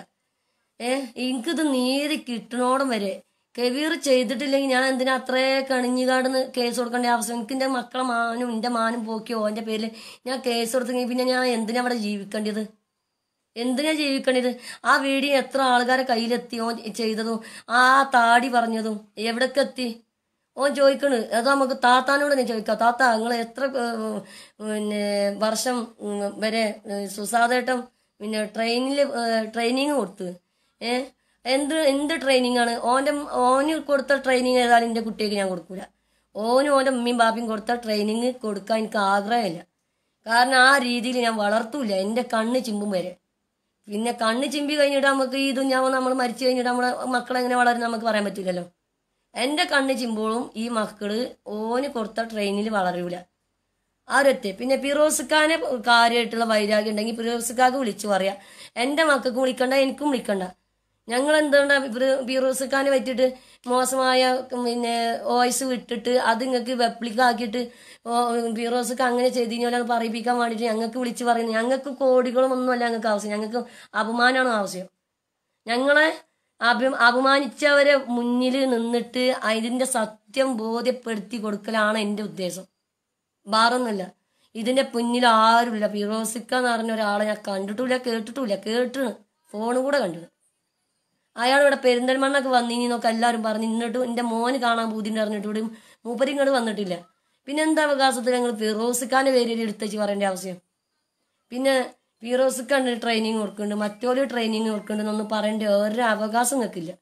ഏ എനിക്കിത് നീതി കിട്ടണോടം വരെ കബീർ ചെയ്തിട്ടില്ലെങ്കിൽ ഞാൻ എന്തിനാ അത്രേ കണിഞ്ഞുകാടുന്ന് കേസ് കൊടുക്കേണ്ട ആവശ്യം എനിക്ക് എൻ്റെ മക്കളെ മാനും എൻ്റെ മാനും പോക്കിയോ എൻ്റെ പേരിൽ ഞാൻ കേസ് കൊടുത്തെങ്കിൽ പിന്നെ ഞാൻ എന്തിനാ അവിടെ ജീവിക്കേണ്ടത് എന്തിനാ ജീവിക്കണത് ആ വീഡിയോ എത്ര ആൾക്കാരെ കയ്യിലെത്തി ഓൻ ചെയ്തതും ആ താടി പറഞ്ഞതും എവിടൊക്കെ എത്തി ഓൻ ചോദിക്കണ് അത് നമുക്ക് താത്താനോട് ഞാൻ ചോദിക്കാം താത്ത നിങ്ങൾ എത്ര ഏർ, പിന്നെ വർഷം ഉം, വരെ ഏർ, സുസാദേട്ടം പിന്നെ ട്രെയിനിൽ ട്രെയിനിങ് കൊടുത്ത് ഏ എന്ത് എന്ത് ട്രെയിനിങ് ആണ് ഓൻ്റെ ഓന് കൊടുത്ത ട്രെയിനിങ് ഏതായാലും എൻ്റെ കുട്ടിക്ക് ഞാൻ കൊടുക്കൂല ഓനും ഓൻ്റെ ഉമ്മയും ബാപ്പയും കൊടുത്ത ട്രെയിനിങ് കൊടുക്കാൻ എനിക്ക് ആഗ്രഹമില്ല കാരണം ആ രീതിയിൽ ഞാൻ വളർത്തൂല എൻ്റെ കണ്ണ് ചിമ്പും വരെ പിന്നെ കണ്ണ് ചിമ്പി കഴിഞ്ഞിട്ട് നമുക്ക് ഈ ദുഞ്ഞാവ് നമ്മൾ മരിച്ചു കഴിഞ്ഞിട്ട് നമ്മളെ മക്കളെ എങ്ങനെ വളരും നമുക്ക് പറയാൻ പറ്റില്ലല്ലോ എൻ്റെ കണ്ണ് ചിമ്പോഴും ഈ മക്കള് ഓന് കൊടുത്ത ട്രെയിനിൽ വളരൂല ആരൊറ്റ പിന്നെ ഫിറോസ്ഖാനെ കാര്യമായിട്ടുള്ള വൈരാഗ്യം ഉണ്ടെങ്കിൽ ഫിറോസ്ഖാക്ക് വിളിച്ചു പറയാം എൻ്റെ മക്കൾക്ക് വിളിക്കണ്ട എനിക്കും വിളിക്കണ്ട ഞങ്ങൾ എന്തുകൊണ്ടാ ഫിറോസ് ഖാനെ പറ്റിയിട്ട് മോശമായ പിന്നെ വോയിസ് വിട്ടിട്ട് അത് നിങ്ങൾക്ക് വെപ്ലിക്കാക്കിയിട്ട് ഫിറോസ് ഖാൻ അങ്ങനെ ചെയ്ത് കഴിഞ്ഞാൽ അത് പറയിപ്പിക്കാൻ വേണ്ടിയിട്ട് ഞങ്ങൾക്ക് വിളിച്ച് പറയുന്നത് ഞങ്ങൾക്ക് കോടികളും ഒന്നുമല്ല ഞങ്ങൾക്ക് ആവശ്യം ഞങ്ങൾക്ക് അപമാനമാണ് ആവശ്യം ഞങ്ങളെ അഭി അപമാനിച്ചവരെ മുന്നിൽ നിന്നിട്ട് അതിന്റെ സത്യം ബോധ്യപ്പെടുത്തി കൊടുക്കലാണ് എൻ്റെ ഉദ്ദേശം വേറൊന്നുമില്ല ഇതിന്റെ പിന്നിൽ ആരുമില്ല ഫിറോസിക്ക എന്ന് പറഞ്ഞ ഒരാളെ ഞാൻ കണ്ടിട്ടില്ല കേട്ടിട്ടില്ല കേട്ടിണ് ഫോണും കൂടെ കണ്ടിട്ട് അയാൾ ഇവിടെ പെരിന്തൽമണ്ണൊക്കെ വന്നിനി എന്നൊക്കെ എല്ലാവരും പറഞ്ഞു ഇന്നിട്ടും എൻ്റെ മോന് കാണാൻ ബൂതിൻ്റെ അറിഞ്ഞിട്ട് ഇവിടെ മൂപ്പര് ഇങ്ങോട്ട് വന്നിട്ടില്ല പിന്നെ എന്താ അവകാശത്തിൽ ഞങ്ങൾ ഫിറോസിക്കാന്റെ പേരിൽ എടുത്തേച്ച് പറയേണ്ട ആവശ്യം പിന്നെ ഫിറോസിക്കാണ്ട് ട്രെയിനിങ് കൊടുക്കുന്നുണ്ട് മറ്റോര് ട്രെയിനിങ് കൊടുക്കുന്നുണ്ട് എന്നൊന്നും പറയേണ്ട ഒരു അവകാശം നിൽക്കില്ല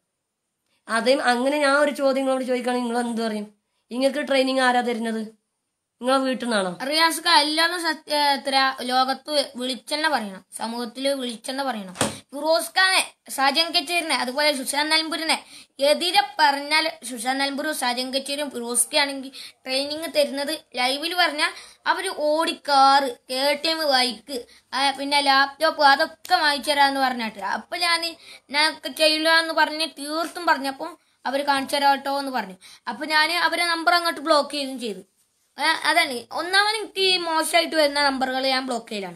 അതേ അങ്ങനെ ഞാൻ ഒരു ചോദ്യം നിങ്ങളോട് ചോദിക്കുകയാണെങ്കിൽ നിങ്ങൾ എന്ത് പറയും നിങ്ങൾക്ക് ട്രെയിനിങ് ആരാ തരുന്നത് നിങ്ങളെ വീട്ടിൽ നിന്നാണോ റിയാസ്ക എല്ലാവരും സത്യ എത്ര ലോകത്ത് വിളിച്ചെന്നെ പറയണം സമൂഹത്തിൽ വിളിച്ചെന്നെ പറയണം ഫിറോസ് ഖാനെ ഷാജൻ കച്ചേരിനെ അതുപോലെ സുശാന്ത് നലമ്പൂരിനെ എതിരെ പറഞ്ഞാൽ സുശാന്ത് നലമ്പൂരും ഷാജൻ കച്ചേരിയും ഫിറോസ് ഖാൻ ആണെങ്കിൽ ട്രെയിനിങ് തരുന്നത് ലൈവിൽ പറഞ്ഞാൽ അവർ ഓടിക്കാറ് എ ടി എം ബൈക്ക് പിന്നെ ലാപ്ടോപ്പ് അതൊക്കെ വാങ്ങിച്ചു തരാന്ന് പറഞ്ഞിട്ട് അപ്പൊ ഞാൻ ഞാൻ ചെയ്യില്ല എന്ന് പറഞ്ഞ് തീർത്തും പറഞ്ഞപ്പോൾ അവർ കാണിച്ചു തരാട്ടോ എന്ന് പറഞ്ഞു അപ്പൊ ഞാൻ അവരെ നമ്പർ അങ്ങോട്ട് ബ്ലോക്ക് ചെയ്യുകയും ചെയ്തു ഏ, അതാണ് ഒന്നാമത് എനിക്ക് ഈ മോശമായിട്ട് വരുന്ന നമ്പറുകൾ ഞാൻ ബ്ലോക്ക് ചെയ്യലാണ്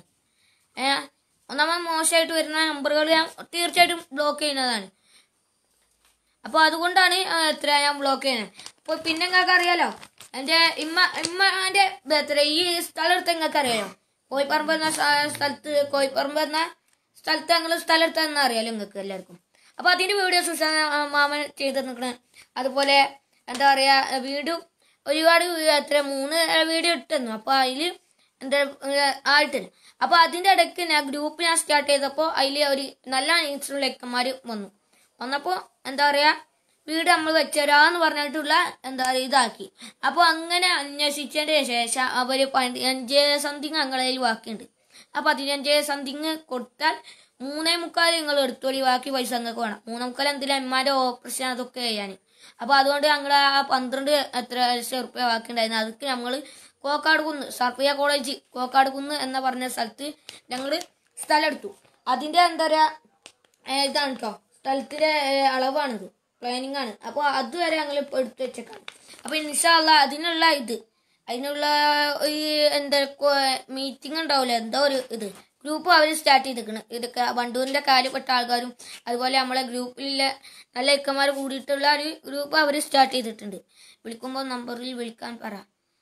ഏ ഒന്നാമത് മോശമായിട്ട് വരുന്ന നമ്പറുകൾ ഞാൻ തീർച്ചയായിട്ടും ബ്ലോക്ക് ചെയ്യുന്നതാണ് അപ്പോൾ അതുകൊണ്ടാണ് ആ, എത്ര ഞാൻ ബ്ലോക്ക് ചെയ്യുന്നത് അപ്പോൾ പിന്നെ നിങ്ങൾക്ക് അറിയാലോ എൻ്റെ ഇമ്മ ഇമ്മൻ്റെ എത്ര ഈ സ്ഥലം എടുത്ത് നിങ്ങൾക്ക് അറിയാലോ കോഴിപ്പറമ്പ് എന്ന സ്ഥ- സ്ഥലത്ത് കോഴിപ്പറമ്പ് എന്ന സ്ഥലത്ത് ഞങ്ങൾ സ്ഥലം എടുത്തതെന്ന് അറിയാലോ നിങ്ങൾക്ക് എല്ലാവർക്കും അപ്പോൾ അതിൻ്റെ വീഡിയോ സുശാന മാമൻ ചെയ്ത് നിൽക്കണ അതുപോലെ എന്താ പറയുക വീഡിയോ ഒരുപാട് വീ- എത്ര മൂന്ന് വീഡിയോ ഇട്ടിരുന്നു അപ്പോൾ അതിൽ എന്താ ഏ, ആയിട്ടില്ല അപ്പോൾ അതിൻ്റെ ഇടയ്ക്ക് ഞാൻ ഗ്രൂപ്പ് ഞാൻ സ്റ്റാർട്ട് ചെയ്തപ്പോൾ അതിൽ ഒരു നല്ല ഇൻസ്റ്റുലേക്കന്മാർ വന്നു വന്നപ്പോൾ എന്താ പറയുക വീട് നമ്മൾ വെച്ചുതരാന്ന് പറഞ്ഞിട്ടുള്ള എന്താ പറയുക ഇതാക്കി അപ്പോൾ അങ്ങനെ അന്വേഷിച്ചതിന് ശേഷം അവർ പതിനഞ്ച് സംതിങ് ഞങ്ങളതിൽ ബാക്കിയുണ്ട് ആ പതിനഞ്ച് സംതിങ് കൊടുത്താൽ മൂന്നേ മുക്കാൽ നിങ്ങൾ എടുത്തോളി ബാക്കി പൈസ നിങ്ങൾക്ക് വേണം മൂന്നേ മുക്കാൽ എന്തിനാ എമ്മാൻ്റെ ഓപ്പറേഷൻ അതൊക്കെ ചെയ്യാൻ അപ്പോൾ അതുകൊണ്ട് ഞങ്ങൾ ആ പന്ത്രണ്ട് എത്ര ലക്ഷം റുപ്യ ബാക്കിയുണ്ടായിരുന്നു അതൊക്കെ നമ്മൾ കോക്കാട് കുന്ന് സർപ്പിയ കോളേജ് കോക്കാട് കുന്ന് എന്ന പറഞ്ഞ സ്ഥലത്ത് ഞങ്ങൾ സ്ഥലം എടുത്തു അതിൻ്റെ എന്താ പറയുക ഇതാണ് കേട്ടോ സ്ഥലത്തിൻ്റെ ഏഹ്, അളവാണിത് പ്ലാനിങ് ആണ് അപ്പോൾ അതുവരെ ഞങ്ങൾ ഇപ്പോൾ എടുത്തു വെച്ചേക്കാണ് അപ്പോൾ ഇൻഷാല്ല അതിനുള്ള ഇത് അതിനുള്ള ഈ എന്താ മീറ്റിംഗ് ഉണ്ടാവില്ല എന്തോ ഒരു ഇത് ഗ്രൂപ്പ് അവർ സ്റ്റാർട്ട് ചെയ്തിരിക്കണ് ഇതൊക്കെ വണ്ടൂരിൻ്റെ കാര്യപ്പെട്ട ആൾക്കാരും അതുപോലെ നമ്മളെ ഗ്രൂപ്പിലെ നല്ല ഇക്കന്മാർ കൂടിയിട്ടുള്ള ഒരു ഗ്രൂപ്പ് അവർ സ്റ്റാർട്ട് ചെയ്തിട്ടുണ്ട് വിളിക്കുമ്പോൾ നമ്പറിൽ വിളിക്കാൻ പറ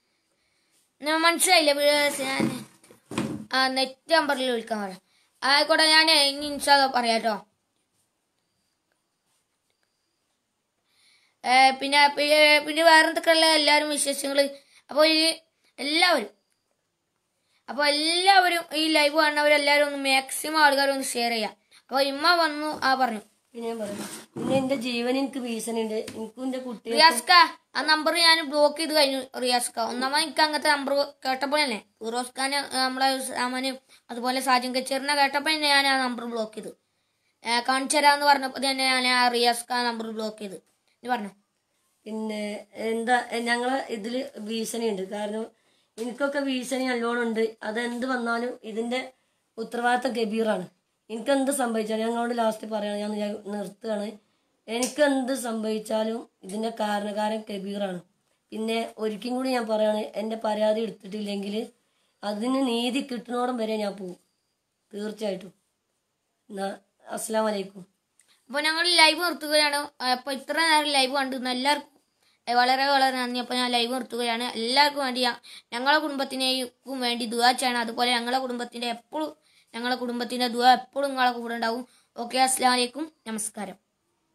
ഞാൻ മനസ്സിലായില്ല വി- ഞാൻ ആ നെറ്റ് നമ്പറിൽ വിളിക്കാൻ പറ ആയിക്കോട്ടെ ഞാൻ ഇനി ഇൻഷാ പറയാം കേട്ടോ ഏ, പിന്നെ പി- പിന്നെ വേറെ എന്തൊക്കെയുള്ള എല്ലാവരും വിശേഷങ്ങൾ അപ്പോൾ ഈ എല്ലാവരും അപ്പോൾ എല്ലാവരും ഈ ലൈവ് കാണുന്നവരെല്ലാവരും ഒന്ന് മാക്സിമം ആൾക്കാർ ഒന്ന് ഷെയർ ചെയ്യാം അപ്പോൾ ഇമ്മ വന്നു ആ പറഞ്ഞു പിന്നെ ഞാൻ പറയാം പിന്നെ എന്റെ ജീവൻ എനിക്ക് ഭീഷണിയുണ്ട് എനിക്കും എന്റെ കുട്ടികൾ റിയാസ്ക ആ നമ്പർ ഞാൻ ബ്ലോക്ക് ചെയ്ത് കഴിഞ്ഞു റിയാസ്ക ഒന്നാമത് എനിക്ക് അങ്ങനത്തെ നമ്പർ കേട്ടപ്പോൾ തന്നെ ഫിറോസ് ഖാന് നമ്മളെ സാമാന് അതുപോലെ സാജൻ കച്ചേറിനെ കേട്ടപ്പോൾ തന്നെ ഞാൻ ആ നമ്പർ ബ്ലോക്ക് ചെയ്തു ഏ, കാണിച്ചു തരാമെന്ന് പറഞ്ഞപ്പോൾ തന്നെ ഞാൻ ആ റിയാസ്ക നമ്പർ ബ്ലോക്ക് ചെയ്ത് നീ പറഞ്ഞു പിന്നെ എന്താ ഞങ്ങളെ ഇതില് ഭീഷണിയുണ്ട് കാരണം എനിക്കൊക്കെ ഭീഷണി നല്ലോണം ഉണ്ട് അതെന്ത് വന്നാലും ഇതിന്റെ ഉത്തരവാദിത്തം ഗബീറാണ് എനിക്കെന്ത് സംഭവിച്ചാലും ഞങ്ങളോട് ലാസ്റ്റ് പറയാണ് ഞാൻ ഞാൻ നിർത്തുകയാണ് എനിക്കെന്ത് സംഭവിച്ചാലും ഇതിന്റെ കാരണക്കാരൻ കബീറാണ് പിന്നെ ഒരിക്കലും കൂടി ഞാൻ പറയാണ് എൻ്റെ പരാതി എടുത്തിട്ടില്ലെങ്കിൽ അതിന് നീതി കിട്ടുന്നോടം വരെ ഞാൻ പോകും തീർച്ചയായിട്ടും എന്നാ അസ്സാം വലൈക്കും അപ്പോൾ ഞങ്ങൾ ലൈവ് നിർത്തുകയാണ് അപ്പോൾ ഇത്ര നേരം ലൈവ് കണ്ടിരുന്ന എല്ലാവർക്കും ഏ, വളരെ വളരെ നന്ദി അപ്പോൾ ഞാൻ ലൈവ് നിർത്തുകയാണ് എല്ലാവർക്കും വേണ്ടി ഞാൻ- ഞങ്ങളെ കുടുംബത്തിനേക്കും വേണ്ടി ദുവാ ചെയ്യണം അതുപോലെ ഞങ്ങളെ കുടുംബത്തിൻ്റെ എപ്പോഴും ഞങ്ങളെ കുടുംബത്തിൻ്റെ ദുവാ എപ്പോഴും നിങ്ങളെ കൂടെ ഉണ്ടാവും ഓക്കെ അസ്സാം വലൈക്കും നമസ്കാരം